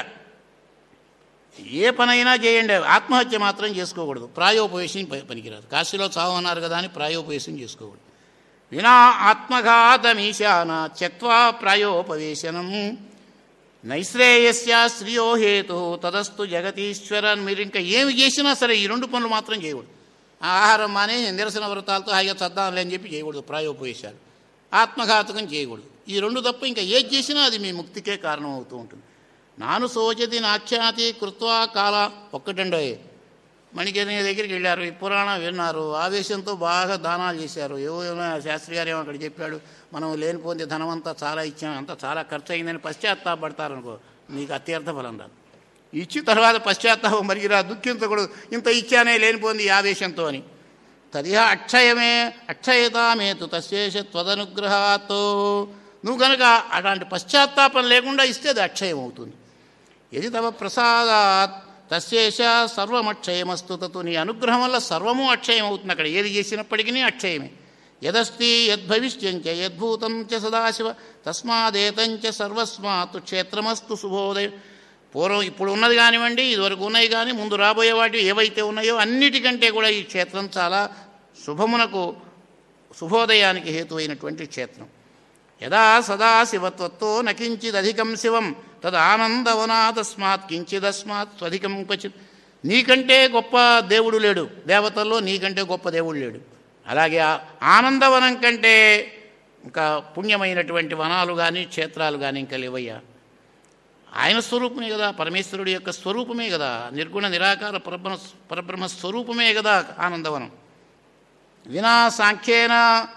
ఏ పనైనా చేయండి ఆత్మహత్య మాత్రం చేసుకోకూడదు ప్రాయోపవేశం ప- పనికిరాదు కాశీలో చావన్నారు కదా అని ప్రాయోపవేశం చేసుకోకూడదు వినా ఆత్మఘాతమీశాన త్యక్వా ప్రాయోపవేశనం నైశ్రేయస్య శ్రియో హేతు తదస్తు జగతీశ్వరన్ మీరు ఇంకా ఏమి చేసినా సరే ఈ రెండు పనులు మాత్రం చేయకూడదు ఆ ఆహారం మానే నిరసన వ్రతాలతో హాయిగా చద్దాంలే అని చెప్పి చేయకూడదు ప్రాయోపవేశాలు ఆత్మఘాతకం చేయకూడదు ఈ రెండు తప్ప ఇంకా ఏది చేసినా అది మీ ముక్తికే కారణం అవుతూ ఉంటుంది నాను సోచతి నాఖ్యాతి కృత్వా కాల ఒక్కటండో మణికర్ణి దగ్గరికి వెళ్ళారు ఈ పురాణం విన్నారు ఆవేశంతో బాగా దానాలు చేశారు ఏవో ఏమో శాస్త్రి గారు ఏమో అక్కడ చెప్పాడు మనం లేనిపోతే ధనం అంతా చాలా ఇచ్చాం అంతా చాలా ఖర్చు అయిందని పశ్చాత్తాపడతారనుకో నీకు అత్యర్థ ఫలం రాదు ఇచ్చి తర్వాత పశ్చాత్తాపం మరిగిరా దుఃఖించకూడదు ఇంత ఇచ్చానే లేనిపోయింది ఈ ఆవేశంతో అని తదిహ అక్షయమే అక్షయతామేతు తశేష త్వదనుగ్రహాతో నువ్వు కనుక అలాంటి పశ్చాత్తాపం లేకుండా ఇస్తే అది అక్షయం అవుతుంది ఎది తవ ప్రసాదాత్ తశేష సర్వమక్షయమస్తు తతు నీ అనుగ్రహం వల్ల సర్వము అక్షయం అవుతుంది అక్కడ ఏది చేసినప్పటికీ అక్షయమే యదస్తి యద్భవిష్యంచ యద్భూతం చ సదాశివ తస్మాదేతంచ సర్వస్మాత్ క్షేత్రమస్తు శుభోదయం పూర్వం ఇప్పుడు ఉన్నది కానివ్వండి ఇదివరకు ఉన్నాయి కానీ ముందు రాబోయే వాటి ఏవైతే ఉన్నాయో అన్నిటికంటే కూడా ఈ క్షేత్రం చాలా శుభమునకు శుభోదయానికి హేతు అయినటువంటి క్షేత్రం యదా సదా శివత్వత్తో నకించిదధికం శివం తదానందవనా తస్మాత్ కించిదస్మాత్ స్వధికం క్వచిత్ నీకంటే గొప్ప దేవుడు లేడు దేవతల్లో నీకంటే గొప్ప దేవుడు లేడు అలాగే ఆ ఆనందవనం కంటే ఇంకా పుణ్యమైనటువంటి వనాలు కానీ క్షేత్రాలు కానీ ఇంకా లేవయ్యా ఆయన స్వరూపమే కదా పరమేశ్వరుడి యొక్క స్వరూపమే కదా నిర్గుణ నిరాకార పరబ్రహ్మ పరబ్రహ్మ స్వరూపమే కదా ఆనందవనం వినా సాంఖ్యేన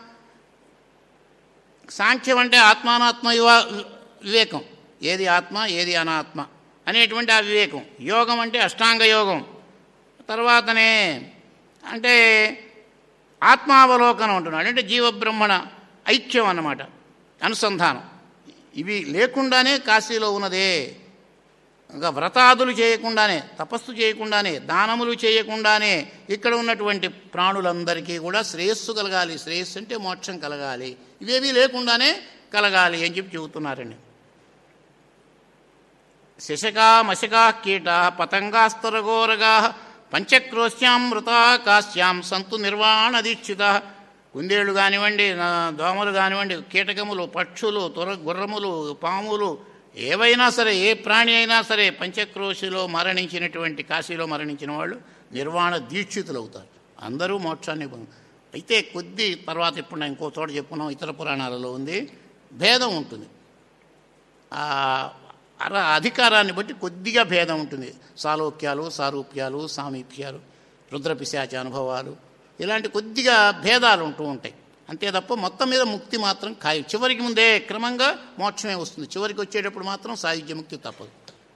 సాంఖ్యం అంటే ఆత్మానాత్మ యువ- వివేకం ఏది ఆత్మ ఏది అనాత్మ అనేటువంటి ఆ వివేకం యోగం అంటే అష్టాంగ యోగం తర్వాతనే అంటే ఆత్మావలోకనం అంటున్నాడు అంటే జీవబ్రహ్మణ ఐక్యం అన్నమాట అనుసంధానం ఇవి లేకుండానే కాశీలో ఉన్నదే ఇంకా వ్రతాదులు చేయకుండానే తపస్సు చేయకుండానే దానములు చేయకుండానే ఇక్కడ ఉన్నటువంటి ప్రాణులందరికీ కూడా శ్రేయస్సు కలగాలి శ్రేయస్సు అంటే మోక్షం కలగాలి ఇవేమీ లేకుండానే కలగాలి అని చెప్పి చెబుతున్నారండి శశకా మశకా కీట పతంగాస్తరగోరగా పంచక్రోశ్యాం మృతా కాశ్యాం సంతు నిర్వాణ దీక్షిత కుందేళ్ళు కానివ్వండి నా- దోమలు కానివ్వండి కీటకములు పక్షులు తుర గుర్రములు పాములు ఏవైనా సరే ఏ ప్రాణి అయినా సరే పంచక్రోశిలో మరణించినటువంటి కాశీలో మరణించిన వాళ్ళు నిర్వాణ దీక్షితులు అవుతారు అందరూ మోక్షాన్ని పొందు అయితే కొద్ది తర్వాత ఇప్పుడు నేను ఇంకో చోట చెప్పుకున్నాం ఇతర పురాణాలలో ఉంది భేదం ఉంటుంది ఆ అర అధికారాన్ని బట్టి కొద్దిగా భేదం ఉంటుంది సాలోక్యాలు సారూప్యాలు సామీప్యాలు రుద్రపిశాచ అనుభవాలు ఇలాంటి కొద్దిగా భేదాలు ఉంటూ ఉంటాయి అంతే తప్ప మొత్తం మీద ముక్తి మాత్రం ఖాయం చివరికి ముందే క్రమంగా మోక్షమే వస్తుంది చివరికి వచ్చేటప్పుడు మాత్రం సాయుధ్య ముక్తి తప్పదు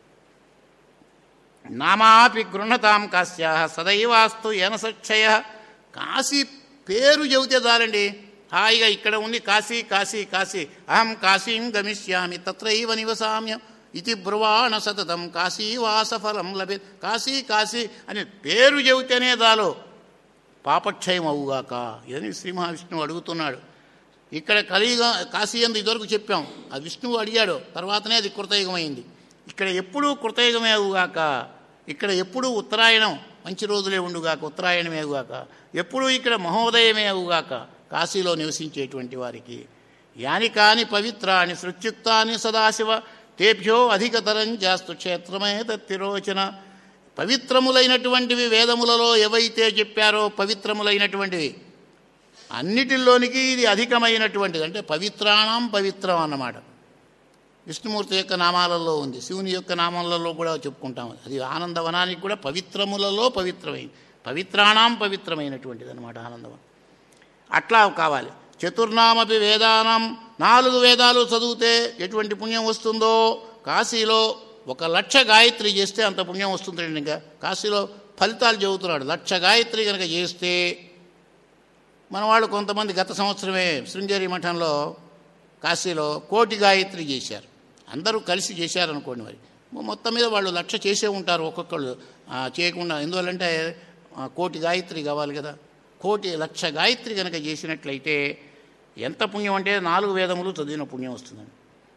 నామాపి గృహతాం కాశ్యా సదైవాస్తు ఏనసక్షయ కాశీ పేరు చెబితే చాలండి హాయిగా ఇక్కడ ఉండి కాశీ కాశీ కాశీ అహం కాశీం గమిష్యామి తత్రైవ నివసామ్యం ఇది బ్రువాణ సతతం కాశీవాసఫలం లభే కాశీ కాశీ అని పేరు చెబితేనే చాలు పాపక్షయం అవుగాక ఇదని శ్రీ మహావిష్ణువు అడుగుతున్నాడు ఇక్కడ కలియుగ కాశీ ఎందు ఇదివరకు చెప్పాం ఆ విష్ణువు అడిగాడు తర్వాతనే అది కృతయుగమైంది ఇక్కడ ఎప్పుడూ కృతయుగమే అవుగాక ఇక్కడ ఎప్పుడూ ఉత్తరాయణం మంచి రోజులే ఉండుగాక ఉత్తరాయణమే అవుగాక ఎప్పుడూ ఇక్కడ మహోదయమే అవుగాక కాశీలో నివసించేటువంటి వారికి యాని కాని పవిత్రాని సృత్యుక్తాని సదాశివ తేభ్యో అధికతరం జాస్తు క్షేత్రమే తత్తిరోచన పవిత్రములైనటువంటివి వేదములలో ఏవైతే చెప్పారో పవిత్రములైనటువంటివి అన్నిటిలోనికి ఇది అధికమైనటువంటిది అంటే పవిత్రాణం పవిత్రం అన్నమాట విష్ణుమూర్తి యొక్క నామాలలో ఉంది శివుని యొక్క నామాలలో కూడా చెప్పుకుంటాం అది ఆనందవనానికి కూడా పవిత్రములలో పవిత్రమైంది పవిత్రాణం పవిత్రమైనటువంటిది అనమాట ఆనందవనం అట్లా కావాలి చతుర్నామపి వేదానం నాలుగు వేదాలు చదివితే ఎటువంటి పుణ్యం వస్తుందో కాశీలో ఒక లక్ష గాయత్రి చేస్తే అంత పుణ్యం వస్తుందండి ఇంకా కాశీలో ఫలితాలు చెబుతున్నాడు లక్ష గాయత్రి కనుక చేస్తే మన వాళ్ళు కొంతమంది గత సంవత్సరమే శృంగేరి మఠంలో కాశీలో కోటి గాయత్రి చేశారు అందరూ కలిసి చేశారనుకోండి మరి మొత్తం మీద వాళ్ళు లక్ష చేసే ఉంటారు ఒక్కొక్కళ్ళు ఆ, చేయకుండా ఎందువల్లంటే ఆ, కోటి గాయత్రి కావాలి కదా కోటి లక్ష గాయత్రి కనుక చేసినట్లయితే ఎంత పుణ్యం అంటే నాలుగు వేదములు చదివిన పుణ్యం వస్తుందండి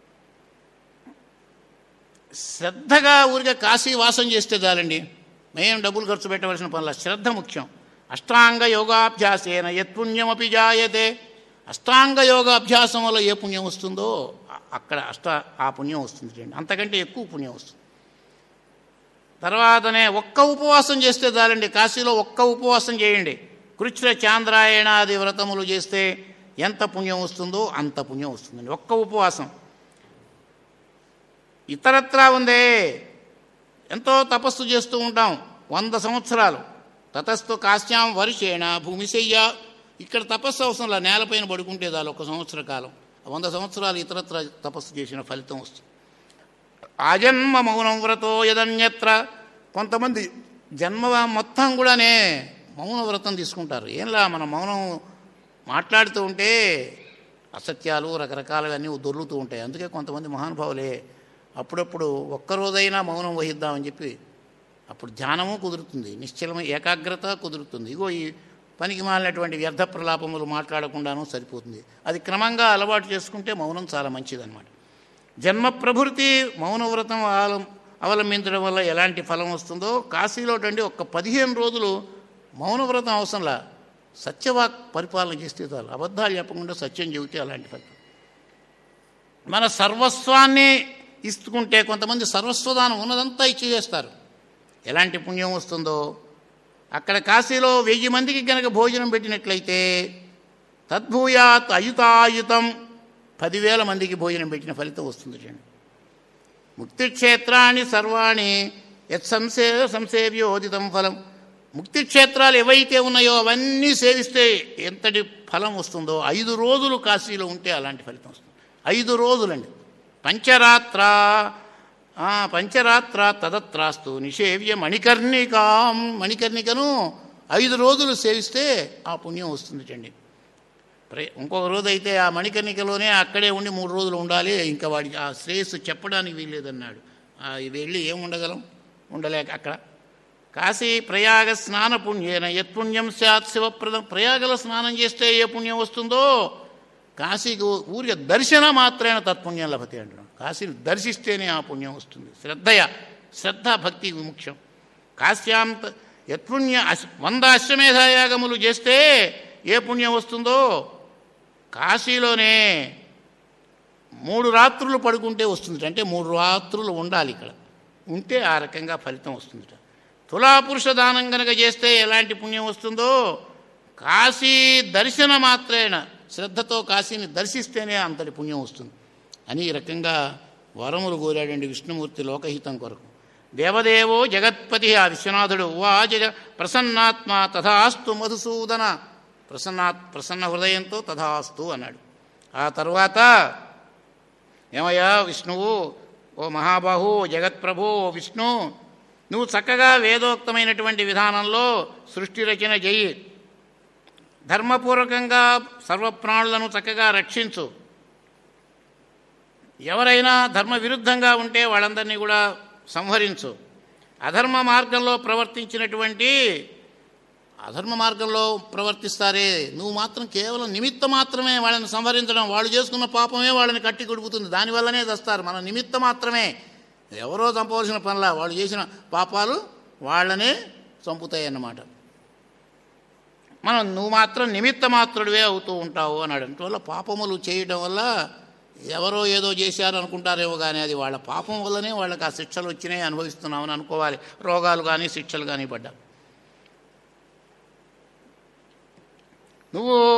శ్రద్ధగా ఊరిగా కాశీ వాసం చేస్తే చాలండి మేము డబ్బులు ఖర్చు పెట్టవలసిన పనుల శ్రద్ధ ముఖ్యం అష్టాంగ యోగాభ్యాసేన యత్పుణ్యమపి జాయతే అష్టాంగ యోగాభ్యాసం వల్ల ఏ పుణ్యం వస్తుందో అ- అక్కడ అష్ట ఆ పుణ్యం వస్తుంది చూడండి అంతకంటే ఎక్కువ పుణ్యం వస్తుంది తర్వాతనే ఒక్క ఉపవాసం చేస్తే చాలండి కాశీలో ఒక్క ఉపవాసం చేయండి కృచ్ఛ్ర చాంద్రాయణాది వ్రతములు చేస్తే ఎంత పుణ్యం వస్తుందో అంత పుణ్యం వస్తుందండి ఒక్క ఉపవాసం ఇతరత్రా ఉందే ఎంతో తపస్సు చేస్తూ ఉంటాం వంద సంవత్సరాలు తతస్థు కాశ్యాం వర్షేణ భూమిశయ్య ఇక్కడ తపస్సు అవసరంలా నేలపైన పడుకుంటే చాలు ఒక సంవత్సర కాలం వంద సంవత్సరాలు ఇతరత్ర తపస్సు చేసిన ఫలితం వస్తుంది ఆజన్మ మౌనం వ్రతో యదన్యత్ర కొంతమంది జన్మ మొత్తం కూడానే మౌన వ్రతం తీసుకుంటారు ఏంలా మన మౌనం మాట్లాడుతూ ఉంటే అసత్యాలు రకరకాలుగా దొర్లుతూ ఉంటాయి అందుకే కొంతమంది మహానుభావులే అప్పుడప్పుడు ఒక్కరోజైనా మౌనం వహిద్దామని చెప్పి అప్పుడు ధ్యానము కుదురుతుంది నిశ్చలమ ఏకాగ్రత కుదురుతుంది ఇగో ఈ పనికి మాలినటువంటి వ్యర్థ ప్రలాపములు మాట్లాడకుండాను సరిపోతుంది అది క్రమంగా అలవాటు చేసుకుంటే మౌనం చాలా మంచిదన్నమాట జన్మ ప్రభృతి మౌనవ్రతం అవలం అవలంబించడం వల్ల ఎలాంటి ఫలం వస్తుందో కాశీలో అండి ఒక్క పదిహేను రోజులు మౌనవ్రతం అవసరంలా సత్యవాక్ పరిపాలన చేస్తే చాలు అబద్ధాలు చెప్పకుండా సత్యం చెబితే అలాంటి ఫలితం మన సర్వస్వాన్ని ఇస్తుకుంటే కొంతమంది సర్వస్వదానం ఉన్నదంతా ఇచ్చి చేస్తారు ఎలాంటి పుణ్యం వస్తుందో అక్కడ కాశీలో వెయ్యి మందికి కనుక భోజనం పెట్టినట్లయితే తద్భూయాత్ అయుతాయుతం పదివేల మందికి భోజనం పెట్టిన ఫలితం వస్తుంది చూడండి ముక్తిక్షేత్రాన్ని సర్వాణి యత్ సంసే సంసేవ్యోదితం ఫలం ముక్తి క్షేత్రాలు ఏవైతే ఉన్నాయో అవన్నీ సేవిస్తే ఎంతటి ఫలం వస్తుందో ఐదు రోజులు కాశీలో ఉంటే అలాంటి ఫలితం వస్తుంది ఐదు రోజులండి పంచరాత్ర ఆ, పంచరాత్ర తదత్రాస్తు నిషేవ్య మణికర్ణికాం మణికర్ణికను ఐదు రోజులు సేవిస్తే ఆ పుణ్యం వస్తుంది చండి ప్రే ఇంకొక రోజు అయితే ఆ మణికర్ణికలోనే అక్కడే ఉండి మూడు రోజులు ఉండాలి ఇంకా వాడికి ఆ శ్రేయస్సు చెప్పడానికి వీల్లేదన్నాడు ఆ, వెళ్ళి ఏం ఉండగలం ఉండలేక అక్కడ కాశీ ప్రయాగ స్నాన పుణ్యేన యత్పుణ్యం స్యాత్ శివప్రదం ప్రయాగలో స్నానం చేస్తే ఏ పుణ్యం వస్తుందో కాశీకి ఊరిక దర్శన మాత్రమే తత్పుణ్యం లభతే అంటున్నాడు కాశీని దర్శిస్తేనే ఆ పుణ్యం వస్తుంది శ్రద్ధయ శ్రద్ధ భక్తి ముఖ్యం కాశ్యాంత యత్పుణ్య అశ్ వంద అశ్వమేధయాగములు చేస్తే ఏ పుణ్యం వస్తుందో కాశీలోనే మూడు రాత్రులు పడుకుంటే వస్తుంది అంటే మూడు రాత్రులు ఉండాలి ఇక్కడ ఉంటే ఆ రకంగా ఫలితం వస్తుందిట తులాపురుష దానం కనుక చేస్తే ఎలాంటి పుణ్యం వస్తుందో కాశీ దర్శన మాత్రేన శ్రద్ధతో కాశీని దర్శిస్తేనే అంతటి పుణ్యం వస్తుంది అని ఈ రకంగా వరములు కోరాడండి విష్ణుమూర్తి లోకహితం కొరకు దేవదేవో జగత్పతి ఆ విశ్వనాథుడు వాచ ప్రసన్నాత్మ తథాస్తు మధుసూదన ప్రసన్న ప్రసన్న హృదయంతో తథాస్తు అన్నాడు ఆ తర్వాత ఏమయ్యా విష్ణువు ఓ మహాబాహు ఓ జగత్ప్రభు ఓ విష్ణు నువ్వు చక్కగా వేదోక్తమైనటువంటి విధానంలో సృష్టి రచన చెయ్యి ధర్మపూర్వకంగా సర్వప్రాణులను చక్కగా రక్షించు ఎవరైనా ధర్మ విరుద్ధంగా ఉంటే వాళ్ళందరినీ కూడా సంహరించు అధర్మ మార్గంలో ప్రవర్తించినటువంటి అధర్మ మార్గంలో ప్రవర్తిస్తారే నువ్వు మాత్రం కేవలం నిమిత్త మాత్రమే వాళ్ళని సంహరించడం వాళ్ళు చేసుకున్న పాపమే వాళ్ళని కట్టి కొడుకుతుంది దానివల్లనే తెస్తారు మన నిమిత్త మాత్రమే ఎవరో చంపవలసిన పనిలా వాళ్ళు చేసిన పాపాలు వాళ్ళనే చంపుతాయి అన్నమాట మనం నువ్వు మాత్రం నిమిత్త మాత్రుడివే అవుతూ ఉంటావు అన్నాడు అందువల్ల పాపములు చేయడం వల్ల ఎవరో ఏదో చేశారు అనుకుంటారేమో కానీ అది వాళ్ళ పాపం వల్లనే వాళ్ళకి ఆ శిక్షలు వచ్చినాయి అనుభవిస్తున్నామని అనుకోవాలి రోగాలు కానీ శిక్షలు కానీ పడ్డా నువ్వు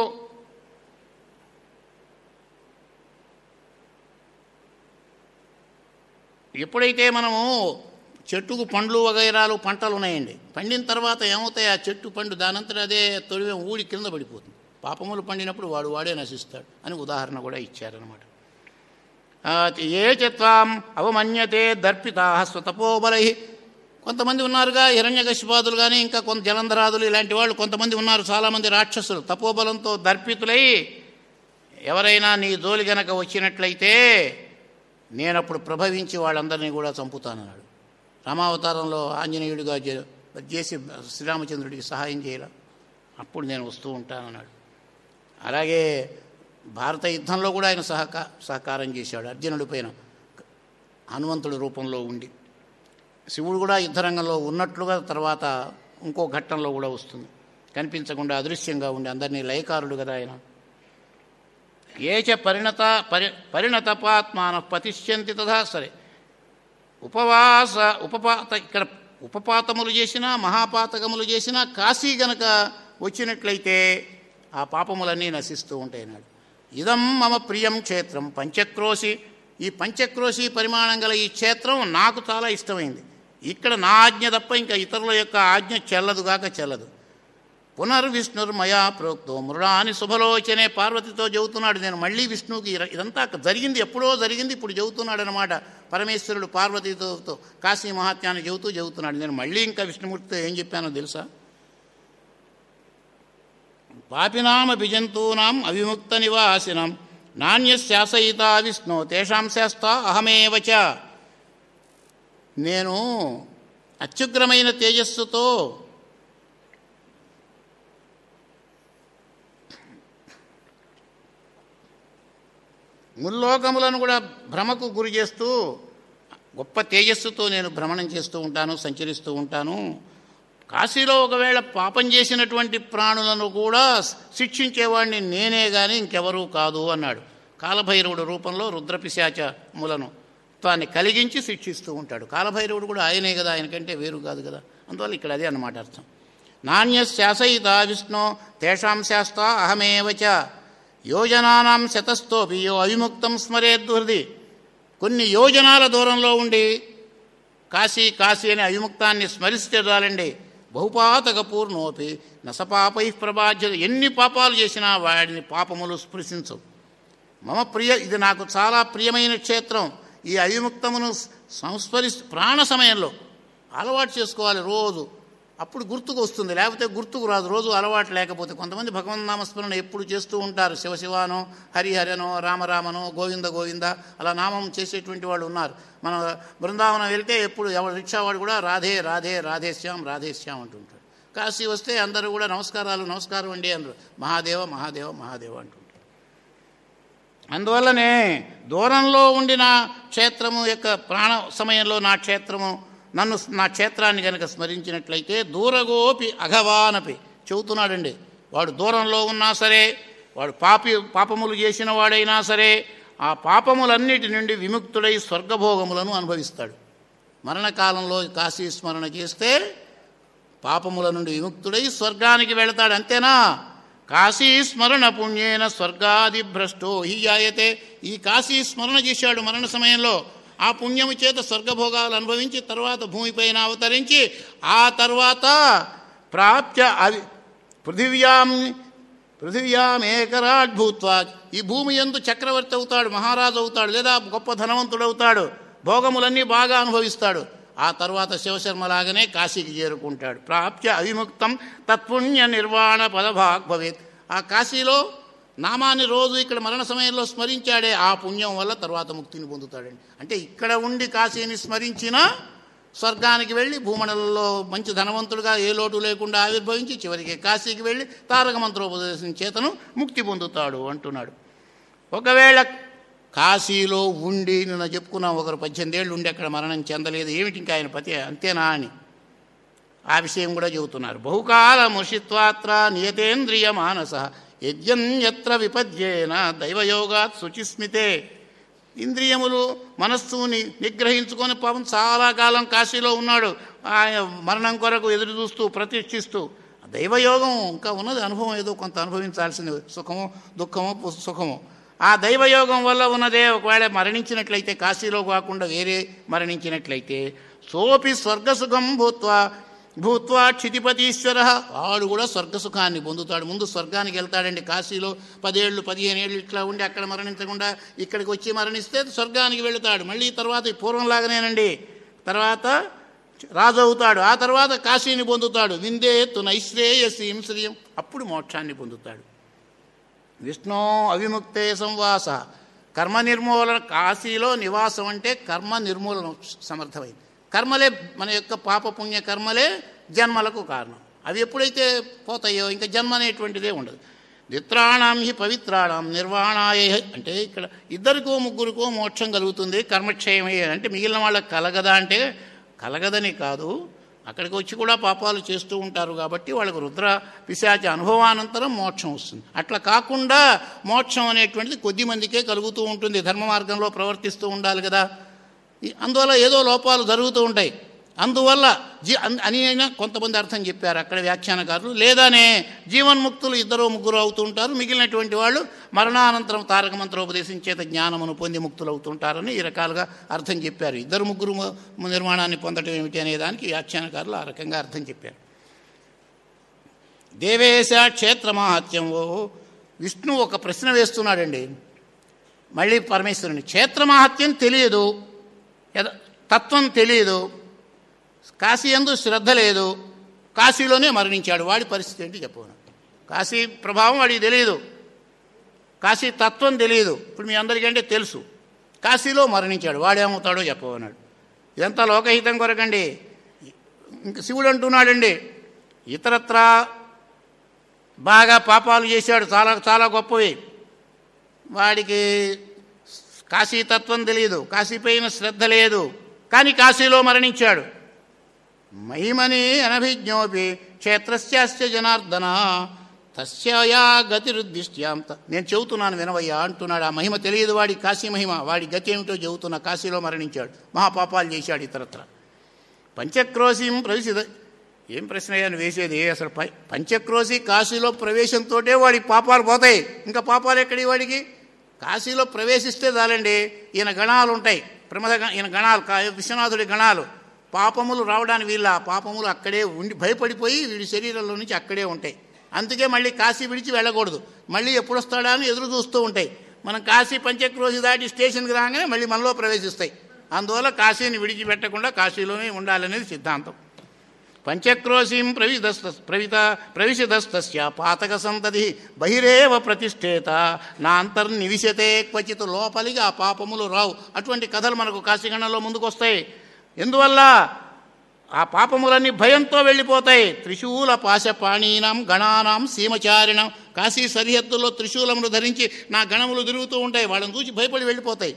ఎప్పుడైతే మనము చెట్టుకు పండ్లు వగైరాలు పంటలు ఉన్నాయండి పండిన తర్వాత ఏమవుతాయి ఆ చెట్టు పండు దానంతట అదే తొలివే ఊడి కింద పడిపోతుంది పాపములు పండినప్పుడు వాడు వాడే నశిస్తాడు అని ఉదాహరణ కూడా ఇచ్చారనమాట ఏ చత్వాం అవమన్యతే దర్పితా స్వతపోబలై కొంతమంది ఉన్నారుగా హిరణ్యకశిపాదులు కానీ ఇంకా కొంత జలంధరాదులు ఇలాంటి వాళ్ళు కొంతమంది ఉన్నారు చాలామంది రాక్షసులు తపోబలంతో దర్పితులై ఎవరైనా నీ జోలి గనక వచ్చినట్లయితే నేనప్పుడు ప్రభవించి వాళ్ళందరినీ కూడా చంపుతానన్నాడు రామావతారంలో ఆంజనేయుడిగా చే- చేసి శ్రీరామచంద్రుడికి సహాయం చేయాల అప్పుడు నేను వస్తూ ఉంటానన్నాడు అలాగే భారత యుద్ధంలో కూడా ఆయన సహకా సహకారం చేశాడు అర్జునుడి పైన హనుమంతుడి రూపంలో ఉండి శివుడు కూడా యుద్ధరంగంలో ఉన్నట్లుగా తర్వాత ఇంకో ఘట్టంలో కూడా వస్తుంది కనిపించకుండా అదృశ్యంగా ఉండి అందరినీ లయకారుడు కదా ఆయన ఏచ పరిణత పరి పరిణతపాత్మాన పతిష్యంతి తథా సరే ఉపవాస ఉపపాత ఇక్కడ ఉపపాతములు చేసినా మహాపాతకములు చేసినా కాశీ గనక వచ్చినట్లయితే ఆ పాపములన్నీ నశిస్తూ ఉంటాయి అన్నాడు ఇదం మమ ప్రియం క్షేత్రం పంచక్రోశి ఈ పంచక్రోశి పరిమాణం గల ఈ క్షేత్రం నాకు చాలా ఇష్టమైంది ఇక్కడ నా ఆజ్ఞ తప్ప ఇంకా ఇతరుల యొక్క ఆజ్ఞ చెల్లదుగాక చెల్లదు పునర్విష్ణుర్మయా ప్రోక్తో మృడాని శుభలోచనే పార్వతితో చెబుతున్నాడు నేను మళ్ళీ విష్ణువుకి ఇర- ఇదంతా జరిగింది ఎప్పుడో జరిగింది ఇప్పుడు చెబుతున్నాడు అనమాట పరమేశ్వరుడు పార్వతితో తో కాశీ మహాత్యాన్ని చెబుతూ చెబుతున్నాడు నేను మళ్ళీ ఇంకా విష్ణుమూర్తితో ఏం చెప్పానో తెలుసా పాపినామ బిజంతూనాం అవిముక్త నివాసినం నాణ్యశాసయిత విష్ణు తేషాం శాస్త అహమేవచ నేను అత్యుగ్రమైన తేజస్సుతో ముల్లోకములను కూడా భ్రమకు గురి చేస్తూ గొప్ప తేజస్సుతో నేను భ్రమణం చేస్తూ ఉంటాను సంచరిస్తూ ఉంటాను కాశీలో ఒకవేళ పాపం చేసినటువంటి ప్రాణులను కూడా శిక్షించేవాడిని నేనే కానీ ఇంకెవరూ కాదు అన్నాడు కాలభైరవుడు రూపంలో రుద్రపిశాచములను తాన్ని కలిగించి శిక్షిస్తూ ఉంటాడు కాలభైరవుడు కూడా ఆయనే కదా ఆయనకంటే వేరు కాదు కదా అందువల్ల ఇక్కడ అదే అన్నమాట అర్థం నాణ్య శాసయిత విష్ణు తేషాం శాస్త అహమేవచ యోజనానాం శతస్థోపి యో అవిముక్తం స్మరేద్హృది కొన్ని యోజనాల దూరంలో ఉండి కాశీ కాశీ అనే అవిముక్తాన్ని స్మరిస్తే చాలండి బహుపాతక పూర్ణోపి నసపాపై ప్రభాజ్యత ఎన్ని పాపాలు చేసినా వాడిని పాపములు స్పృశించవు మమ ప్రియ ఇది నాకు చాలా ప్రియమైన క్షేత్రం ఈ అవిముక్తమును సంస్మరి ప్రాణ సమయంలో అలవాటు చేసుకోవాలి రోజు అప్పుడు గుర్తుకు వస్తుంది లేకపోతే గుర్తుకు రాదు రోజు అలవాటు లేకపోతే కొంతమంది భగవన్ నామస్మరణ ఎప్పుడు చేస్తూ ఉంటారు శివశివానో హరిహరనో రామరామనో గోవింద గోవింద అలా నామం చేసేటువంటి వాళ్ళు ఉన్నారు మన బృందావనం వెళ్తే ఎప్పుడు ఎవరు రిక్షావాడు కూడా రాధే రాధే రాధేశ్యాం రాధేశ్యాం అంటుంటాడు కాశీ వస్తే అందరూ కూడా నమస్కారాలు నమస్కారం అండి అందరు మహాదేవ మహాదేవ మహాదేవ అంటుంటారు అందువల్లనే దూరంలో ఉండిన క్షేత్రము యొక్క ప్రాణ సమయంలో నా క్షేత్రము నన్ను నా క్షేత్రాన్ని కనుక స్మరించినట్లయితే దూరగోపి అఘవానపి చెబుతున్నాడండి వాడు దూరంలో ఉన్నా సరే వాడు పాపి పాపములు చేసిన వాడైనా సరే ఆ పాపములన్నిటి నుండి విముక్తుడై స్వర్గభోగములను అనుభవిస్తాడు మరణకాలంలో కాశీ స్మరణ చేస్తే పాపముల నుండి విముక్తుడై స్వర్గానికి వెళతాడు అంతేనా కాశీ స్మరణ పుణ్యేన స్వర్గాది భ్రష్టో హి జాయతే ఈ కాశీ స్మరణ చేశాడు మరణ సమయంలో ఆ పుణ్యము చేత స్వర్గభోగాలు అనుభవించి తర్వాత భూమిపైన అవతరించి ఆ తర్వాత ప్రాప్య అవి పృథివ్యాం పృథివ్యామేకరాట్ భూత్వా ఈ భూమి ఎందు చక్రవర్తి అవుతాడు మహారాజు అవుతాడు లేదా గొప్ప ధనవంతుడవుతాడు భోగములన్నీ బాగా అనుభవిస్తాడు ఆ తర్వాత శివశర్మలాగానే కాశీకి చేరుకుంటాడు ప్రాప్య అవిముక్తం తత్పుణ్య నిర్వాణ పదభాగ్ భవేత్ ఆ కాశీలో నామాన్ని రోజు ఇక్కడ మరణ సమయంలో స్మరించాడే ఆ పుణ్యం వల్ల తర్వాత ముక్తిని పొందుతాడండి అంటే ఇక్కడ ఉండి కాశీని స్మరించినా స్వర్గానికి వెళ్ళి భూమండలంలో మంచి ధనవంతుడుగా ఏ లోటు లేకుండా ఆవిర్భవించి చివరికి కాశీకి వెళ్ళి తారక మంత్రోపదేశం చేతను ముక్తి పొందుతాడు అంటున్నాడు ఒకవేళ కాశీలో ఉండి నిన్న చెప్పుకున్నాం ఒకరు పద్దెనిమిది ఏళ్ళు ఉండి అక్కడ మరణం చెందలేదు ఏమిటి ఇంకా ఆయన పతి అంతేనా అని ఆ విషయం కూడా చెబుతున్నారు బహుకాల ముషిత్వాత్ర నియతేంద్రియ మానస యజ్ఞం ఎత్ర విపద్యేన దైవయోగాత్ శుచిస్మితే ఇంద్రియములు మనస్సుని నిగ్రహించుకొని పాపం చాలా కాలం కాశీలో ఉన్నాడు ఆయన మరణం కొరకు ఎదురు చూస్తూ ప్రతిష్ఠిస్తూ దైవయోగం ఇంకా ఉన్నది అనుభవం ఏదో కొంత అనుభవించాల్సింది సుఖమో దుఃఖమో పు- సుఖమో ఆ దైవయోగం వల్ల ఉన్నదే ఒకవేళ మరణించినట్లయితే కాశీలో కాకుండా వేరే మరణించినట్లయితే సోపి స్వర్గసుఖం భూత్వా భూత్వా క్షితిపతీశ్వర వాడు కూడా స్వర్గసుఖాన్ని పొందుతాడు ముందు స్వర్గానికి వెళ్తాడండి కాశీలో పదేళ్ళు పదిహేను ఏళ్ళు ఇట్లా ఉండి అక్కడ మరణించకుండా ఇక్కడికి వచ్చి మరణిస్తే స్వర్గానికి వెళుతాడు మళ్ళీ తర్వాత ఈ పూర్వంలాగానేనండి తర్వాత రాజు అవుతాడు ఆ తర్వాత కాశీని పొందుతాడు విందేత్తు నైశ్రేయసీం శ్రియం అప్పుడు మోక్షాన్ని పొందుతాడు విష్ణు అవిముక్తే సంవాస కర్మ నిర్మూలన కాశీలో నివాసం అంటే కర్మ నిర్మూలన సమర్థమైంది కర్మలే మన యొక్క పాపపుణ్య కర్మలే జన్మలకు కారణం అవి ఎప్పుడైతే పోతాయో ఇంకా జన్మ అనేటువంటిదే ఉండదు నిత్రాణం హి పవిత్రాణం నిర్వాణాయ అంటే ఇక్కడ ఇద్దరికో ముగ్గురికో మోక్షం కలుగుతుంది కర్మక్షయమే అంటే మిగిలిన వాళ్ళకి కలగదా అంటే కలగదని కాదు అక్కడికి వచ్చి కూడా పాపాలు చేస్తూ ఉంటారు కాబట్టి వాళ్ళకు రుద్ర పిశాచ అనుభవానంతరం మోక్షం వస్తుంది అట్లా కాకుండా మోక్షం అనేటువంటిది కొద్ది మందికే కలుగుతూ ఉంటుంది ధర్మ మార్గంలో ప్రవర్తిస్తూ ఉండాలి కదా ఈ- అందువల్ల ఏదో లోపాలు జరుగుతూ ఉంటాయి అందువల్ల జీ అన్- అని అయినా కొంతమంది అర్థం చెప్పారు అక్కడ వ్యాఖ్యానకారులు లేదానే జీవన్ముక్తులు ఇద్దరు ముగ్గురు అవుతూ ఉంటారు మిగిలినటువంటి వాళ్ళు మరణానంతరం తారక మంత్రోపదేశం చేత జ్ఞానమును పొంది ముక్తులు అవుతుంటారని ఈ రకాలుగా అర్థం చెప్పారు ఇద్దరు ముగ్గురు మ- నిర్మాణాన్ని పొందడం ఏమిటి అనే దానికి వ్యాఖ్యానకారులు ఆ రకంగా అర్థం చెప్పారు దేవేశ క్షేత్ర మహాత్యం ఓ విష్ణు ఒక ప్రశ్న వేస్తున్నాడండి మళ్ళీ పరమేశ్వరుని క్షేత్ర మహాత్యం తెలియదు యద- తత్వం తెలియదు కాశీ ఎందు శ్రద్ధ లేదు కాశీలోనే మరణించాడు వాడి పరిస్థితి ఏంటి చెప్పను కాశీ ప్రభావం వాడికి తెలియదు కాశీ తత్వం తెలియదు ఇప్పుడు మీ అందరికంటే తెలుసు కాశీలో మరణించాడు వాడేమవుతాడో చెప్పవన్నాడు ఇదంతా లోకహితం కొరకండి ఇంక శివుడు అంటున్నాడండి ఇతరత్రా బాగా పాపాలు చేశాడు చాలా చాలా గొప్పవి వాడికి కాశీతత్వం తెలియదు కాశీపైన శ్రద్ధ లేదు కానీ కాశీలో మరణించాడు మహిమని అనభిజ్ఞోపి క్షేత్రస్యాస్య జనార్దన తస్యయా గతిరుద్దిష్ట్యాం త- నేను చెబుతున్నాను వినవయ్యా అంటున్నాడు ఆ మహిమ తెలియదు వాడి కాశీ మహిమ వాడి గతి ఏమిటో చెబుతున్నా కాశీలో మరణించాడు మహాపాపాలు చేశాడు ఇతరత్ర పంచక్రోశీం ప్రవేశిత ఏం ప్రశ్న అయ్యాను వేసేది అసలు ప- పంచక్రోశి కాశీలో ప్రవేశంతోటే వాడి పాపాలు పోతాయి ఇంకా పాపాలు ఎక్కడి వాడికి కాశీలో ప్రవేశిస్తే చాలండి ఈయన గణాలు ఉంటాయి ప్రమద గ- ఈయన గణాలు కా- విశ్వనాథుడి గణాలు పాపములు రావడానికి వీళ్ళ ఆ పాపములు అక్కడే ఉండి భయపడిపోయి వీడి శరీరంలో నుంచి అక్కడే ఉంటాయి అందుకే మళ్ళీ కాశీ విడిచి వెళ్ళకూడదు మళ్ళీ ఎప్పుడు వస్తాడా అని ఎదురు చూస్తూ ఉంటాయి మనం కాశీ పంచక్రోశి దాటి స్టేషన్కి రాగానే మళ్ళీ మనలో ప్రవేశిస్తాయి అందువల్ల కాశీని విడిచిపెట్టకుండా కాశీలోనే ఉండాలనేది సిద్ధాంతం పంచక్రోశీం ప్రవిదస్త ప్రవిత ప్రవిశదస్తస్య పాతక సంతతి బహిరేవ ప్రతిష్ఠేత నా అంతర్నివిశతే క్వచిత్ లోపలికి ఆ పాపములు రావు అటువంటి కథలు మనకు కాశీగణంలో ముందుకు వస్తాయి ఎందువల్ల ఆ పాపములన్నీ భయంతో వెళ్ళిపోతాయి త్రిశూల పాశపాణీనాం గణానాం సీమచారిణం కాశీ సరిహద్దుల్లో త్రిశూలములు ధరించి నా గణములు తిరుగుతూ ఉంటాయి వాళ్ళని చూసి భయపడి వెళ్ళిపోతాయి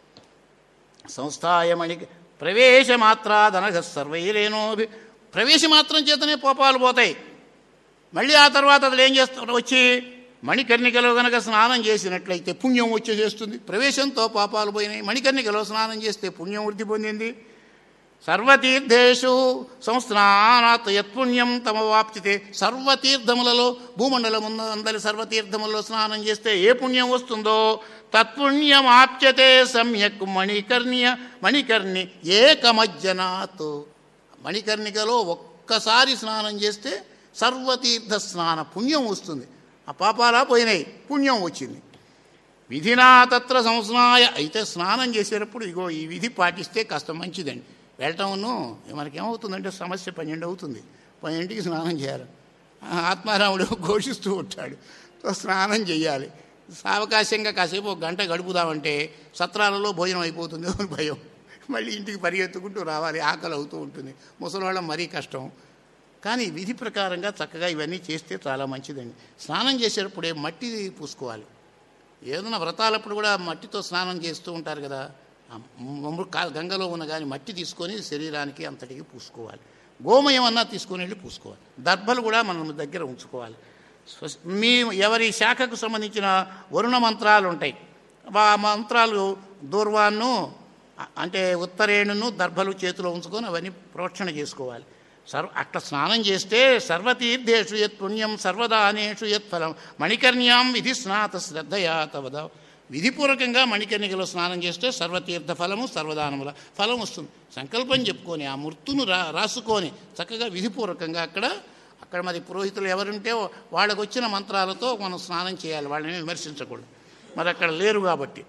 సంస్థాయమణి ప్రవేశమాత్రాదనగ సర్వైరేనోభి ప్రవేశమాత్రం చేతనే పాపాలు పోతాయి మళ్ళీ ఆ తర్వాత అతడు ఏం చేస్తాడు వచ్చి మణికర్ణికలో గనక స్నానం చేసినట్లయితే పుణ్యం వచ్చేసేస్తుంది ప్రవేశంతో పాపాలు పోయినాయి మణికర్ణికలో స్నానం చేస్తే పుణ్యం వృద్ధి పొందింది సర్వతీర్థేషు సంస్నానాత్ యత్పుణ్యం తమ వాప్తితే సర్వతీర్థములలో భూమండలమున్న అందరి సర్వతీర్థములలో స్నానం చేస్తే ఏ పుణ్యం వస్తుందో తత్పుణ్యం ఆప్యతే సమ్యక్ మణికర్ణ్య మణికర్ణి ఏకమజ్జనాత్ మణికర్ణికలో ఒక్కసారి స్నానం చేస్తే సర్వతీర్థ స్నాన పుణ్యం వస్తుంది ఆ పాపాలా పోయినాయి పుణ్యం వచ్చింది విధినా తత్ర సంస్నాయ అయితే స్నానం చేసేటప్పుడు ఇగో ఈ విధి పాటిస్తే కాస్త మంచిదండి వెళ్ళటమును మనకేమవుతుందంటే సమస్య పన్నెండు అవుతుంది పన్నెండుకి స్నానం చేయాలి ఆ ఆత్మారాముడు ఘోషిస్తూ ఉంటాడు సో స్నానం చేయాలి సావకాశంగా కాసేపు ఒక గంట గడుపుదామంటే సత్రాలలో భోజనం అయిపోతుంది అని భయం మళ్ళీ ఇంటికి పరిగెత్తుకుంటూ రావాలి ఆకలి అవుతూ ఉంటుంది ముసలివాళ్ళం మరీ కష్టం కానీ విధి ప్రకారంగా చక్కగా ఇవన్నీ చేస్తే చాలా మంచిదండి స్నానం చేసేటప్పుడే మట్టి పూసుకోవాలి ఏదైనా వ్రతాలప్పుడు కూడా మట్టితో స్నానం చేస్తూ ఉంటారు కదా ఆ మమ్ము- కా- గంగలో ఉన్న కానీ మట్టి తీసుకొని శరీరానికి అంతటికి పూసుకోవాలి గోమయం అన్నా తీసుకొని వెళ్ళి పూసుకోవాలి దర్భలు కూడా మనం దగ్గర ఉంచుకోవాలి స్వస్- మీ ఎవరి శాఖకు సంబంధించిన వరుణ మంత్రాలు ఉంటాయి ఆ మంత్రాలు దూర్వాన్ను అ- అంటే ఉత్తరేణును దర్భలు చేతిలో ఉంచుకొని అవన్నీ ప్రోక్షణ చేసుకోవాలి సర్వ అట్లా స్నానం చేస్తే సర్వతీర్థేషు యత్ పుణ్యం సర్వదానేషు యత్ ఫలం మణికర్ణ్యాం విధి స్నాత శ్రద్ధయా తవద విధిపూర్వకంగా మణికర్ణికలో స్నానం చేస్తే సర్వతీర్థ ఫలము సర్వదానముల ఫలం వస్తుంది సంకల్పం చెప్పుకొని ఆ మృతును రా రాసుకొని చక్కగా విధిపూర్వకంగా అక్కడ అక్కడ మరి పురోహితులు ఎవరుంటే వాళ్ళకు వచ్చిన మంత్రాలతో మనం స్నానం చేయాలి వాళ్ళని విమర్శించకూడదు మరి అక్కడ లేరు కాబట్టి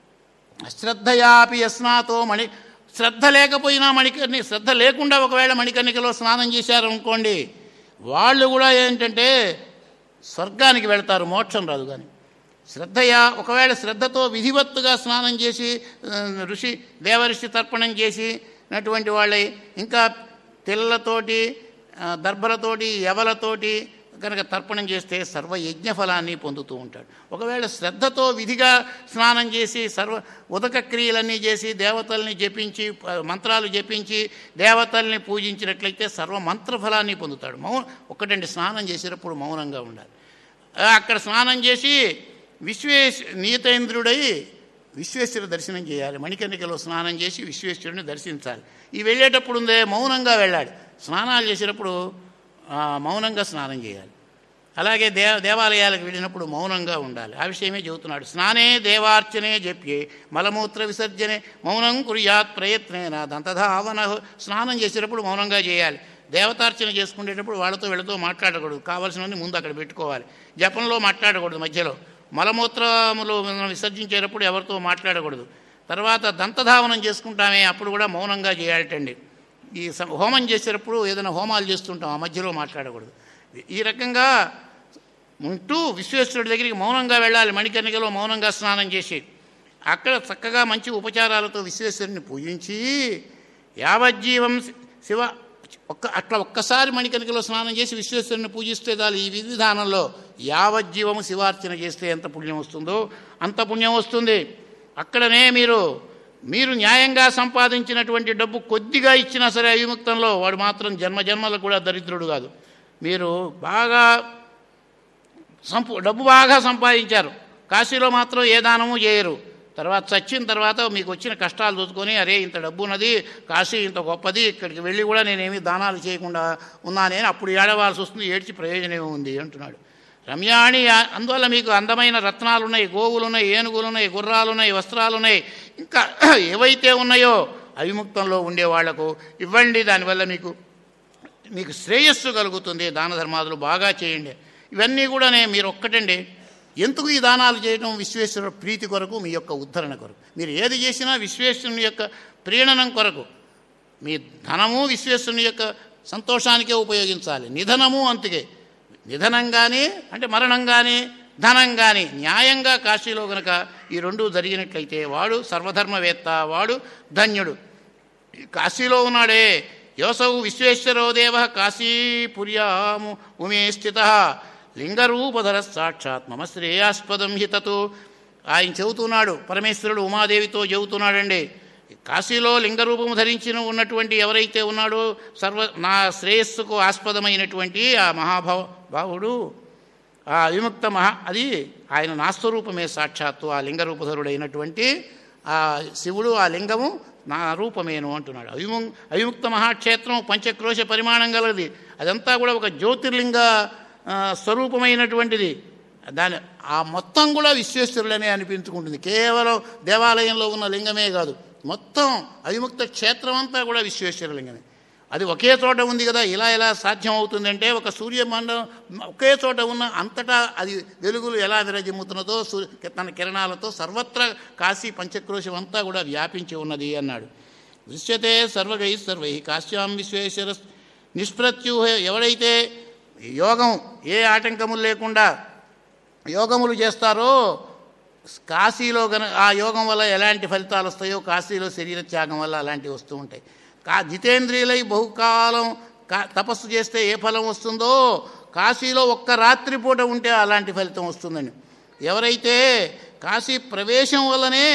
అశ్రద్ధయాపి యస్నాతో మణి శ్రద్ధ లేకపోయినా మణికర్ణి శ్రద్ధ లేకుండా ఒకవేళ మణికర్ణికలో స్నానం చేశారనుకోండి వాళ్ళు కూడా ఏంటంటే స్వర్గానికి వెళ్తారు మోక్షం రాదు కానీ శ్రద్ధయా ఒకవేళ శ్రద్ధతో విధివత్తుగా స్నానం చేసి ఆ, ఋషి దేవఋషి తర్పణం చేసినటువంటి వాళ్ళై ఇంకా తెల్లతోటి ఆ, దర్భలతోటి ఎవలతోటి కనుక తర్పణం చేస్తే సర్వ యజ్ఞ ఫలాన్ని పొందుతూ ఉంటాడు ఒకవేళ శ్రద్ధతో విధిగా స్నానం చేసి సర్వ ఉదక క్రియలన్నీ చేసి దేవతల్ని జపించి ప- మంత్రాలు జపించి దేవతల్ని పూజించినట్లయితే సర్వ మంత్ర ఫలాన్ని పొందుతాడు మౌన ఒక్కటండి స్నానం చేసేటప్పుడు మౌనంగా ఉండాలి ఆ, అక్కడ స్నానం చేసి విశ్వేశ నీతేంద్రుడై విశ్వేశ్వర దర్శనం చేయాలి మణికర్ణికలో స్నానం చేసి విశ్వేశ్వరుని దర్శించాలి ఈ వెళ్ళేటప్పుడు ఉందే మౌనంగా వెళ్ళాలి స్నానాలు చేసేటప్పుడు ఆ, మౌనంగా స్నానం చేయాలి అలాగే దే దేవాలయాలకు వెళ్ళినప్పుడు మౌనంగా ఉండాలి ఆ విషయమే చెబుతున్నాడు స్నానే దేవార్చనే జప్యే మలమూత్ర విసర్జనే మౌనం కుర్యాత్ ప్రయత్నేన దంతధావన స్నానం చేసేటప్పుడు మౌనంగా చేయాలి దేవతార్చన చేసుకునేటప్పుడు వాళ్ళతో వీళ్ళతో మాట్లాడకూడదు కావాల్సినవన్నీ ముందు అక్కడ పెట్టుకోవాలి జపంలో మాట్లాడకూడదు మధ్యలో మలమూత్రములు మనం విసర్జించేటప్పుడు ఎవరితో మాట్లాడకూడదు తర్వాత దంతధావనం చేసుకుంటామే అప్పుడు కూడా మౌనంగా చేయాలటండి ఈ స- హోమం చేసేటప్పుడు ఏదైనా హోమాలు చేస్తుంటాం ఆ మధ్యలో మాట్లాడకూడదు ఈ రకంగా ఉంటూ విశ్వేశ్వరుడి దగ్గరికి మౌనంగా వెళ్ళాలి మణికర్ణికలో మౌనంగా స్నానం చేసి అక్కడ చక్కగా మంచి ఉపచారాలతో విశ్వేశ్వరుని పూజించి యావజ్జీవం శివ ఒక్క అట్లా ఒక్కసారి మణికర్ణికలో స్నానం చేసి విశ్వేశ్వరుని పూజిస్తే చాలు ఈ విధి విధానంలో యావజ్జీవము శివార్చన చేస్తే ఎంత పుణ్యం వస్తుందో అంత పుణ్యం వస్తుంది అక్కడనే మీరు మీరు న్యాయంగా సంపాదించినటువంటి డబ్బు కొద్దిగా ఇచ్చినా సరే అవిముక్తంలో వాడు మాత్రం జన్మ జన్మలకు కూడా దరిద్రుడు కాదు మీరు బాగా సంపు డబ్బు బాగా సంపాదించారు కాశీలో మాత్రం ఏ దానము చేయరు తర్వాత చచ్చిన తర్వాత మీకు వచ్చిన కష్టాలు చూసుకొని అరే ఇంత డబ్బు ఉన్నది కాశీ ఇంత గొప్పది ఇక్కడికి వెళ్ళి కూడా నేనేమి దానాలు చేయకుండా ఉన్నానే అని అప్పుడు ఏడవాల్సి వస్తుంది ఏడ్చి ప్రయోజనం ఉంది అంటున్నాడు రమ్యాణి ఆ- అందువల్ల మీకు అందమైన రత్నాలు ఉన్నాయి గోవులు ఉన్నాయి ఏనుగులు ఉన్నాయి గుర్రాలు ఉన్నాయి వస్త్రాలు ఉన్నాయి ఇంకా ఏవైతే ఉన్నాయో అవిముక్తంలో ఉండే వాళ్లకు ఇవ్వండి దానివల్ల మీకు మీకు శ్రేయస్సు కలుగుతుంది దాన ధర్మాదులు బాగా చేయండి ఇవన్నీ కూడా నేను మీరు ఒక్కటండి ఎందుకు ఈ దానాలు చేయడం విశ్వేశ్వర ప్రీతి కొరకు మీ యొక్క ఉద్ధరణ కొరకు మీరు ఏది చేసినా విశ్వేశ్వరుని యొక్క ప్రీణనం కొరకు మీ ధనము విశ్వేశ్వరుని యొక్క సంతోషానికే ఉపయోగించాలి నిధనము అంతకే నిధనం కానీ అంటే మరణం కానీ ధనం కానీ న్యాయంగా కాశీలో గనక ఈ రెండు జరిగినట్లయితే వాడు సర్వధర్మవేత్త వాడు ధన్యుడు ఈ కాశీలో ఉన్నాడే యోసవు విశ్వేశ్వరో దేవ కాశీపుర్యాము ఉమే స్థిత లింగరూపధర సాక్షాత్ మమ శ్రేయాస్పదం హి తతు ఆయన చెబుతున్నాడు పరమేశ్వరుడు ఉమాదేవితో చెబుతున్నాడండి కాశీలో లింగరూపము ధరించిన ఉన్నటువంటి ఎవరైతే ఉన్నాడో సర్వ నా శ్రేయస్సుకు ఆస్పదమైనటువంటి ఆ మహాభావ భావుడు ఆ విముక్త మహా అది ఆయన నాస్వరూపమే సాక్షాత్తు ఆ లింగరూపధరుడైనటువంటి ఆ శివుడు ఆ లింగము నా రూపమేను అంటున్నాడు అవిము అవిముక్త మహాక్షేత్రం పంచక్రోశ పరిమాణం గలది అదంతా కూడా ఒక జ్యోతిర్లింగ ఆ, స్వరూపమైనటువంటిది దాని ఆ మొత్తం కూడా విశ్వేశ్వరులనే అనిపించుకుంటుంది కేవలం దేవాలయంలో ఉన్న లింగమే కాదు మొత్తం అవిముక్త క్షేత్రం అంతా కూడా విశ్వేశ్వర లింగమే అది ఒకే చోట ఉంది కదా ఇలా ఎలా సాధ్యం అవుతుందంటే ఒక సూర్యమండలం ఒకే చోట ఉన్న అంతటా అది వెలుగులు ఎలా విరజిమ్ముతున్నదో సూర్య తన కిరణాలతో సర్వత్రా కాశీ పంచక్రోశం అంతా కూడా వ్యాపించి ఉన్నది అన్నాడు దృశ్యతే సర్వగై సర్వై కాశ్యాం విశ్వేశ్వర నిష్ప్రత్యూహ ఎవడైతే యోగం ఏ ఆటంకములు లేకుండా యోగములు చేస్తారో కాశీలో గన ఆ యోగం వల్ల ఎలాంటి ఫలితాలు వస్తాయో కాశీలో శరీర త్యాగం వల్ల అలాంటివి వస్తూ ఉంటాయి కా జితేంద్రియులై బహుకాలం కా తపస్సు చేస్తే ఏ ఫలం వస్తుందో కాశీలో ఒక్క రాత్రి పూట ఉంటే అలాంటి ఫలితం వస్తుందని ఎవరైతే కాశీ ప్రవేశం వల్లనే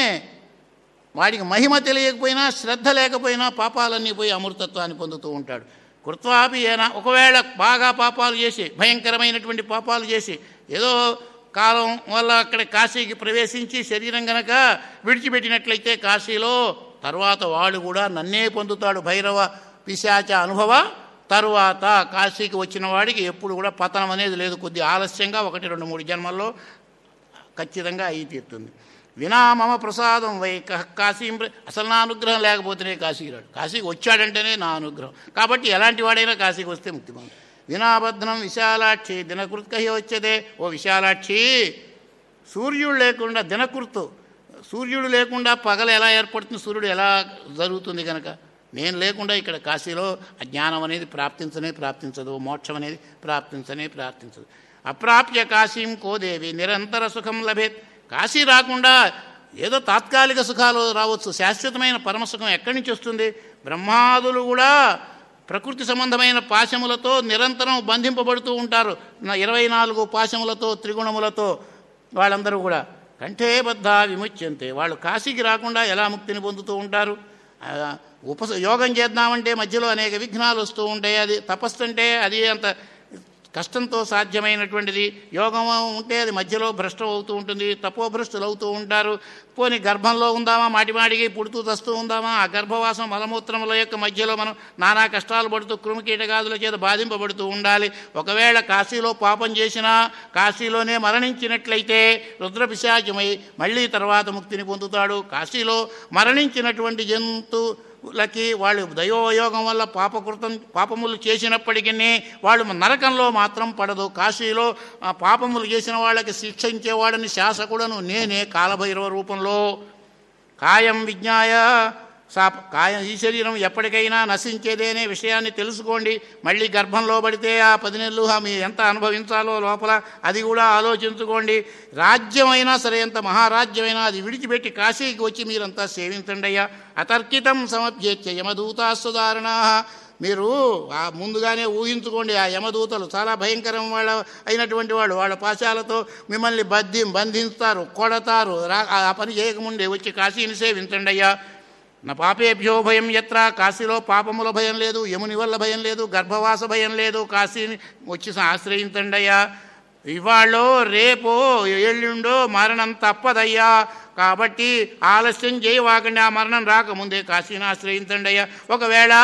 వాడికి మహిమ తెలియకపోయినా శ్రద్ధ లేకపోయినా పాపాలన్నీ పోయి అమృతత్వాన్ని పొందుతూ ఉంటాడు కృత్వాపి ఏనా ఒకవేళ బాగా పాపాలు చేసి భయంకరమైనటువంటి పాపాలు చేసి ఏదో కాలం వల్ల అక్కడ కాశీకి ప్రవేశించి శరీరం గనక విడిచిపెట్టినట్లయితే కాశీలో తర్వాత వాడు కూడా నన్నే పొందుతాడు భైరవ పిశాచ అనుభవ తరువాత కాశీకి వచ్చిన వాడికి ఎప్పుడు కూడా పతనం అనేది లేదు కొద్ది ఆలస్యంగా ఒకటి రెండు మూడు జన్మల్లో ఖచ్చితంగా అయి తీరుతుంది వినా మమ ప్రసాదం వై క- కాశీం ప్ర- అసలు నా అనుగ్రహం లేకపోతేనే కాశీకి రాడు కాశీకి వచ్చాడంటేనే నా అనుగ్రహం కాబట్టి ఎలాంటి వాడైనా కాశీకి వస్తే ముక్తి పొందు వినాభద్రం విశాలాక్షి దినకృత్కహి వచ్చేదే ఓ విశాలాక్షి సూర్యుడు లేకుండా దినకృత్తు సూర్యుడు లేకుండా పగలు ఎలా ఏర్పడుతుంది సూర్యుడు ఎలా జరుగుతుంది కనుక నేను లేకుండా ఇక్కడ కాశీలో అజ్ఞానం అనేది ప్రాప్తించనే ప్రాప్తించదు మోక్షం అనేది ప్రాప్తించనే ప్రాప్తించదు అప్రాప్య కాశీం కోదేవి నిరంతర సుఖం లభేత్ కాశీ రాకుండా ఏదో తాత్కాలిక సుఖాలు రావచ్చు శాశ్వతమైన పరమసుఖం ఎక్కడి నుంచి వస్తుంది బ్రహ్మాదులు కూడా ప్రకృతి సంబంధమైన పాశములతో నిరంతరం బంధింపబడుతూ ఉంటారు నా ఇరవై నాలుగు పాశములతో త్రిగుణములతో వాళ్ళందరూ కూడా కంఠే బద్ధ విముచ్యంతే వాళ్ళు కాశీకి రాకుండా ఎలా ముక్తిని పొందుతూ ఉంటారు ఆ, ఉపస యోగం చేద్దామంటే మధ్యలో అనేక విఘ్నాలు వస్తూ ఉంటాయి అది తపస్సు అంటే అది అంత కష్టంతో సాధ్యమైనటువంటిది యోగం ఉంటే అది మధ్యలో భ్రష్టం అవుతూ ఉంటుంది తపోభ్రష్టులు అవుతూ ఉంటారు పోని గర్భంలో ఉందామా మాటి మాటికి పుడుతూ తస్తూ ఉందామా ఆ గర్భవాసం మలమూత్రముల యొక్క మధ్యలో మనం నానా కష్టాలు పడుతూ కృమికీటగాదుల చేత బాధింపబడుతూ ఉండాలి ఒకవేళ కాశీలో పాపం చేసినా కాశీలోనే మరణించినట్లయితే రుద్రపిశాచమై మళ్ళీ తర్వాత ముక్తిని పొందుతాడు కాశీలో మరణించినటువంటి జంతువులకి వాళ్ళు దైవయోగం వల్ల పాపకృతం పాపములు చేసినప్పటికీ వాళ్ళు నరకంలో మాత్రం పడదు కాశీలో ఆ పాపములు చేసిన వాళ్ళకి శిక్షించేవాడని శాసకుడను నేనే కాలభైరవ రూపంలో కాయం విజ్ఞాయ సా కాయం ఈ శరీరం ఎప్పటికైనా నశించేదే అనే విషయాన్ని తెలుసుకోండి మళ్ళీ గర్భంలో పడితే ఆ పది నెలలు ఆ మీ ఎంత అనుభవించాలో లోపల అది కూడా ఆలోచించుకోండి రాజ్యమైనా సరే ఎంత మహారాజ్యమైనా అది విడిచిపెట్టి కాశీకి వచ్చి మీరంతా సేవించండి అయ్యా అతర్కితం సమభ్యేత్య యమదూతాసుధారణ మీరు ఆ ముందుగానే ఊహించుకోండి ఆ యమదూతలు చాలా భయంకరం వాళ్ళ అయినటువంటి వాళ్ళు వాళ్ళ పాశాలతో మిమ్మల్ని బద్ధి బంధిస్తారు కొడతారు రా ఆ పని చేయకముందే వచ్చి కాశీని సేవించండి అయ్యా నా పాపేభ్యో భయం ఎత్ర కాశీలో పాపముల భయం లేదు యముని వల్ల భయం లేదు గర్భవాస భయం లేదు కాశీని వచ్చి ఆశ్రయించండి అయ్యా ఇవాళో రేపో ఎల్లుండో మరణం తప్పదయ్యా కాబట్టి ఆలస్యం చేయవాకండి ఆ మరణం రాకముందే కాశీని ఆశ్రయించండి అయ్యా ఒకవేళ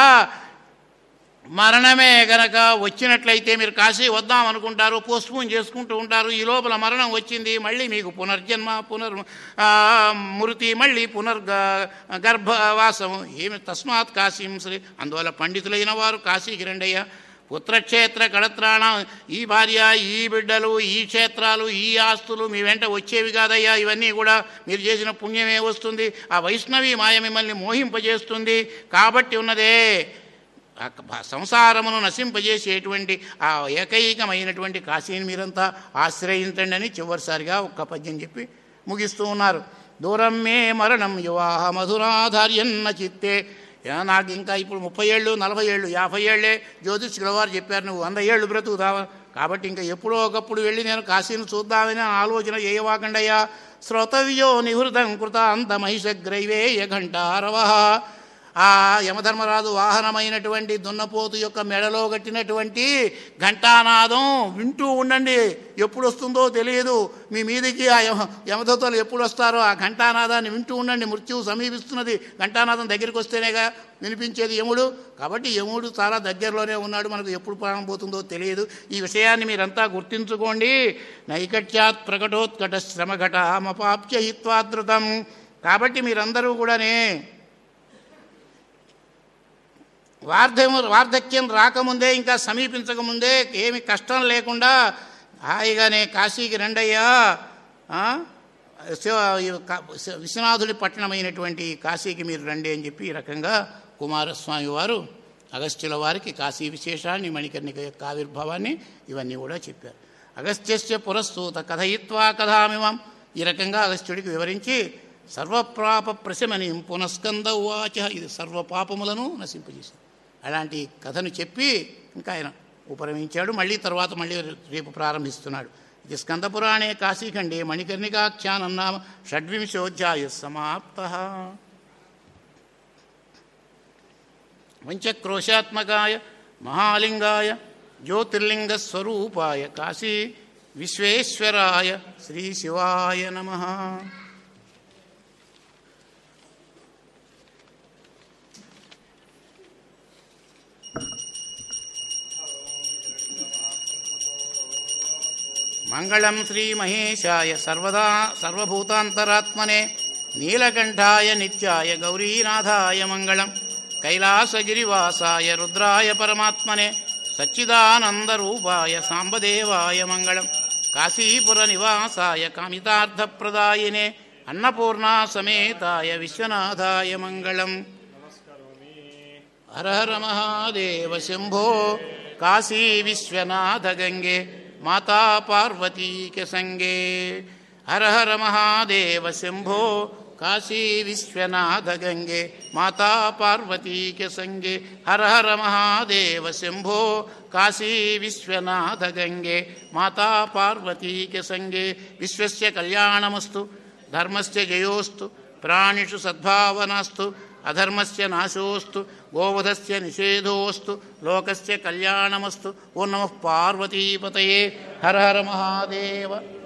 మరణమే గనక వచ్చినట్లయితే మీరు కాశీ వద్దాం అనుకుంటారు పోస్ట్పోన్ చేసుకుంటూ ఉంటారు ఈ లోపల మరణం వచ్చింది మళ్ళీ మీకు పునర్జన్మ పునర్ ఆ, మృతి మళ్ళీ పునర్ గర్భవాసం ఏమి తస్మాత్ కాశీం శ్రీ అందువల్ల పండితులైన వారు కాశీకి రండయ్యా పుత్రక్షేత్ర కళత్రాణ ఈ భార్య ఈ బిడ్డలు ఈ క్షేత్రాలు ఈ ఆస్తులు మీ వెంట వచ్చేవి కాదయ్యా ఇవన్నీ కూడా మీరు చేసిన పుణ్యమే వస్తుంది ఆ వైష్ణవి మాయ మిమ్మల్ని మోహింపజేస్తుంది కాబట్టి ఉన్నదే ఆ క- సంసారమును నశింపజేసేటువంటి ఆ ఏకైకమైనటువంటి కాశీని మీరంతా ఆశ్రయించండి అని చివరిసారిగా ఒక్క పద్యం చెప్పి ముగిస్తూ ఉన్నారు దూరం మే మరణం యువాహ మధురాధార్యన్న చిత్తే యా, నాకు ఇంకా ఇప్పుడు ముప్పై ఏళ్ళు నలభై ఏళ్ళు యాభై ఏళ్ళే జ్యోతిష్కుల వారు చెప్పారు నువ్వు వంద ఏళ్ళు బ్రతుకుతావా కాబట్టి ఇంకా ఎప్పుడో ఒకప్పుడు వెళ్ళి నేను కాశీని చూద్దామని ఆలోచన చేయవాకండయ్యా శ్రోతవ్యో నిహృతం కృత అంత మహిషగ్రైవేయ ఘంటారవహ ఆ యమధర్మరాజు వాహనమైనటువంటి దున్నపోతు యొక్క మెడలో కట్టినటువంటి ఘంటానాదం వింటూ ఉండండి ఎప్పుడు వస్తుందో తెలియదు మీ మీదికి ఆ యమ యమదూతలు ఎప్పుడు వస్తారో ఆ ఘంటానాదాన్ని వింటూ ఉండండి మృత్యువు సమీపిస్తున్నది ఘంటానాదం దగ్గరికి వస్తేనేగా వినిపించేది యముడు కాబట్టి యముడు చాలా దగ్గరలోనే ఉన్నాడు మనకు ఎప్పుడు ప్రాణం పోతుందో తెలియదు ఈ విషయాన్ని మీరంతా గుర్తించుకోండి నైకట్యాత్ ప్రకటోత్కట శ్రమఘట మపాప్య హిత్వాదృతం కాబట్టి మీరందరూ కూడానే వార్ధం వార్ధక్యం రాకముందే ఇంకా సమీపించకముందే ఏమి కష్టం లేకుండా హాయిగానే కాశీకి రెండయ్యా ఆ? శివ ఈ క- విశ్వనాథుడి పట్టణమైనటువంటి కాశీకి మీరు రండి అని చెప్పి ఈ రకంగా కుమారస్వామి వారు అగస్త్యుల వారికి కాశీ విశేషాన్ని మణికర్ణిక యొక్క ఆవిర్భావాన్ని ఇవన్నీ కూడా చెప్పారు అగస్త్యస్య పురస్తూత కథయిత్వా కథామిమం ఈ రకంగా అగస్త్యుడికి వివరించి సర్వప్రాప ప్రశమని పునస్కంద ఉవాచ ఇది సర్వ పాపములను నశింపజేసింది అలాంటి కథను చెప్పి ఇంకా ఆయన ఉపరమించాడు మళ్ళీ తర్వాత మళ్ళీ రేపు ప్రారంభిస్తున్నాడు ఇది స్కందపురాణే కాశీఖండే మణికర్ణికాఖ్యానం నామ షడ్వింశోధ్యాయ సమాప్త పంచక్రోశాత్మకాయ మహాలింగాయ జ్యోతిర్లింగస్వరూపాయ కాశీ విశ్వేశ్వరాయ శ్రీ శివాయ నమ మంగళం శ్రీమహేశాయ సర్వదా సర్వభూతాంతరాత్మనే నీలకంఠాయ నిత్యాయ గౌరీనాథాయ మంగళం కైలాసగిరివాసాయ రుద్రాయ పరమాత్మనే సచ్చిదానందరూపాయ సాంబదేవాయ మంగళం కాశీపుర నివాసాయ కామితార్థప్రదాయినే అన్నపూర్ణా సమేతాయ విశ్వనాథాయ మంగళం హర హర మహాదేవ శంభో కాశీ విశ్వనాథ గంగే మాతా పార్వతీక సంగే హర హర మహాదేవ శంభో కాశీ విశ్వనాథ గంగే మాతా పార్వతీక సంగే హర హర మహాదేవ శంభో కాశీ విశ్వనాథ గంగే మాతా పార్వతీక సంగే విశ్వస్య కళ్యాణమస్తు ధర్మస్య జయోస్తు ప్రాణిషు సద్భావనాస్తు అధర్మస్య నాశోస్తు గోవధస్య నిషేధోస్తు లోకస్య కళ్యాణమస్తు ఓ నమ పార్వతీపతయే హర హర మహాదేవ